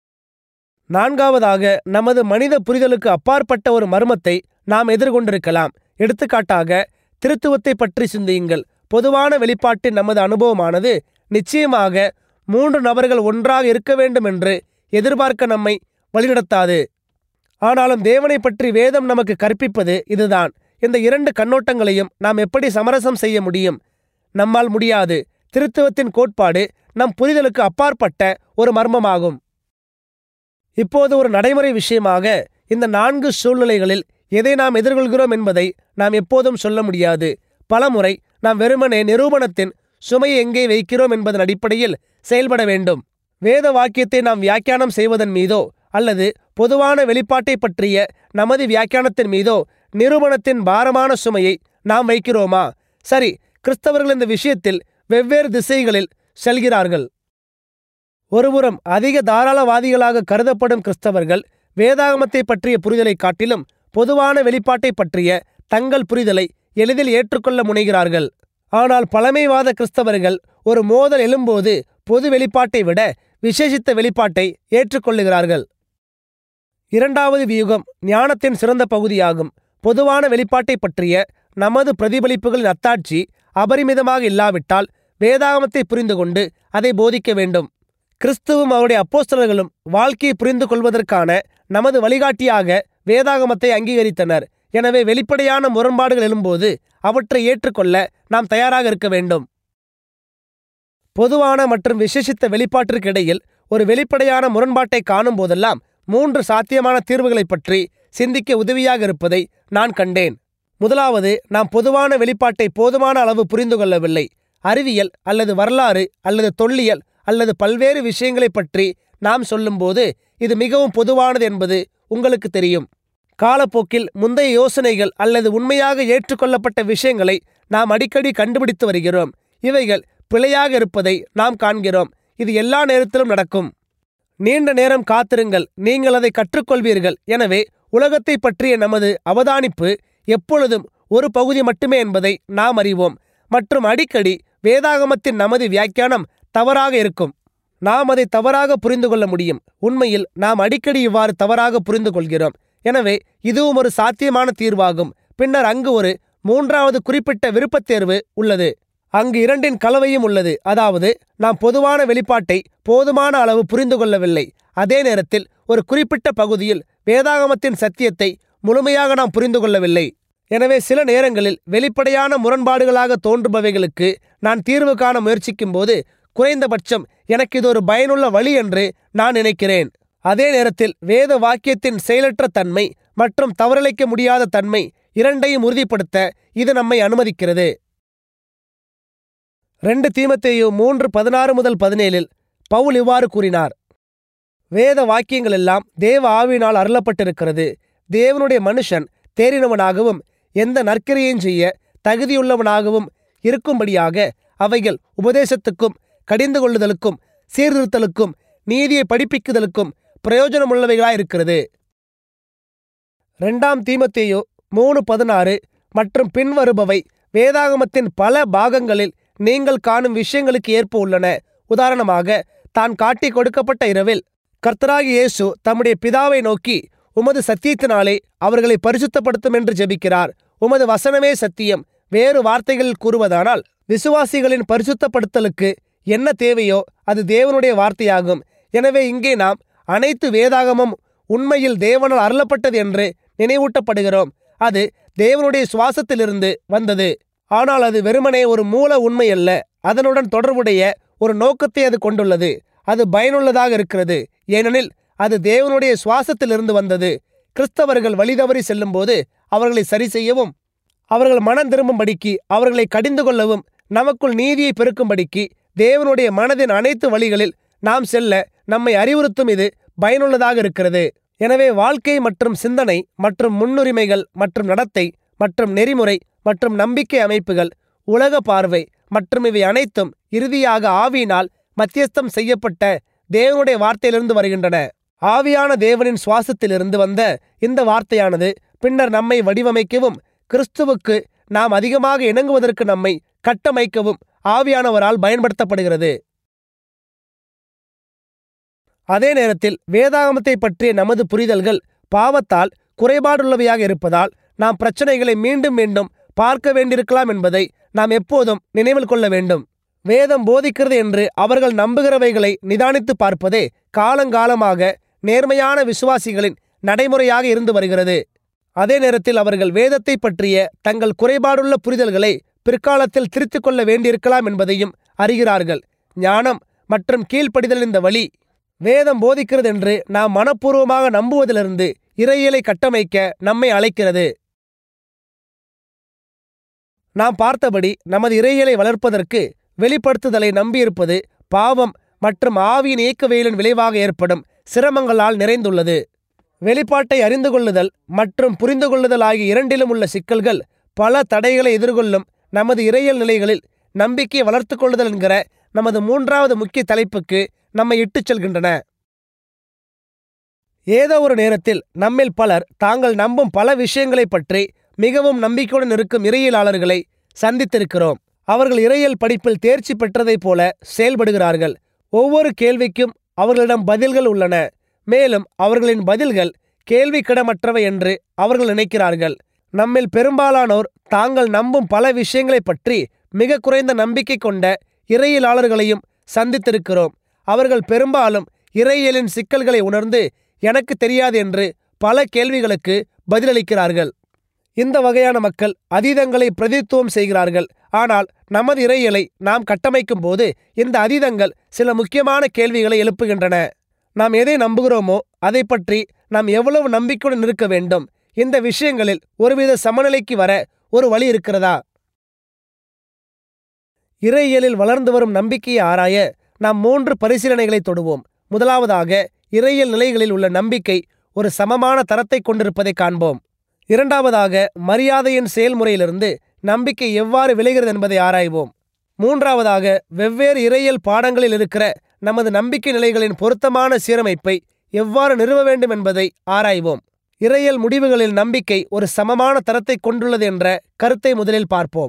நான்காவதாக நமது மனித புரிதலுக்கு அப்பாற்பட்ட ஒரு மர்மத்தை நாம் எதிர்கொண்டிருக்கலாம் எடுத்துக்காட்டாக திருத்துவத்தை பற்றி சிந்தியுங்கள் பொதுவான வெளிப்பாட்டின் நமது அனுபவமானது நிச்சயமாக மூன்று நபர்கள் ஒன்றாக இருக்க வேண்டும் என்று எதிர்பார்க்க நம்மை வழிநடத்தாது ஆனாலும் தேவனை பற்றி வேதம் நமக்கு கற்பிப்பது இதுதான் இந்த இரண்டு கண்ணோட்டங்களையும் நாம் எப்படி சமரசம் செய்ய முடியும் நம்மால் முடியாது திருத்துவத்தின் கோட்பாடு நம் புரிதலுக்கு அப்பாற்பட்ட ஒரு மர்மமாகும் இப்போது ஒரு நடைமுறை விஷயமாக இந்த நான்கு சூழ்நிலைகளில் எதை நாம் எதிர்கொள்கிறோம் என்பதை நாம் எப்போதும் சொல்ல முடியாது பலமுறை நாம் வெறுமனே நிரூபணத்தின் சுமையை எங்கே வைக்கிறோம் என்பதன் அடிப்படையில் செயல்பட வேண்டும் வேத வாக்கியத்தை நாம் வியாக்கியானம் செய்வதன் மீதோ அல்லது பொதுவான வெளிப்பாட்டை பற்றிய நமது வியாக்கியானத்தின் மீதோ நிரூபணத்தின் பாரமான சுமையை நாம் வைக்கிறோமா சரி கிறிஸ்தவர்கள் இந்த விஷயத்தில் வெவ்வேறு திசைகளில் செல்கிறார்கள் ஒருபுறம் அதிக தாராளவாதிகளாக கருதப்படும் கிறிஸ்தவர்கள் வேதாகமத்தை பற்றிய புரிதலை காட்டிலும் பொதுவான வெளிப்பாட்டை பற்றிய தங்கள் புரிதலை எளிதில் ஏற்றுக்கொள்ள முனைகிறார்கள் ஆனால் பழமைவாத கிறிஸ்தவர்கள் ஒரு மோதல் எழும்போது பொது வெளிப்பாட்டை விட விசேஷித்த வெளிப்பாட்டை ஏற்றுக்கொள்ளுகிறார்கள் இரண்டாவது வியூகம் ஞானத்தின் சிறந்த பகுதியாகும் பொதுவான வெளிப்பாட்டை பற்றிய நமது பிரதிபலிப்புகளின் அத்தாட்சி அபரிமிதமாக இல்லாவிட்டால் வேதாகமத்தை புரிந்து கொண்டு அதை போதிக்க வேண்டும் கிறிஸ்துவும் அவருடைய அப்போஸ்தலர்களும் வாழ்க்கையை புரிந்து கொள்வதற்கான நமது வழிகாட்டியாக வேதாகமத்தை அங்கீகரித்தனர் எனவே வெளிப்படையான முரண்பாடுகள் எழும்போது அவற்றை ஏற்றுக்கொள்ள நாம் தயாராக இருக்க வேண்டும் பொதுவான மற்றும் விசேஷித்த வெளிப்பாட்டிற்கு இடையில் ஒரு வெளிப்படையான முரண்பாட்டை காணும் போதெல்லாம் மூன்று சாத்தியமான தீர்வுகளைப் பற்றி சிந்திக்க உதவியாக இருப்பதை நான் கண்டேன் முதலாவது நாம் பொதுவான வெளிப்பாட்டை போதுமான அளவு புரிந்து கொள்ளவில்லை அறிவியல் அல்லது வரலாறு அல்லது தொல்லியல் அல்லது பல்வேறு விஷயங்களைப் பற்றி நாம் சொல்லும்போது இது மிகவும் பொதுவானது என்பது உங்களுக்கு தெரியும் காலப்போக்கில் முந்தைய யோசனைகள் அல்லது உண்மையாக ஏற்றுக்கொள்ளப்பட்ட விஷயங்களை நாம் அடிக்கடி கண்டுபிடித்து வருகிறோம் இவைகள் பிழையாக இருப்பதை நாம் காண்கிறோம் இது எல்லா நேரத்திலும் நடக்கும் நீண்ட நேரம் காத்திருங்கள் நீங்கள் அதை கற்றுக்கொள்வீர்கள் எனவே உலகத்தை பற்றிய நமது அவதானிப்பு எப்பொழுதும் ஒரு பகுதி மட்டுமே என்பதை நாம் அறிவோம் மற்றும் அடிக்கடி வேதாகமத்தின் நமது வியாக்கியானம் தவறாக இருக்கும் நாம் அதை தவறாக புரிந்து கொள்ள முடியும் உண்மையில் நாம் அடிக்கடி இவ்வாறு தவறாக புரிந்து கொள்கிறோம் எனவே இதுவும் ஒரு சாத்தியமான தீர்வாகும் பின்னர் அங்கு ஒரு மூன்றாவது குறிப்பிட்ட விருப்பத் தேர்வு உள்ளது அங்கு இரண்டின் கலவையும் உள்ளது அதாவது நாம் பொதுவான வெளிப்பாட்டை போதுமான அளவு புரிந்து கொள்ளவில்லை அதே நேரத்தில் ஒரு குறிப்பிட்ட பகுதியில் வேதாகமத்தின் சத்தியத்தை முழுமையாக நாம் புரிந்து கொள்ளவில்லை எனவே சில நேரங்களில் வெளிப்படையான முரண்பாடுகளாக தோன்றுபவைகளுக்கு நான் தீர்வு காண முயற்சிக்கும்போது குறைந்தபட்சம் எனக்கு இது ஒரு பயனுள்ள வழி என்று நான் நினைக்கிறேன் அதே நேரத்தில் வேத வாக்கியத்தின் செயலற்ற தன்மை மற்றும் தவறிழைக்க முடியாத தன்மை இரண்டையும் உறுதிப்படுத்த இது நம்மை அனுமதிக்கிறது ரெண்டு தீமத்தேயு மூன்று பதினாறு முதல் பதினேழில் பவுல் இவ்வாறு கூறினார் வேத வாக்கியங்கள் எல்லாம் தேவ ஆவியினால் அருளப்பட்டிருக்கிறது தேவனுடைய மனுஷன் தேறினவனாகவும் எந்த நற்கிரையும் செய்ய தகுதியுள்ளவனாகவும் இருக்கும்படியாக அவைகள் உபதேசத்துக்கும் கடிந்து கொள்ளுதலுக்கும் சீர்திருத்தலுக்கும் நீதியை படிப்பிக்குதலுக்கும் பிரயோஜனமுள்ளவைகளாயிருக்கிறது ரெண்டாம் தீமத்தேயு மூணு பதினாறு மற்றும் பின்வருபவை வேதாகமத்தின் பல பாகங்களில் நீங்கள் காணும் விஷயங்களுக்கு ஏற்ப உள்ளன உதாரணமாக தான் காட்டி கொடுக்கப்பட்ட இரவில் கர்த்தராகி இயேசு தம்முடைய பிதாவை நோக்கி உமது சத்தியத்தினாலே அவர்களை பரிசுத்தப்படுத்தும் என்று ஜெபிக்கிறார் உமது வசனமே சத்தியம் வேறு வார்த்தைகளில் கூறுவதானால் விசுவாசிகளின் பரிசுத்தப்படுத்தலுக்கு என்ன தேவையோ அது தேவனுடைய வார்த்தையாகும் எனவே இங்கே நாம் அனைத்து வேதாகமும் உண்மையில் தேவனால் அருளப்பட்டது என்று நினைவூட்டப்படுகிறோம் அது தேவனுடைய சுவாசத்திலிருந்து வந்தது ஆனால் அது வெறுமனே ஒரு மூல உண்மை அல்ல அதனுடன் தொடர்புடைய ஒரு நோக்கத்தை அது கொண்டுள்ளது அது பயனுள்ளதாக இருக்கிறது ஏனெனில் அது தேவனுடைய சுவாசத்திலிருந்து வந்தது கிறிஸ்தவர்கள் வழிதவறி செல்லும்போது அவர்களை சரி செய்யவும் அவர்கள் மனம் திரும்பும்படிக்கு அவர்களை கடிந்து கொள்ளவும் நமக்குள் நீதியை பெருக்கும்படிக்கு தேவனுடைய மனதின் அனைத்து வழிகளில் நாம் செல்ல நம்மை அறிவுறுத்தும் இது பயனுள்ளதாக இருக்கிறது எனவே வாழ்க்கை மற்றும் சிந்தனை மற்றும் முன்னுரிமைகள் மற்றும் நடத்தை மற்றும் நெறிமுறை மற்றும் நம்பிக்கை அமைப்புகள் உலக பார்வை மற்றும் இவை அனைத்தும் இறுதியாக ஆவியினால் மத்தியஸ்தம் செய்யப்பட்ட தேவனுடைய வார்த்தையிலிருந்து வருகின்றன ஆவியான தேவனின் சுவாசத்திலிருந்து வந்த இந்த வார்த்தையானது பின்னர் நம்மை வடிவமைக்கவும் கிறிஸ்துவுக்கு நாம் அதிகமாக இணங்குவதற்கு நம்மை கட்டமைக்கவும் ஆவியானவரால் பயன்படுத்தப்படுகிறது அதே நேரத்தில் வேதாகமத்தை பற்றிய நமது புரிதல்கள் பாவத்தால் குறைபாடுள்ளவையாக இருப்பதால் நாம் பிரச்சனைகளை மீண்டும் மீண்டும் பார்க்க வேண்டியிருக்கலாம் என்பதை நாம் எப்போதும் நினைவில் கொள்ள வேண்டும் வேதம் போதிக்கிறது என்று அவர்கள் நம்புகிறவைகளை நிதானித்து பார்ப்பதே காலங்காலமாக நேர்மையான விசுவாசிகளின் நடைமுறையாக இருந்து வருகிறது அதே நேரத்தில் அவர்கள் வேதத்தை பற்றிய தங்கள் குறைபாடுள்ள புரிதல்களை பிற்காலத்தில் திருத்திக் கொள்ள வேண்டியிருக்கலாம் என்பதையும் அறிகிறார்கள் ஞானம் மற்றும் கீழ்ப்படிதல் இந்த வழி வேதம் போதிக்கிறது என்று நாம் மனப்பூர்வமாக நம்புவதிலிருந்து இறையியலை கட்டமைக்க நம்மை அழைக்கிறது நாம் பார்த்தபடி நமது இறையியலை வளர்ப்பதற்கு வெளிப்படுத்துதலை நம்பியிருப்பது பாவம் மற்றும் ஆவியின் இயக்கவியலின் விளைவாக ஏற்படும் சிரமங்களால் நிறைந்துள்ளது வெளிப்பாட்டை அறிந்து கொள்ளுதல் மற்றும் புரிந்து கொள்ளுதல் ஆகிய இரண்டிலும் உள்ள சிக்கல்கள் பல தடைகளை எதிர்கொள்ளும் நமது இறையியல் நிலைகளில் நம்பிக்கையை வளர்த்துக் கொள்ளுதல் என்கிற நமது மூன்றாவது முக்கிய தலைப்புக்கு நம்மை இட்டுச் செல்கின்றன ஏதோ ஒரு நேரத்தில் நம்மில் பலர் தாங்கள் நம்பும் பல விஷயங்களைப் பற்றி மிகவும் நம்பிக்கையுடன் இருக்கும் இறையியலாளர்களை சந்தித்திருக்கிறோம் அவர்கள் இறையியல் படிப்பில் தேர்ச்சி பெற்றதைப் போல செயல்படுகிறார்கள் ஒவ்வொரு கேள்விக்கும் அவர்களிடம் பதில்கள் உள்ளன மேலும் அவர்களின் பதில்கள் கேள்விக்கிடமற்றவை என்று அவர்கள் நினைக்கிறார்கள் நம்மில் பெரும்பாலானோர் தாங்கள் நம்பும் பல விஷயங்களைப் பற்றி மிக குறைந்த நம்பிக்கை கொண்ட இறையியலாளர்களையும் சந்தித்திருக்கிறோம் அவர்கள் பெரும்பாலும் இறையியலின் சிக்கல்களை உணர்ந்து எனக்கு தெரியாது என்று பல கேள்விகளுக்கு பதிலளிக்கிறார்கள் இந்த வகையான மக்கள் அதீதங்களை பிரதித்துவம் செய்கிறார்கள் ஆனால் நமது இறையியலை நாம் கட்டமைக்கும் போது இந்த அதீதங்கள் சில முக்கியமான கேள்விகளை எழுப்புகின்றன நாம் எதை நம்புகிறோமோ அதை பற்றி நாம் எவ்வளவு நம்பிக்கையுடன் இருக்க வேண்டும் இந்த விஷயங்களில் ஒருவித சமநிலைக்கு வர ஒரு வழி இருக்கிறதா இறையியலில் வளர்ந்து வரும் நம்பிக்கையை ஆராய நாம் மூன்று பரிசீலனைகளை தொடுவோம் முதலாவதாக இறையியல் நிலைகளில் உள்ள நம்பிக்கை ஒரு சமமான தரத்தை கொண்டிருப்பதை காண்போம் இரண்டாவதாக மரியாதையின் செயல்முறையிலிருந்து நம்பிக்கை எவ்வாறு விளைகிறது என்பதை ஆராய்வோம் மூன்றாவதாக வெவ்வேறு இறையியல் பாடங்களில் இருக்கிற நமது நம்பிக்கை நிலைகளின் பொருத்தமான சீரமைப்பை எவ்வாறு நிறுவ வேண்டும் என்பதை ஆராய்வோம் இறையியல் முடிவுகளில் நம்பிக்கை ஒரு சமமான தரத்தை கொண்டுள்ளது என்ற கருத்தை முதலில் பார்ப்போம்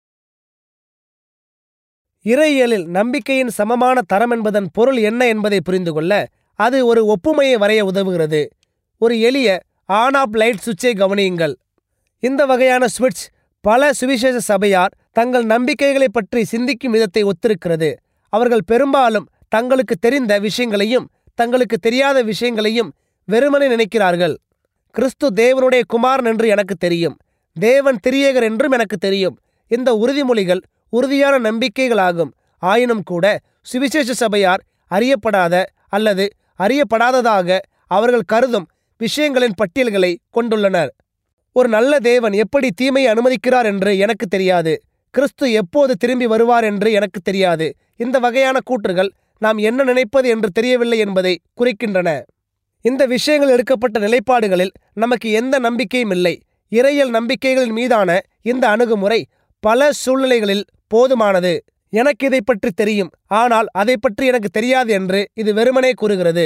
இறையியலில் நம்பிக்கையின் சமமான தரம் என்பதன் பொருள் என்ன என்பதை புரிந்து கொள்ள அது ஒரு ஒப்புமையை வரைய உதவுகிறது ஒரு எளிய ஆன் ஆப் லைட் சுவிட்சை கவனியுங்கள் இந்த வகையான சுவிட்ச் பல சுவிசேஷ சபையார் தங்கள் நம்பிக்கைகளை பற்றி சிந்திக்கும் விதத்தை ஒத்திருக்கிறது அவர்கள் பெரும்பாலும் தங்களுக்கு தெரிந்த விஷயங்களையும் தங்களுக்கு தெரியாத விஷயங்களையும் வெறுமனே நினைக்கிறார்கள் கிறிஸ்து தேவனுடைய குமாரன் என்று எனக்கு தெரியும் தேவன் திரியேகர் என்றும் எனக்கு தெரியும் இந்த உறுதிமொழிகள் உறுதியான நம்பிக்கைகளாகும் ஆயினும் கூட சுவிசேஷ சபையார் அறியப்படாத அல்லது அறியப்படாததாக அவர்கள் கருதும் விஷயங்களின் பட்டியல்களை கொண்டுள்ளனர் ஒரு நல்ல தேவன் எப்படி தீமையை அனுமதிக்கிறார் என்று எனக்கு தெரியாது கிறிஸ்து எப்போது திரும்பி வருவார் என்று எனக்கு தெரியாது இந்த வகையான கூற்றுகள் நாம் என்ன நினைப்பது என்று தெரியவில்லை என்பதை குறிக்கின்றன இந்த விஷயங்கள் எடுக்கப்பட்ட நிலைப்பாடுகளில் நமக்கு எந்த நம்பிக்கையும் இல்லை இறையல் நம்பிக்கைகளின் மீதான இந்த அணுகுமுறை பல சூழ்நிலைகளில் போதுமானது எனக்கு இதை பற்றி தெரியும் ஆனால் அதை பற்றி எனக்கு தெரியாது என்று இது வெறுமனே கூறுகிறது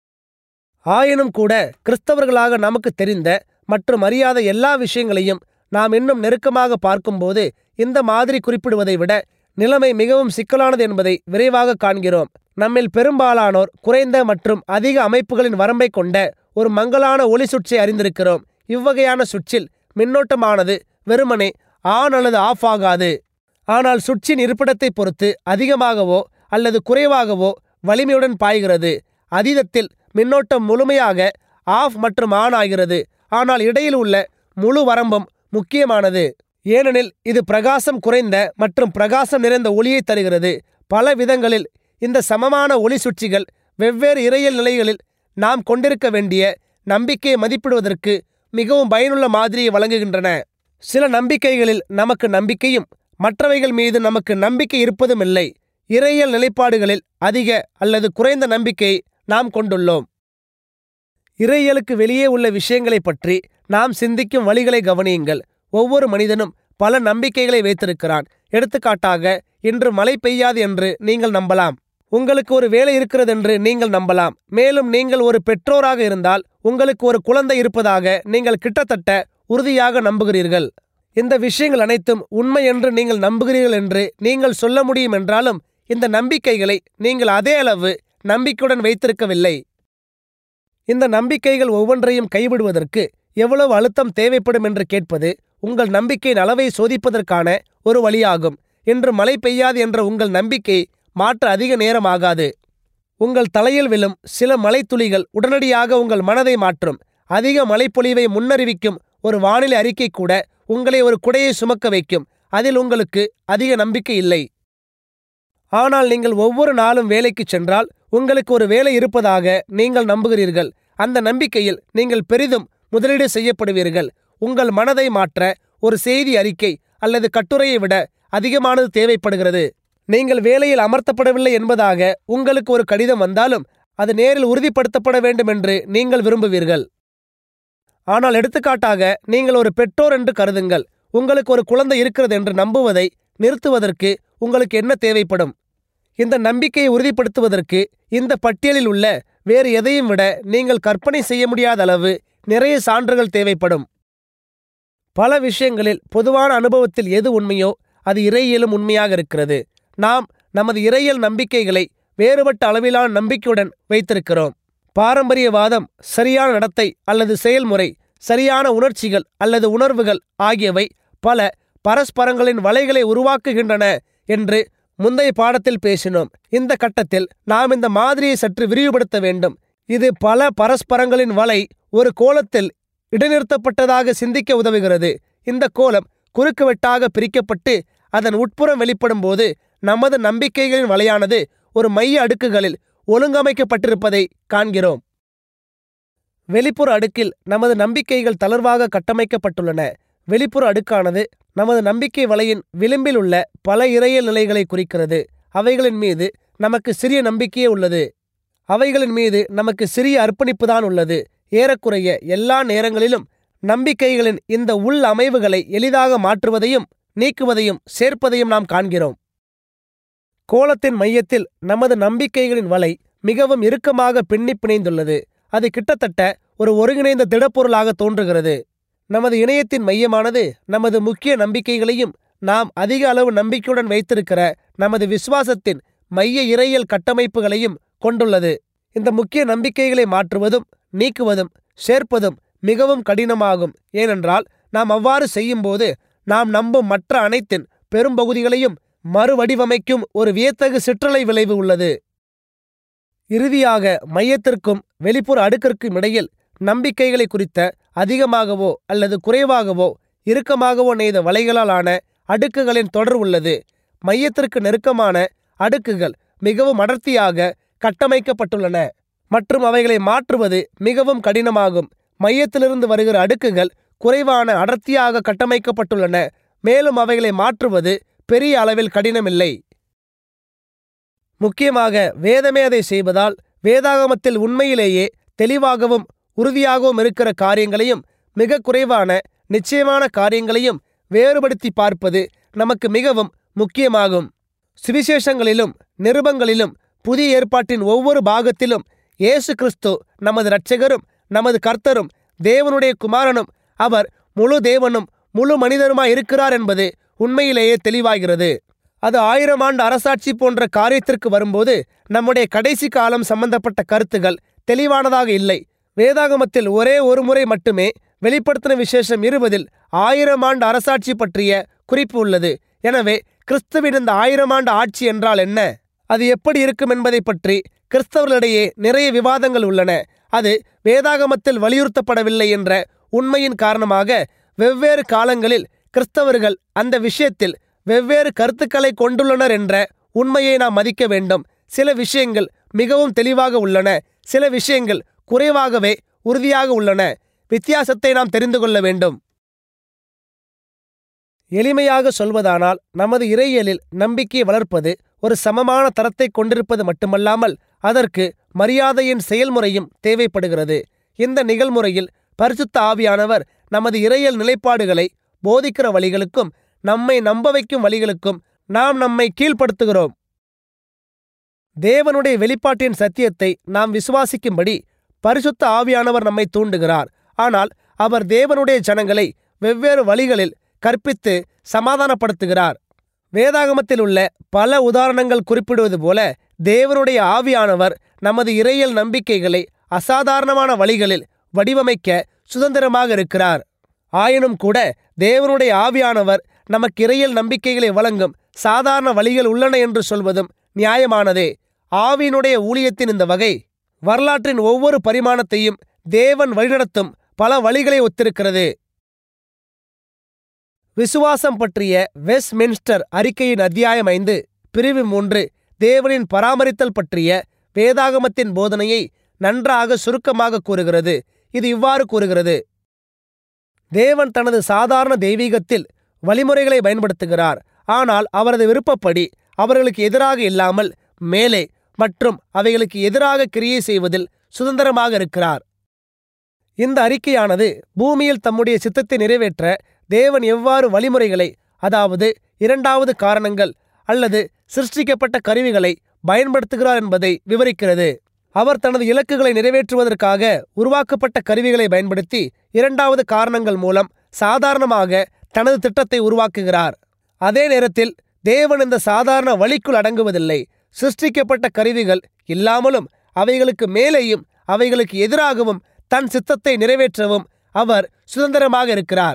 ஆயினும் கூட கிறிஸ்தவர்களாக நமக்கு தெரிந்த மற்றும் அறியாத எல்லா விஷயங்களையும் நாம் இன்னும் நெருக்கமாக பார்க்கும்போது இந்த மாதிரி குறிப்பிடுவதை விட நிலைமை மிகவும் சிக்கலானது என்பதை விரைவாக காண்கிறோம் நம்மில் பெரும்பாலானோர் குறைந்த மற்றும் அதிக அமைப்புகளின் வரம்பை கொண்ட ஒரு மங்கலான ஒளி சுவிட்சை அறிந்திருக்கிறோம் இவ்வகையான சுவிட்சில் மின்னோட்டமானது வெறுமனே ஆன் அல்லது ஆஃப் ஆகாது ஆனால் சுவிட்சின் இருப்பிடத்தை பொறுத்து அதிகமாகவோ அல்லது குறைவாகவோ வலிமையுடன் பாய்கிறது அதீதத்தில் மின்னோட்டம் முழுமையாக ஆஃப் மற்றும் ஆன் ஆகிறது ஆனால் இடையில் உள்ள முழு வரம்பும் முக்கியமானது ஏனெனில் இது பிரகாசம் குறைந்த மற்றும் பிரகாசம் நிறைந்த ஒளியை தருகிறது பல விதங்களில் இந்த சமமான ஒளி சுற்றிகள் வெவ்வேறு இறையல் நிலைகளில் நாம் கொண்டிருக்க வேண்டிய நம்பிக்கையை மதிப்பிடுவதற்கு மிகவும் பயனுள்ள மாதிரியை வழங்குகின்றன சில நம்பிக்கைகளில் நமக்கு நம்பிக்கையும் மற்றவைகள் மீது நமக்கு நம்பிக்கை இருப்பதும் இல்லை இறையியல் நிலைப்பாடுகளில் அதிக அல்லது குறைந்த நம்பிக்கையை நாம் கொண்டுள்ளோம் இறையியலுக்கு வெளியே உள்ள விஷயங்களைப் பற்றி நாம் சிந்திக்கும் வழிகளை கவனியுங்கள் ஒவ்வொரு மனிதனும் பல நம்பிக்கைகளை வைத்திருக்கிறான் எடுத்துக்காட்டாக இன்று மழை பெய்யாது என்று நீங்கள் நம்பலாம் உங்களுக்கு ஒரு வேலை இருக்கிறதென்று நீங்கள் நம்பலாம் மேலும் நீங்கள் ஒரு பெற்றோராக இருந்தால் உங்களுக்கு ஒரு குழந்தை இருப்பதாக நீங்கள் கிட்டத்தட்ட உறுதியாக நம்புகிறீர்கள் இந்த விஷயங்கள் அனைத்தும் உண்மை என்று நீங்கள் நம்புகிறீர்கள் என்று நீங்கள் சொல்ல முடியும் என்றாலும் இந்த நம்பிக்கைகளை நீங்கள் அதே அளவு நம்பிக்கையுடன் வைத்திருக்கவில்லை இந்த நம்பிக்கைகள் ஒவ்வொன்றையும் கைவிடுவதற்கு எவ்வளவு அழுத்தம் தேவைப்படும் என்று கேட்பது உங்கள் நம்பிக்கையின் அளவை சோதிப்பதற்கான ஒரு வழியாகும் இன்று மழை பெய்யாது என்ற உங்கள் நம்பிக்கை மாற்ற அதிக நேரம் ஆகாது உங்கள் தலையில் விழும் சில மழைத்துளிகள் உடனடியாக உங்கள் மனதை மாற்றும் அதிக மழைப்பொழிவை முன்னறிவிக்கும் ஒரு வானிலை அறிக்கை கூட உங்களை ஒரு குடையை சுமக்க வைக்கும் அதில் உங்களுக்கு அதிக நம்பிக்கை இல்லை ஆனால் நீங்கள் ஒவ்வொரு நாளும் வேலைக்கு சென்றால் உங்களுக்கு ஒரு வேலை இருப்பதாக நீங்கள் நம்புகிறீர்கள் அந்த நம்பிக்கையில் நீங்கள் பெரிதும் முதலீடு செய்யப்படுவீர்கள் உங்கள் மனதை மாற்ற ஒரு செய்தி அறிக்கை அல்லது கட்டுரையை விட அதிகமானது தேவைப்படுகிறது நீங்கள் வேலையில் அமர்த்தப்படவில்லை என்பதாக உங்களுக்கு ஒரு கடிதம் வந்தாலும் அது நேரில் உறுதிப்படுத்தப்பட வேண்டும் என்று நீங்கள் விரும்புவீர்கள் ஆனால் எடுத்துக்காட்டாக நீங்கள் ஒரு பெற்றோர் என்று கருதுங்கள் உங்களுக்கு ஒரு குழந்தை இருக்கிறது என்று நம்புவதை நிறுத்துவதற்கு உங்களுக்கு என்ன தேவைப்படும் இந்த நம்பிக்கையை உறுதிப்படுத்துவதற்கு இந்த பட்டியலில் உள்ள வேறு எதையும் விட நீங்கள் கற்பனை செய்ய முடியாத அளவு நிறைய சான்றுகள் தேவைப்படும் பல விஷயங்களில் பொதுவான அனுபவத்தில் எது உண்மையோ அது இறையியலும் உண்மையாக இருக்கிறது நாம் நமது இறையியல் நம்பிக்கைகளை வேறுபட்ட அளவிலான நம்பிக்கையுடன் வைத்திருக்கிறோம் பாரம்பரியவாதம் சரியான நடத்தை அல்லது செயல்முறை சரியான உணர்ச்சிகள் அல்லது உணர்வுகள் ஆகியவை பல பரஸ்பரங்களின் வலைகளை உருவாக்குகின்றன என்று முந்தைய பாடத்தில் பேசினோம் இந்த கட்டத்தில் நாம் இந்த மாதிரியை சற்று விரிவுபடுத்த வேண்டும் இது பல பரஸ்பரங்களின் வலை ஒரு கோலத்தில் இடைநிறுத்தப்பட்டதாக சிந்திக்க உதவுகிறது இந்த கோலம் குறுக்குவெட்டாக பிரிக்கப்பட்டு அதன் உட்புறம் வெளிப்படும் போது நமது நம்பிக்கைகளின் வலையானது ஒரு மைய அடுக்குகளில் ஒழுங்கமைக்கப்பட்டிருப்பதை காண்கிறோம் வெளிப்புற அடுக்கில் நமது நம்பிக்கைகள் தளர்வாக கட்டமைக்கப்பட்டுள்ளன வெளிப்புற அடுக்கானது நமது நம்பிக்கை வலையின் விளிம்பில் உள்ள பல இறையல் நிலைகளை குறிக்கிறது அவைகளின் மீது நமக்கு சிறிய நம்பிக்கையே உள்ளது அவைகளின் மீது நமக்கு சிறிய அர்ப்பணிப்புதான் உள்ளது ஏறக்குறைய எல்லா நேரங்களிலும் நம்பிக்கைகளின் இந்த உள் அமைவுகளை எளிதாக மாற்றுவதையும் நீக்குவதையும் சேர்ப்பதையும் நாம் காண்கிறோம் கோலத்தின் மையத்தில் நமது நம்பிக்கைகளின் வலை மிகவும் இறுக்கமாக பின்னி பிணைந்துள்ளது அது கிட்டத்தட்ட ஒரு ஒருங்கிணைந்த திடப்பொருளாக தோன்றுகிறது நமது இணையத்தின் மையமானது நமது முக்கிய நம்பிக்கைகளையும் நாம் அதிக அளவு நம்பிக்கையுடன் வைத்திருக்கிற நமது விசுவாசத்தின் மைய இறையியல் கட்டமைப்புகளையும் கொண்டுள்ளது இந்த முக்கிய நம்பிக்கைகளை மாற்றுவதும் நீக்குவதும் சேர்ப்பதும் மிகவும் கடினமாகும் ஏனென்றால் நாம் அவ்வாறு செய்யும்போது நாம் நம்பும் மற்ற அனைத்தின் பெரும்பகுதிகளையும் மறுவடிவமைக்கும் ஒரு வியத்தகு சிற்றலை விளைவு உள்ளது இறுதியாக மையத்திற்கும் வெளிப்புற அடுக்கிற்கும் இடையில் நம்பிக்கைகளை குறித்த அதிகமாகவோ அல்லது குறைவாகவோ இறுக்கமாகவோ நெய்த வலைகளால் ஆன அடுக்குகளின் தொடர் உள்ளது மையத்திற்கு நெருக்கமான அடுக்குகள் மிகவும் அடர்த்தியாக கட்டமைக்கப்பட்டுள்ளன மற்றும் அவைகளை மாற்றுவது மிகவும் கடினமாகும் மையத்திலிருந்து வருகிற அடுக்குகள் குறைவான அடர்த்தியாக கட்டமைக்கப்பட்டுள்ளன மேலும் அவைகளை மாற்றுவது பெரிய அளவில் கடினமில்லை முக்கியமாக வேதமே அதை செய்வதால் வேதாகமத்தில் உண்மையிலேயே தெளிவாகவும் உறுதியாகவும் இருக்கிற காரியங்களையும் மிக குறைவான நிச்சயமான காரியங்களையும் வேறுபடுத்தி பார்ப்பது நமக்கு மிகவும் முக்கியமாகும் சுவிசேஷங்களிலும் நிருபங்களிலும் புதிய ஏற்பாட்டின் ஒவ்வொரு பாகத்திலும் இயேசு கிறிஸ்து நமது இரட்சகரும் நமது கர்த்தரும் தேவனுடைய குமாரனும் அவர் முழு தேவனும் முழு மனிதருமாய் இருக்கிறார் என்பது உண்மையிலேயே தெளிவாகிறது அது ஆயிரம் ஆண்டு அரசாட்சி போன்ற காரியத்திற்கு வரும்போது நம்முடைய கடைசி காலம் சம்பந்தப்பட்ட கருத்துகள் தெளிவானதாக இல்லை வேதாகமத்தில் ஒரே ஒரு முறை மட்டுமே வெளிப்படுத்தின விசேஷம் இருபதில் ஆயிரம் ஆண்டு அரசாட்சி பற்றிய குறிப்பு உள்ளது எனவே கிறிஸ்துவின் இந்த ஆயிரம் ஆண்டு ஆட்சி என்றால் என்ன அது எப்படி இருக்கும் என்பதை பற்றி கிறிஸ்தவர்களிடையே நிறைய விவாதங்கள் உள்ளன அது வேதாகமத்தில் வலியுறுத்தப்படவில்லை என்ற உண்மையின் காரணமாக வெவ்வேறு காலங்களில் கிறிஸ்தவர்கள் அந்த விஷயத்தில் வெவ்வேறு கருத்துக்களை கொண்டுள்ளனர் என்ற உண்மையை நாம் மதிக்க வேண்டும் சில விஷயங்கள் மிகவும் தெளிவாக உள்ளன சில விஷயங்கள் குறைவாகவே உறுதியாக உள்ளன வித்தியாசத்தை நாம் தெரிந்து கொள்ள வேண்டும் எளிமையாக சொல்வதானால் நமது இறையியலில் நம்பிக்கையை வளர்ப்பது ஒரு சமமான தரத்தை கொண்டிருப்பது மட்டுமல்லாமல் அதற்கு மரியாதையின் செயல்முறையும் தேவைப்படுகிறது இந்த நிகழ்முறையில் பரிசுத்த ஆவியானவர் நமது இறையல் நிலைப்பாடுகளை போதிக்கிற வழிகளுக்கும் நம்மை நம்ப வைக்கும் வழிகளுக்கும் நாம் நம்மை கீழ்ப்படுத்துகிறோம் தேவனுடைய வெளிப்பாட்டின் சத்தியத்தை நாம் விசுவாசிக்கும்படி பரிசுத்த ஆவியானவர் நம்மை தூண்டுகிறார் ஆனால் அவர் தேவனுடைய ஜனங்களை வெவ்வேறு வழிகளில் கற்பித்து சமாதானப்படுத்துகிறார் வேதாகமத்தில் உள்ள பல உதாரணங்கள் குறிப்பிடுவது போல தேவனுடைய ஆவியானவர் நமது இறையல் நம்பிக்கைகளை அசாதாரணமான வழிகளில் வடிவமைக்க சுதந்திரமாக இருக்கிறார் ஆயினும் கூட தேவனுடைய ஆவியானவர் நமக்கு இறையல் நம்பிக்கைகளை வழங்கும் சாதாரண வழிகள் உள்ளன என்று சொல்வதும் நியாயமானதே ஆவியினுடைய ஊழியத்தின் இந்த வகை வரலாற்றின் ஒவ்வொரு பரிமாணத்தையும் தேவன் வழிநடத்தும் பல வழிகளை ஒத்திருக்கிறது விசுவாசம் பற்றிய வெஸ்ட்மின்ஸ்டர் அறிக்கையின் அத்தியாயம் ஐந்து பிரிவு மூன்று தேவனின் பராமரித்தல் பற்றிய வேதாகமத்தின் போதனையை நன்றாக சுருக்கமாக கூறுகிறது இது இவ்வாறு கூறுகிறது தேவன் தனது சாதாரண தெய்வீகத்தில் வழிமுறைகளை பயன்படுத்துகிறார் ஆனால் அவரது விருப்பப்படி அவர்களுக்கு எதிராக இல்லாமல் மேலே மற்றும் அவைகளுக்கு எதிராக கிரியை செய்வதில் சுதந்திரமாக இருக்கிறார் இந்த அறிக்கையானது பூமியில் தம்முடைய சித்தத்தை நிறைவேற்ற தேவன் எவ்வாறு வழிமுறைகளை அதாவது இரண்டாவது காரணங்கள் அல்லது சிருஷ்டிக்கப்பட்ட கருவிகளை பயன்படுத்துகிறார் என்பதை விவரிக்கிறது அவர் தனது இலக்குகளை நிறைவேற்றுவதற்காக உருவாக்கப்பட்ட கருவிகளை பயன்படுத்தி இரண்டாவது காரணங்கள் மூலம் சாதாரணமாக தனது திட்டத்தை உருவாக்குகிறார் அதே நேரத்தில் தேவன் இந்த சாதாரண வழிக்குள் அடங்குவதில்லை சிருஷ்டிக்கப்பட்ட கருவிகள் இல்லாமலும் அவைகளுக்கு மேலேயும் அவைகளுக்கு எதிராகவும் தன் சித்தத்தை நிறைவேற்றவும் அவர் சுதந்திரமாக இருக்கிறார்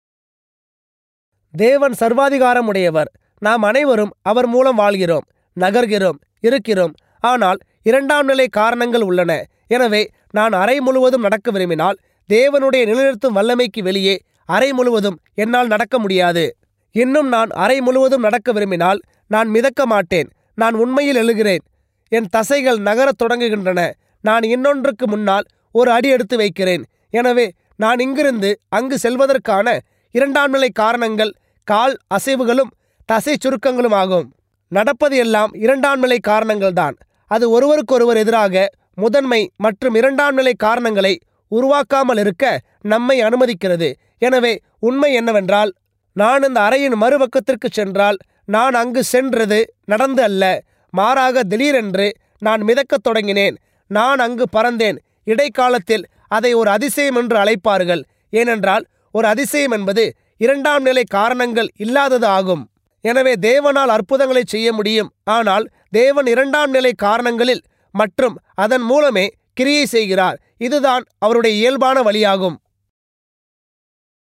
தேவன் சர்வாதிகாரம் உடையவர் நாம் அனைவரும் அவர் மூலம் வாழ்கிறோம் நகர்கிறோம் இருக்கிறோம் ஆனால் இரண்டாம் நிலை காரணங்கள் உள்ளன எனவே நான் அறை முழுவதும் நடக்க விரும்பினால் தேவனுடைய நிலைநிறுத்தும் வல்லமைக்கு வெளியே அறை முழுவதும் என்னால் நடக்க முடியாது இன்னும் நான் அறை முழுவதும் நடக்க விரும்பினால் நான் மிதக்க மாட்டேன் நான் உண்மையில் எழுகிறேன் என் தசைகள் நகரத் தொடங்குகின்றன நான் இன்னொன்றுக்கு முன்னால் ஒரு அடி எடுத்து வைக்கிறேன் எனவே நான் இங்கிருந்து அங்கு செல்வதற்கான இரண்டாம் நிலை காரணங்கள் கால் அசைவுகளும் தசை சுருக்கங்களும் ஆகும் நடப்பது எல்லாம் இரண்டாம் நிலை காரணங்கள்தான் அது ஒருவருக்கொருவர் எதிராக முதன்மை மற்றும் இரண்டாம் நிலை காரணங்களை உருவாக்காமல் இருக்க நம்மை அனுமதிக்கிறது எனவே உண்மை என்னவென்றால் நான் இந்த அறையின் மறுபக்கத்திற்கு சென்றால் நான் அங்கு சென்றது நடந்து அல்ல மாறாக திடீரென்று நான் மிதக்கத் தொடங்கினேன் நான் அங்கு பறந்தேன் இடைக்காலத்தில் அதை ஒரு அதிசயம் என்று அழைப்பார்கள் ஏனென்றால் ஒரு அதிசயம் என்பது இரண்டாம் நிலை காரணங்கள் இல்லாதது ஆகும் எனவே தேவனால் அற்புதங்களை செய்ய முடியும் ஆனால் தேவன் இரண்டாம் நிலை காரணங்களில் மற்றும் அதன் மூலமே கிரியை செய்கிறார் இதுதான் அவருடைய இயல்பான வழியாகும்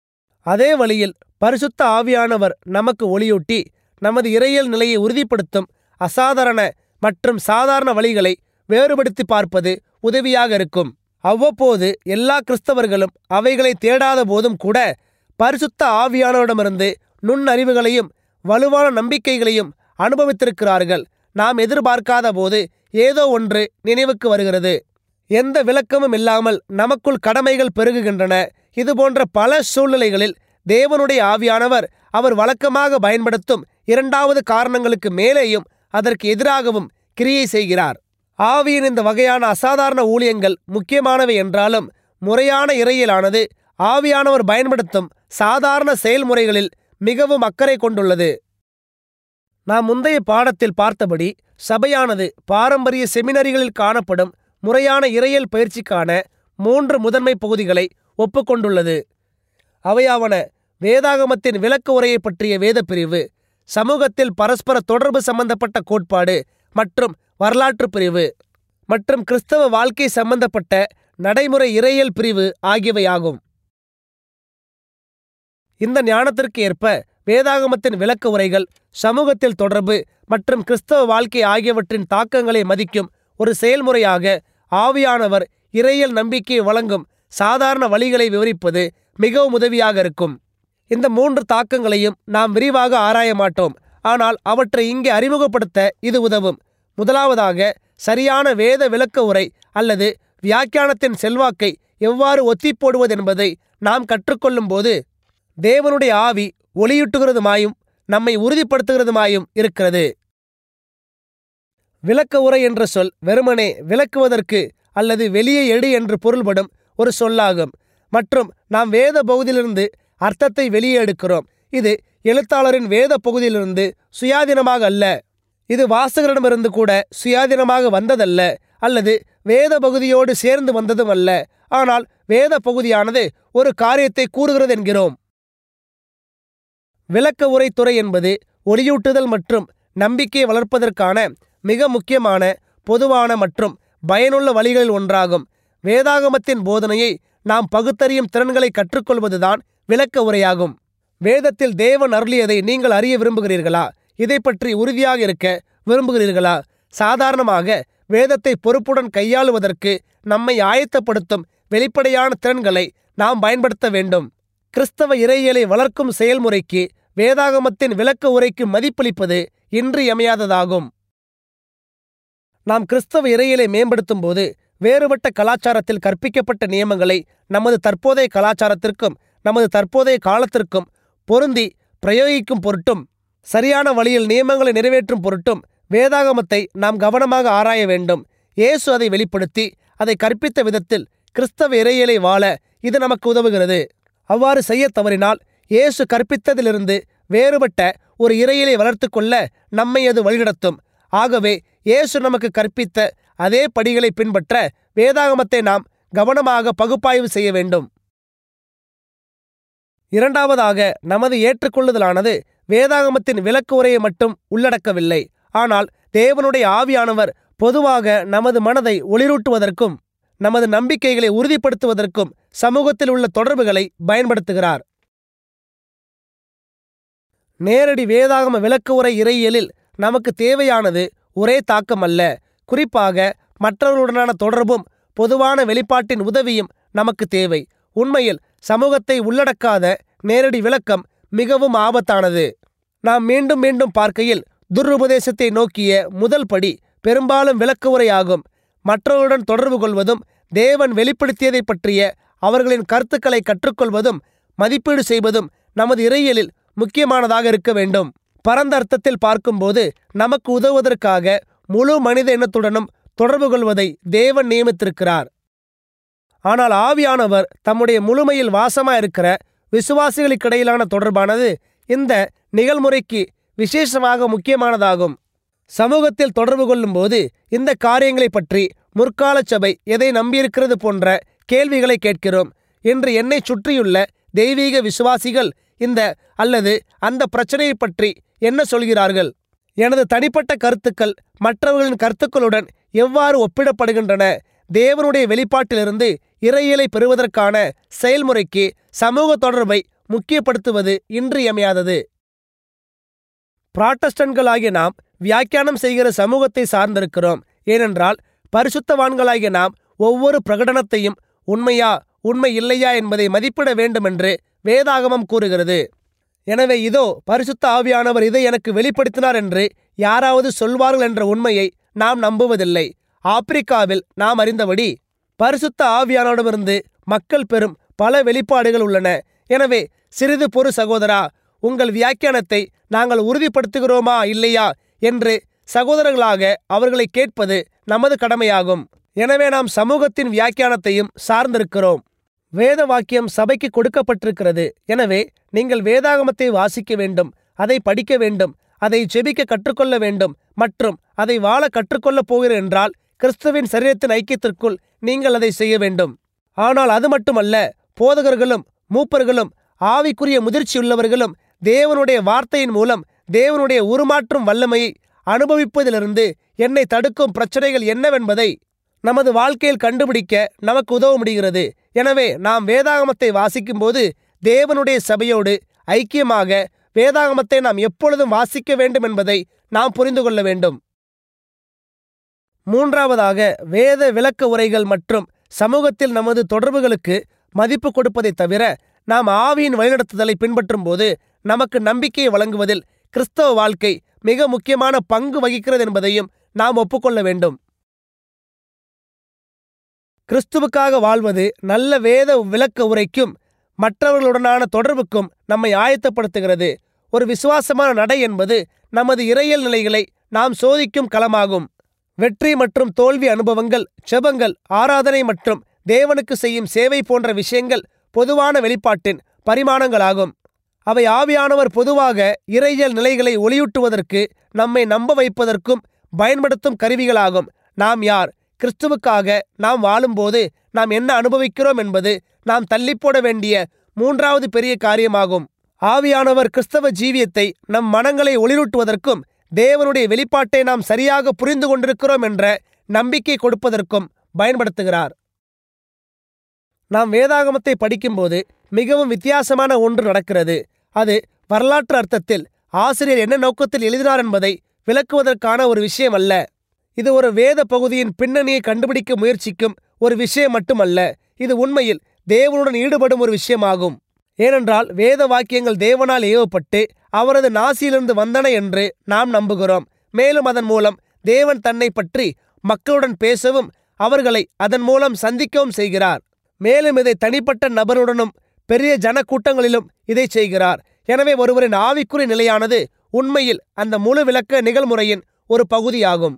அதே வழியில் பரிசுத்த ஆவியானவர் நமக்கு ஒளியூட்டி நமது இறையியல் நிலையை உறுதிப்படுத்தும் அசாதாரண மற்றும் சாதாரண வழிகளை வேறுபடுத்தி பார்ப்பது உதவியாக இருக்கும் அவ்வப்போது எல்லா கிறிஸ்தவர்களும் அவைகளை தேடாத போதும் கூட பரிசுத்த ஆவியானவரிடமிருந்து நுண்ணறிவுகளையும் வலுவான நம்பிக்கைகளையும் அனுபவித்திருக்கிறார்கள் நாம் எதிர்பார்க்காத போது ஏதோ ஒன்று நினைவுக்கு வருகிறது எந்த விளக்கமும் இல்லாமல் நமக்குள் கடமைகள் பெருகுகின்றன இதுபோன்ற பல சூழ்நிலைகளில் தேவனுடைய ஆவியானவர் அவர் வழக்கமாக பயன்படுத்தும் இரண்டாவது காரணங்களுக்கு மேலேயும் அதற்கு எதிராகவும் கிரியை செய்கிறார் ஆவியின் இந்த வகையான அசாதாரண ஊழியங்கள் முக்கியமானவை என்றாலும் முறையான இறையியலானது ஆவியானவர் பயன்படுத்தும் சாதாரண செயல்முறைகளில் மிகவும் அக்கறை கொண்டுள்ளது நாம் முந்தைய பாடத்தில் பார்த்தபடி சபையானது பாரம்பரிய செமினரிகளில் காணப்படும் முறையான இறையியல் பயிற்சிக்கான மூன்று முதன்மை பகுதிகளை ஒப்புக்கொண்டுள்ளது அவையாவன வேதாகமத்தின் விளக்க உரையை பற்றிய வேதப்பிரிவு சமூகத்தில் பரஸ்பர தொடர்பு சம்பந்தப்பட்ட கோட்பாடு மற்றும் வரலாற்று பிரிவு மற்றும் கிறிஸ்தவ வாழ்க்கை சம்பந்தப்பட்ட நடைமுறை இறையியல் பிரிவு ஆகியவையாகும் இந்த ஞானத்திற்கு ஏற்ப வேதாகமத்தின் விளக்க உரைகள் சமூகத்தில் தொடர்பு மற்றும் கிறிஸ்தவ வாழ்க்கை ஆகியவற்றின் தாக்கங்களை மதிக்கும் ஒரு செயல்முறையாக ஆவியானவர் இறையியல் நம்பிக்கையை வழங்கும் சாதாரண வழிகளை விவரிப்பது மிகவும் உதவியாக இருக்கும் இந்த மூன்று தாக்கங்களையும் நாம் விரிவாக ஆராய மாட்டோம் ஆனால் அவற்றை இங்கே அறிமுகப்படுத்த இது உதவும் முதலாவதாக சரியான வேத விளக்க உரை அல்லது வியாக்கியானத்தின் செல்வாக்கை எவ்வாறு ஒத்திப்போடுவது என்பதை நாம் கற்றுக்கொள்ளும் போது தேவனுடைய ஆவி ஒளியூட்டுகிறதுமாயும் நம்மை உறுதிப்படுத்துகிறதுமாயும் இருக்கிறது விளக்க உரை என்ற சொல் வெறுமனே விளக்குவதற்கு அல்லது வெளியே எடு என்று பொருள்படும் ஒரு சொல்லாகும் மற்றும் நாம் வேத பகுதியிலிருந்து அர்த்தத்தை வெளியே எடுக்கிறோம் இது எழுத்தாளரின் வேத பகுதியிலிருந்து சுயாதீனமாக அல்ல இது வாசகரிடமிருந்து கூட சுயாதீனமாக வந்ததல்ல அல்லது வேத பகுதியோடு சேர்ந்து வந்ததும் அல்ல ஆனால் வேத பகுதியானது ஒரு காரியத்தை கூறுகிறது என்கிறோம் விளக்க உரைத்துறை என்பது ஒளியூட்டுதல் மற்றும் நம்பிக்கையை வளர்ப்பதற்கான மிக முக்கியமான பொதுவான மற்றும் பயனுள்ள வழிகளில் ஒன்றாகும் வேதாகமத்தின் போதனையை நாம் பகுத்தறியும் திறன்களை கற்றுக்கொள்வதுதான் விளக்க உரையாகும் வேதத்தில் தேவன் அருளியதை நீங்கள் அறிய விரும்புகிறீர்களா இதை பற்றி உறுதியாக இருக்க விரும்புகிறீர்களா சாதாரணமாக வேதத்தை பொறுப்புடன் கையாளுவதற்கு நம்மை ஆயத்தப்படுத்தும் வெளிப்படையான திறன்களை நாம் பயன்படுத்த வேண்டும் கிறிஸ்தவ இறையியலை வளர்க்கும் செயல்முறைக்கு வேதாகமத்தின் விளக்க உரைக்கு மதிப்பளிப்பது இன்றியமையாததாகும் நாம் கிறிஸ்தவ இறையியலை மேம்படுத்தும் போது வேறுபட்ட கலாச்சாரத்தில் கற்பிக்கப்பட்ட நியமங்களை நமது தற்போதைய கலாச்சாரத்திற்கும் நமது தற்போதைய காலத்திற்கும் பொருந்தி பிரயோகிக்கும் பொருட்டும் சரியான வழியில் நியமங்களை நிறைவேற்றும் பொருட்டும் வேதாகமத்தை நாம் கவனமாக ஆராய வேண்டும் இயேசு அதை வெளிப்படுத்தி அதை கற்பித்த விதத்தில் கிறிஸ்தவ இறையியலை வாழ இது நமக்கு உதவுகிறது அவ்வாறு செய்ய தவறினால் இயேசு கற்பித்ததிலிருந்து வேறுபட்ட ஒரு இறையிலை வளர்த்து கொள்ள நம்மை அது வழிநடத்தும் ஆகவே இயேசு நமக்கு கற்பித்த அதே படிகளை பின்பற்ற வேதாகமத்தை நாம் கவனமாக பகுப்பாய்வு செய்ய வேண்டும் இரண்டாவதாக நமது ஏற்றுக்கொள்ளுதலானது வேதாகமத்தின் விளக்கு உரையை மட்டும் உள்ளடக்கவில்லை ஆனால் தேவனுடைய ஆவியானவர் பொதுவாக நமது மனதை ஒளிரூட்டுவதற்கும் நமது நம்பிக்கைகளை உறுதிப்படுத்துவதற்கும் சமூகத்தில் உள்ள தொடர்புகளை பயன்படுத்துகிறார் நேரடி வேதாகம விளக்கு உரை இறையியலில் நமக்கு தேவையானது ஒரே தாக்கம் அல்ல குறிப்பாக மற்றவர்களுடனான தொடர்பும் பொதுவான வெளிப்பாட்டின் உதவியும் நமக்கு தேவை உண்மையில் சமூகத்தை உள்ளடக்காத நேரடி விளக்கம் மிகவும் ஆபத்தானது நாம் மீண்டும் மீண்டும் பார்க்கையில் துருபதேசத்தை நோக்கிய முதல் படி பெரும்பாலும் விளக்க உரையாகும் மற்றவர்களுடன் தொடர்பு கொள்வதும் தேவன் வெளிப்படுத்தியதை பற்றிய அவர்களின் கருத்துக்களை கற்றுக்கொள்வதும் மதிப்பீடு செய்வதும் நமது இறையியலில் முக்கியமானதாக இருக்க வேண்டும் பரந்த அர்த்தத்தில் பார்க்கும்போது நமக்கு உதவுவதற்காக முழு மனித இனத்துடனும் தொடர்பு கொள்வதை தேவன் நியமித்திருக்கிறார் ஆனால் ஆவியானவர் தம்முடைய முழுமையில் வாசமாயிருக்கிற விசுவாசிகளுக்கிடையிலான தொடர்பானது இந்த நிகழ்முறைக்கு விசேஷமாக முக்கியமானதாகும் சமூகத்தில் தொடர்பு கொள்ளும்போது இந்த காரியங்களைப் பற்றி முற்கால சபை எதை நம்பியிருக்கிறது போன்ற கேள்விகளை கேட்கிறோம் இன்று என்னை சுற்றியுள்ள தெய்வீக விசுவாசிகள் இந்த அல்லது அந்த பிரச்சனையை பற்றி என்ன சொல்கிறார்கள் எனது தனிப்பட்ட கருத்துக்கள் மற்றவர்களின் கருத்துக்களுடன் எவ்வாறு ஒப்பிடப்படுகின்றன தேவனுடைய வெளிப்பாட்டிலிருந்து இறையியலை பெறுவதற்கான செயல்முறைக்கு சமூக தொடர்பை முக்கியப்படுத்துவது இன்றியமையாதது புராட்டஸ்டன்களாகிய நாம் வியாக்கியானம் செய்கிற சமூகத்தை சார்ந்திருக்கிறோம் ஏனென்றால் பரிசுத்தவான்களாகிய நாம் ஒவ்வொரு பிரகடனத்தையும் உண்மையா உண்மை இல்லையா என்பதை மதிப்பிட வேண்டுமென்று வேதாகமம் கூறுகிறது எனவே இதோ பரிசுத்த ஆவியானவர் இதை எனக்கு வெளிப்படுத்தினார் என்று யாராவது சொல்வார்கள் என்ற உண்மையை நாம் நம்புவதில்லை ஆப்பிரிக்காவில் நாம் அறிந்தபடி பரிசுத்த ஆவியானவரிடமிருந்து மக்கள் பெறும் பல வெளிப்பாடுகள் உள்ளன எனவே சிறிது பொறு சகோதரா உங்கள் வியாக்கியானத்தை நாங்கள் உறுதிப்படுத்துகிறோமா இல்லையா என்று சகோதரர்களாக அவர்களை கேட்பது நமது கடமையாகும் எனவே நாம் சமூகத்தின் வியாக்கியானத்தையும் சார்ந்திருக்கிறோம் வேத வாக்கியம் சபைக்கு கொடுக்கப்பட்டிருக்கிறது எனவே நீங்கள் வேதாகமத்தை வாசிக்க வேண்டும் அதை படிக்க வேண்டும் அதை ஜெபிக்க கற்றுக்கொள்ள வேண்டும் மற்றும் அதை வாழ கற்றுக்கொள்ளப் போகிறீர் என்றால் கிறிஸ்துவின் சரீரத்தின் ஐக்கியத்திற்குள் நீங்கள் அதை செய்ய வேண்டும் ஆனால் அது மட்டுமல்ல போதகர்களும் மூப்பர்களும் ஆவிக்குரிய முதிர்ச்சியுள்ளவர்களும் தேவனுடைய வார்த்தையின் மூலம் தேவனுடைய உருமாற்றும் வல்லமையை அனுபவிப்பதிலிருந்து என்னை தடுக்கும் பிரச்சனைகள் என்னவென்பதை நமது வாழ்க்கையில் கண்டுபிடிக்க நமக்கு உதவ முடிகிறது எனவே நாம் வேதாகமத்தை வாசிக்கும்போது தேவனுடைய சபையோடு ஐக்கியமாக வேதாகமத்தை நாம் எப்பொழுதும் வாசிக்க வேண்டும் என்பதை நாம் புரிந்து கொள்ள வேண்டும் மூன்றாவதாக வேத விளக்க உரைகள் மற்றும் சமூகத்தில் நமது தொடர்புகளுக்கு மதிப்பு கொடுப்பதைத் தவிர நாம் ஆவியின் வழிநடத்துதலை பின்பற்றும் போது நமக்கு நம்பிக்கையை வழங்குவதில் கிறிஸ்தவ வாழ்க்கை மிக முக்கியமான பங்கு வகிக்கிறது என்பதையும் நாம் ஒப்புக்கொள்ள வேண்டும் கிறிஸ்துவுக்காக வாழ்வது நல்ல வேத விளக்க உரைக்கும் மற்றவர்களுடனான தொடர்புக்கும் நம்மை ஆயத்தப்படுத்துகிறது ஒரு விசுவாசமான நடை என்பது நமது இறையல் நிலைகளை நாம் சோதிக்கும் களமாகும் வெற்றி மற்றும் தோல்வி அனுபவங்கள் செபங்கள் ஆராதனை மற்றும் தேவனுக்கு செய்யும் சேவை போன்ற விஷயங்கள் பொதுவான வெளிப்பாட்டின் பரிமாணங்களாகும் அவை ஆவியானவர் பொதுவாக இறையியல் நிலைகளை ஒளியூட்டுவதற்கு நம்மை நம்ப வைப்பதற்கும் பயன்படுத்தும் கருவிகளாகும் நாம் யார் கிறிஸ்துவுக்காக நாம் வாழும்போது நாம் என்ன அனுபவிக்கிறோம் என்பது நாம் தள்ளிப்போட வேண்டிய மூன்றாவது பெரிய காரியமாகும் ஆவியானவர் கிறிஸ்தவ ஜீவியத்தை நம் மனங்களை ஒளிரூட்டுவதற்கும் தேவனுடைய வெளிப்பாட்டை நாம் சரியாக புரிந்து கொண்டிருக்கிறோம் என்ற நம்பிக்கை கொடுப்பதற்கும் பயன்படுத்துகிறார் நாம் வேதாகமத்தை படிக்கும்போது மிகவும் வித்தியாசமான ஒன்று நடக்கிறது அது வரலாற்று அர்த்தத்தில் ஆசிரியர் என்ன நோக்கத்தில் எழுதினார் என்பதை விளக்குவதற்கான ஒரு விஷயம் அல்ல இது ஒரு வேத பகுதியின் பின்னணியை கண்டுபிடிக்க முயற்சிக்கும் ஒரு விஷயம் மட்டுமல்ல இது உண்மையில் தேவனுடன் ஈடுபடும் ஒரு விஷயமாகும் ஏனென்றால் வேத வாக்கியங்கள் தேவனால் ஏவப்பட்டு அவரது நாசியிலிருந்து வந்தன என்று நாம் நம்புகிறோம் மேலும் அதன் மூலம் தேவன் தன்னை பற்றி மக்களுடன் பேசவும் அவர்களை அதன் மூலம் சந்திக்கவும் செய்கிறார் மேலும் இதை தனிப்பட்ட நபருடனும் பெரிய ஜனக்கூட்டங்களிலும் இதை செய்கிறார் எனவே ஒருவரின் ஆவிக்குறி நிலையானது உண்மையில் அந்த முழு விளக்க நிகழ்முறையின் ஒரு பகுதியாகும்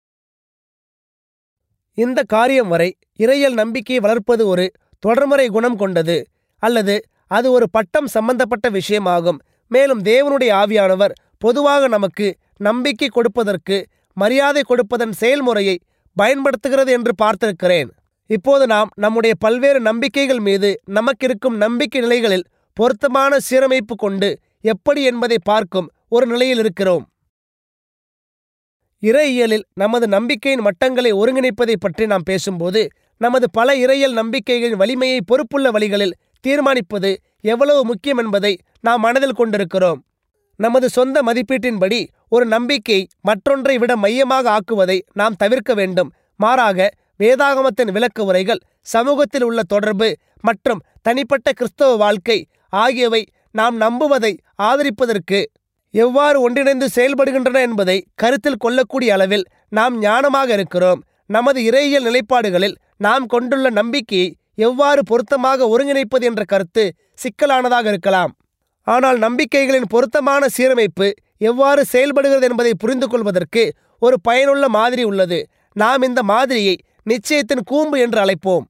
இந்த காரியம் வரை இறையல் நம்பிக்கையை வளர்ப்பது ஒரு தொடர்முறை குணம் கொண்டது அல்லது அது ஒரு பட்டம் சம்பந்தப்பட்ட விஷயமாகும் மேலும் தேவனுடைய ஆவியானவர் பொதுவாக நமக்கு நம்பிக்கை கொடுப்பதற்கு மரியாதை கொடுப்பதன் செயல்முறையை பயன்படுத்துகிறது என்று பார்த்திருக்கிறேன் இப்போது நாம் நம்முடைய பல்வேறு நம்பிக்கைகள் மீது நமக்கிருக்கும் நம்பிக்கை நிலைகளில் பொருத்தமான சீரமைப்பு கொண்டு எப்படி என்பதை பார்க்கும் ஒரு நிலையில் இருக்கிறோம் இறையியலில் நமது நம்பிக்கையின் மட்டங்களை ஒருங்கிணைப்பதை பற்றி நாம் பேசும்போது நமது பல இறையியல் நம்பிக்கைகளின் வலிமையை பொறுப்புள்ள வழிகளில் தீர்மானிப்பது எவ்வளவு முக்கியம் என்பதை நாம் மனதில் கொண்டிருக்கிறோம் நமது சொந்த மதிப்பீட்டின்படி ஒரு நம்பிக்கை மற்றொன்றை விட மையமாக ஆக்குவதை நாம் தவிர்க்க வேண்டும் மாறாக வேதாகமத்தின் விளக்க உரைகள் சமூகத்தில் உள்ள தொடர்பு மற்றும் தனிப்பட்ட கிறிஸ்தவ வாழ்க்கை ஆகியவை நாம் நம்புவதை ஆதரிப்பதற்கு எவ்வாறு ஒன்றிணைந்து செயல்படுகின்றன என்பதை கருத்தில் கொள்ளக்கூடிய அளவில் நாம் ஞானமாக இருக்கிறோம் நமது இறையியல் நிலைப்பாடுகளில் நாம் கொண்டுள்ள நம்பிக்கையை எவ்வாறு பொருத்தமாக ஒருங்கிணைப்பது என்ற கருத்து சிக்கலானதாக இருக்கலாம் ஆனால் நம்பிக்கைகளின் பொருத்தமான சீரமைப்பு எவ்வாறு செயல்படுகிறது என்பதை புரிந்து கொள்வதற்கு ஒரு பயனுள்ள மாதிரி உள்ளது நாம் இந்த மாதிரியை நிச்சயத்தின் கூம்பு என்று அழைப்போம்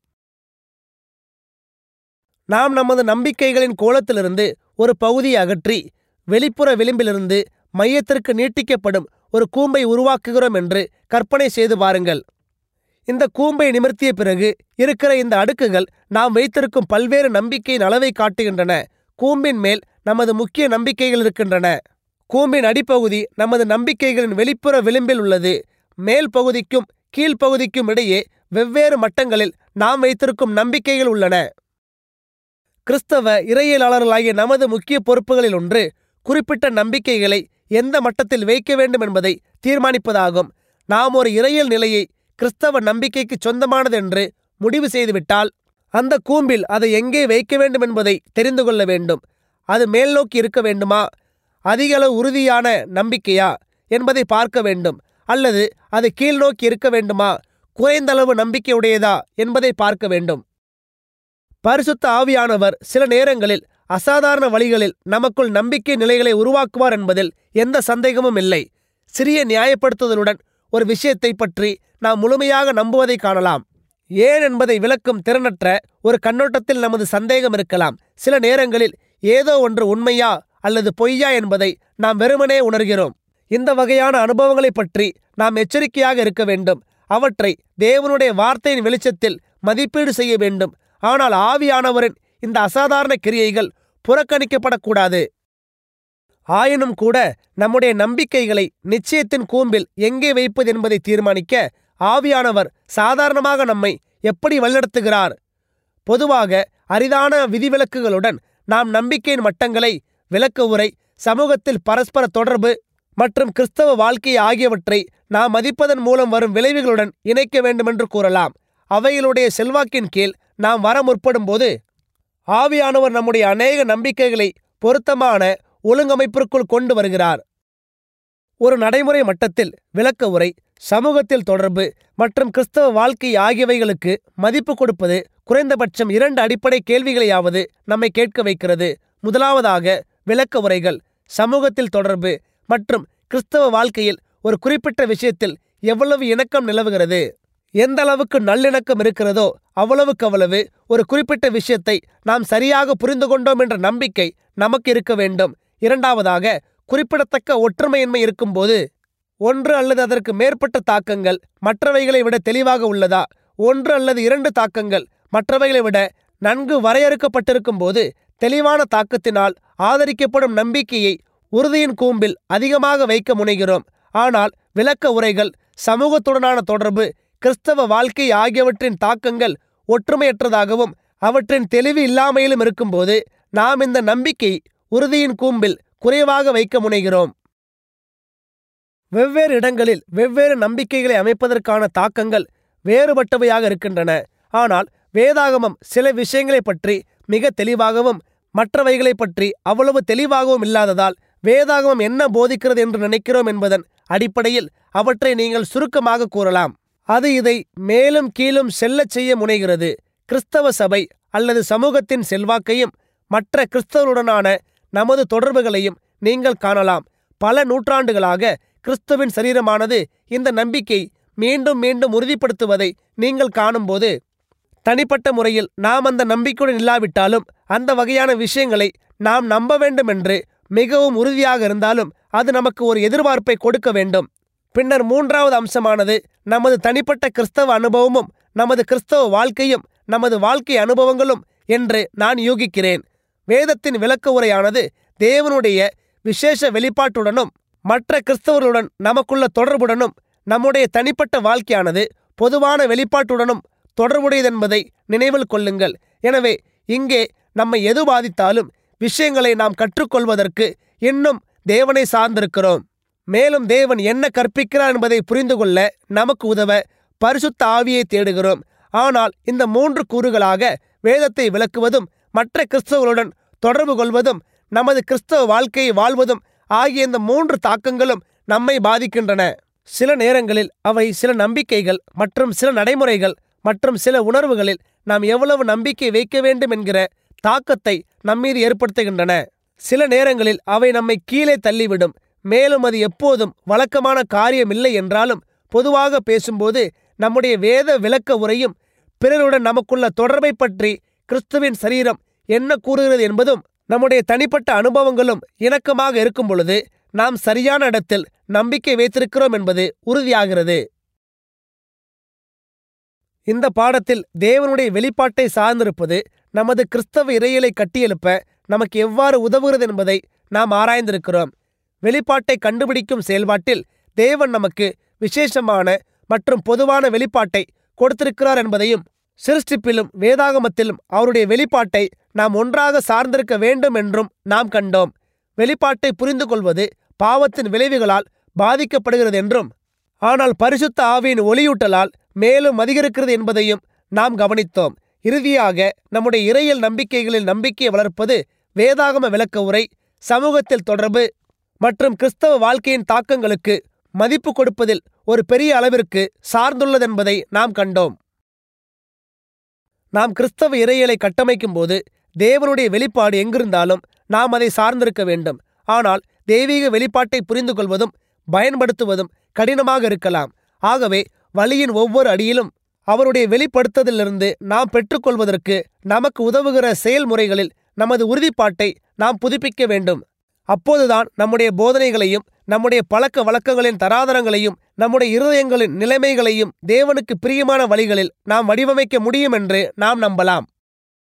நாம் நமது நம்பிக்கைகளின் கோலத்திலிருந்து ஒரு பகுதியை அகற்றி வெளிப்புற விளிம்பிலிருந்து மையத்திற்கு நீட்டிக்கப்படும் ஒரு கூம்பை உருவாக்குகிறோம் என்று கற்பனை செய்து பாருங்கள் இந்த கூம்பை நிமிர்த்திய பிறகு இருக்கிற இந்த அடுக்குகள் நாம் வைத்திருக்கும் பல்வேறு நம்பிக்கையின் அளவை காட்டுகின்றன கூம்பின் மேல் நமது முக்கிய நம்பிக்கைகள் இருக்கின்றன கூம்பின் அடிப்பகுதி நமது நம்பிக்கைகளின் வெளிப்புற விளிம்பில் உள்ளது மேல் பகுதிக்கும் கீழ்ப்பகுதிக்கும் இடையே வெவ்வேறு மட்டங்களில் நாம் வைத்திருக்கும் நம்பிக்கைகள் உள்ளன கிறிஸ்தவ இறையியலாளர்களாகிய நமது முக்கிய பொறுப்புகளில் ஒன்று குறிப்பிட்ட நம்பிக்கைகளை எந்த மட்டத்தில் வைக்க வேண்டும் என்பதை தீர்மானிப்பதாகும் நாம் ஒரு இறையியல் நிலையை கிறிஸ்தவ நம்பிக்கைக்கு சொந்தமானதென்று முடிவு செய்துவிட்டால் அந்த கூம்பில் அதை எங்கே வைக்க வேண்டும் என்பதை தெரிந்து கொள்ள வேண்டும் அது மேல் நோக்கி இருக்க வேண்டுமா அதிக அளவு உறுதியான நம்பிக்கையா என்பதை பார்க்க வேண்டும் அல்லது அது கீழ் நோக்கி இருக்க வேண்டுமா குறைந்த அளவு நம்பிக்கையுடையதா என்பதை பார்க்க வேண்டும் பரிசுத்த ஆவியானவர் சில நேரங்களில் அசாதாரண வழிகளில் நமக்குள் நம்பிக்கை நிலைகளை உருவாக்குவார் என்பதில் எந்த சந்தேகமும் இல்லை சிறிய நியாயப்படுத்துதலுடன் ஒரு விஷயத்தை பற்றி நாம் முழுமையாக நம்புவதை காணலாம் ஏன் என்பதை விளக்கும் திறனற்ற ஒரு கண்ணோட்டத்தில் நமது சந்தேகம் இருக்கலாம் சில நேரங்களில் ஏதோ ஒன்று உண்மையா அல்லது பொய்யா என்பதை நாம் வெறுமனே உணர்கிறோம் இந்த வகையான அனுபவங்களைப் பற்றி நாம் எச்சரிக்கையாக இருக்க வேண்டும் அவற்றை தேவனுடைய வார்த்தையின் வெளிச்சத்தில் மதிப்பீடு செய்ய வேண்டும் ஆனால் ஆவியானவரின் இந்த அசாதாரண கிரியைகள் புறக்கணிக்கப்படக்கூடாது ஆயினும் கூட நம்முடைய நம்பிக்கைகளை நிச்சயத்தின் கூம்பில் எங்கே வைப்பது என்பதை தீர்மானிக்க ஆவியானவர் சாதாரணமாக நம்மை எப்படி வழிநடத்துகிறார் பொதுவாக அரிதான விதிவிலக்குகளுடன் நாம் நம்பிக்கையின் மட்டங்களை விளக்க உரை சமூகத்தில் பரஸ்பர தொடர்பு மற்றும் கிறிஸ்தவ வாழ்க்கை ஆகியவற்றை நாம் மதிப்பதன் மூலம் வரும் விளைவுகளுடன் இணைக்க வேண்டுமென்று கூறலாம் அவைகளுடைய செல்வாக்கின் கீழ் நாம் வர முற்படும்போது ஆவியானவர் நம்முடைய அநேக நம்பிக்கைகளை பொருத்தமான ஒழுங்கமைப்பிற்குள் கொண்டு வருகிறார் ஒரு நடைமுறை மட்டத்தில் விளக்க உரை சமூகத்தில் தொடர்பு மற்றும் கிறிஸ்தவ வாழ்க்கை ஆகியவைகளுக்கு மதிப்பு கொடுப்பது குறைந்தபட்சம் இரண்டு அடிப்படை கேள்விகளையாவது நம்மை கேட்க வைக்கிறது முதலாவதாக விளக்க உரைகள் சமூகத்தில் தொடர்பு மற்றும் கிறிஸ்தவ வாழ்க்கையில் ஒரு குறிப்பிட்ட விஷயத்தில் எவ்வளவு இணக்கம் நிலவுகிறது எந்த அளவுக்கு நல்லிணக்கம் இருக்கிறதோ அவ்வளவுக்கு அவ்வளவு ஒரு குறிப்பிட்ட விஷயத்தை நாம் சரியாக புரிந்து கொண்டோம் என்ற நம்பிக்கை நமக்கு இருக்க வேண்டும் இரண்டாவதாக குறிப்பிடத்தக்க ஒற்றுமையின்மை இருக்கும்போது ஒன்று அல்லது அதற்கு மேற்பட்ட தாக்கங்கள் மற்றவைகளை விட தெளிவாக உள்ளதா ஒன்று அல்லது இரண்டு தாக்கங்கள் மற்றவைகளை விட நன்கு வரையறுக்கப்பட்டிருக்கும் போது தெளிவான தாக்கத்தினால் ஆதரிக்கப்படும் நம்பிக்கையை உறுதியின் கூம்பில் அதிகமாக வைக்க முனைகிறோம் ஆனால் விளக்க உரைகள் சமூகத்துடனான தொடர்பு கிறிஸ்தவ வாழ்க்கை ஆகியவற்றின் தாக்கங்கள் ஒற்றுமையற்றதாகவும் அவற்றின் தெளிவு இல்லாமையிலும் இருக்கும்போது நாம் இந்த நம்பிக்கை உறுதியின் கூம்பில் குறைவாக வைக்க முனைகிறோம் வெவ்வேறு இடங்களில் வெவ்வேறு நம்பிக்கைகளை அமைப்பதற்கான தாக்கங்கள் வேறுபட்டவையாக இருக்கின்றன ஆனால் வேதாகமம் சில விஷயங்களைப் பற்றி மிக தெளிவாகவும் மற்றவைகளைப் பற்றி அவ்வளவு தெளிவாகவும் இல்லாததால் வேதாகமம் என்ன போதிக்கிறது என்று நினைக்கிறோம் என்பதன் அடிப்படையில் அவற்றை நீங்கள் சுருக்கமாக கூறலாம் அது இதை மேலும் கீழும் செல்லச் செய்ய முனைகிறது கிறிஸ்தவ சபை அல்லது சமூகத்தின் செல்வாக்கையும் மற்ற கிறிஸ்தவருடனான நமது தொடர்புகளையும் நீங்கள் காணலாம் பல நூற்றாண்டுகளாக கிறிஸ்துவின் சரீரமானது இந்த நம்பிக்கை மீண்டும் மீண்டும் உறுதிப்படுத்துவதை நீங்கள் காணும்போது தனிப்பட்ட முறையில் நாம் அந்த நம்பிக்கையுடன் இல்லாவிட்டாலும் அந்த வகையான விஷயங்களை நாம் நம்ப வேண்டும் என்று மிகவும் உறுதியாக இருந்தாலும் அது நமக்கு ஒரு எதிர்பார்ப்பை கொடுக்க வேண்டும் பின்னர் மூன்றாவது அம்சமானது நமது தனிப்பட்ட கிறிஸ்தவ அனுபவமும் நமது கிறிஸ்தவ வாழ்க்கையும் நமது வாழ்க்கை அனுபவங்களும் என்று நான் யூகிக்கிறேன் வேதத்தின் விளக்க உரையானது தேவனுடைய விசேஷ வெளிப்பாட்டுடனும் மற்ற கிறிஸ்தவர்களுடன் நமக்குள்ள தொடர்புடனும் நம்முடைய தனிப்பட்ட வாழ்க்கையானது பொதுவான வெளிப்பாட்டுடனும் தொடர்புடையதென்பதை நினைவில் கொள்ளுங்கள் எனவே இங்கே நம்மை எது பாதித்தாலும் விஷயங்களை நாம் கற்றுக்கொள்வதற்கு இன்னும் தேவனை சார்ந்திருக்கிறோம் மேலும் தேவன் என்ன கற்பிக்கிறார் என்பதை புரிந்து கொள்ள நமக்கு உதவ பரிசுத்த ஆவியை தேடுகிறோம் ஆனால் இந்த மூன்று கூறுகளாக வேதத்தை விளக்குவதும் மற்ற கிறிஸ்தவர்களுடன் தொடர்பு கொள்வதும் நமது கிறிஸ்தவ வாழ்க்கையை வாழ்வதும் ஆகிய இந்த மூன்று தாக்கங்களும் நம்மை பாதிக்கின்றன சில நேரங்களில் அவை சில நம்பிக்கைகள் மற்றும் சில நடைமுறைகள் மற்றும் சில உணர்வுகளில் நாம் எவ்வளவு நம்பிக்கை வைக்க வேண்டும் என்கிற தாக்கத்தை நம்மீது ஏற்படுத்துகின்றன சில நேரங்களில் அவை நம்மை கீழே தள்ளிவிடும் மேலும் அது எப்போதும் வழக்கமான காரியம் இல்லை என்றாலும் பொதுவாக பேசும்போது நம்முடைய வேத விளக்க உரையும் பிறருடன் நமக்குள்ள தொடர்பை பற்றி கிறிஸ்துவின் சரீரம் என்ன கூறுகிறது என்பதும் நம்முடைய தனிப்பட்ட அனுபவங்களும் இணக்கமாக இருக்கும் பொழுது நாம் சரியான இடத்தில் நம்பிக்கை வைத்திருக்கிறோம் என்பது உறுதியாகிறது இந்த பாடத்தில் தேவனுடைய வெளிப்பாட்டை சார்ந்திருப்பது நமது கிறிஸ்தவ இறையலை கட்டியெழுப்ப நமக்கு எவ்வாறு உதவுகிறது என்பதை நாம் ஆராய்ந்திருக்கிறோம் வெளிப்பாட்டை கண்டுபிடிக்கும் செயல்பாட்டில் தேவன் நமக்கு விசேஷமான மற்றும் பொதுவான வெளிப்பாட்டை கொடுத்திருக்கிறார் என்பதையும் சிருஷ்டிப்பிலும் வேதாகமத்திலும் அவருடைய வெளிப்பாட்டை நாம் ஒன்றாக சார்ந்திருக்க வேண்டும் என்றும் நாம் கண்டோம் வெளிப்பாட்டை புரிந்து கொள்வது பாவத்தின் விளைவுகளால் பாதிக்கப்படுகிறது என்றும் ஆனால் பரிசுத்த ஆவியின் ஒளியூட்டலால் மேலும் அதிகரிக்கிறது என்பதையும் நாம் கவனித்தோம் இறுதியாக நம்முடைய இறையல் நம்பிக்கைகளில் நம்பிக்கையை வளர்ப்பது வேதாகம விளக்க உரை சமூகத்தில் தொடர்பு மற்றும் கிறிஸ்தவ வாழ்க்கையின் தாக்கங்களுக்கு மதிப்பு கொடுப்பதில் ஒரு பெரிய அளவிற்கு சார்ந்துள்ளதென்பதை நாம் கண்டோம் நாம் கிறிஸ்தவ இறையலை கட்டமைக்கும் போது தேவனுடைய வெளிப்பாடு எங்கிருந்தாலும் நாம் அதை சார்ந்திருக்க வேண்டும் ஆனால் தெய்வீக வெளிப்பாட்டை புரிந்து கொள்வதும் பயன்படுத்துவதும் கடினமாக இருக்கலாம் ஆகவே வழியின் ஒவ்வொரு அடியிலும் அவருடைய வெளிப்படுத்துதலிலிருந்து நாம் பெற்றுக்கொள்வதற்கு நமக்கு உதவுகிற செயல்முறைகளில் நமது உறுதிப்பாட்டை நாம் புதுப்பிக்க வேண்டும் அப்போதுதான் நம்முடைய போதனைகளையும் நம்முடைய பழக்க வழக்கங்களின் தராதரங்களையும் நம்முடைய இருதயங்களின் நிலைமைகளையும் தேவனுக்கு பிரியமான வழிகளில் நாம் வடிவமைக்க முடியும் என்று நாம் நம்பலாம்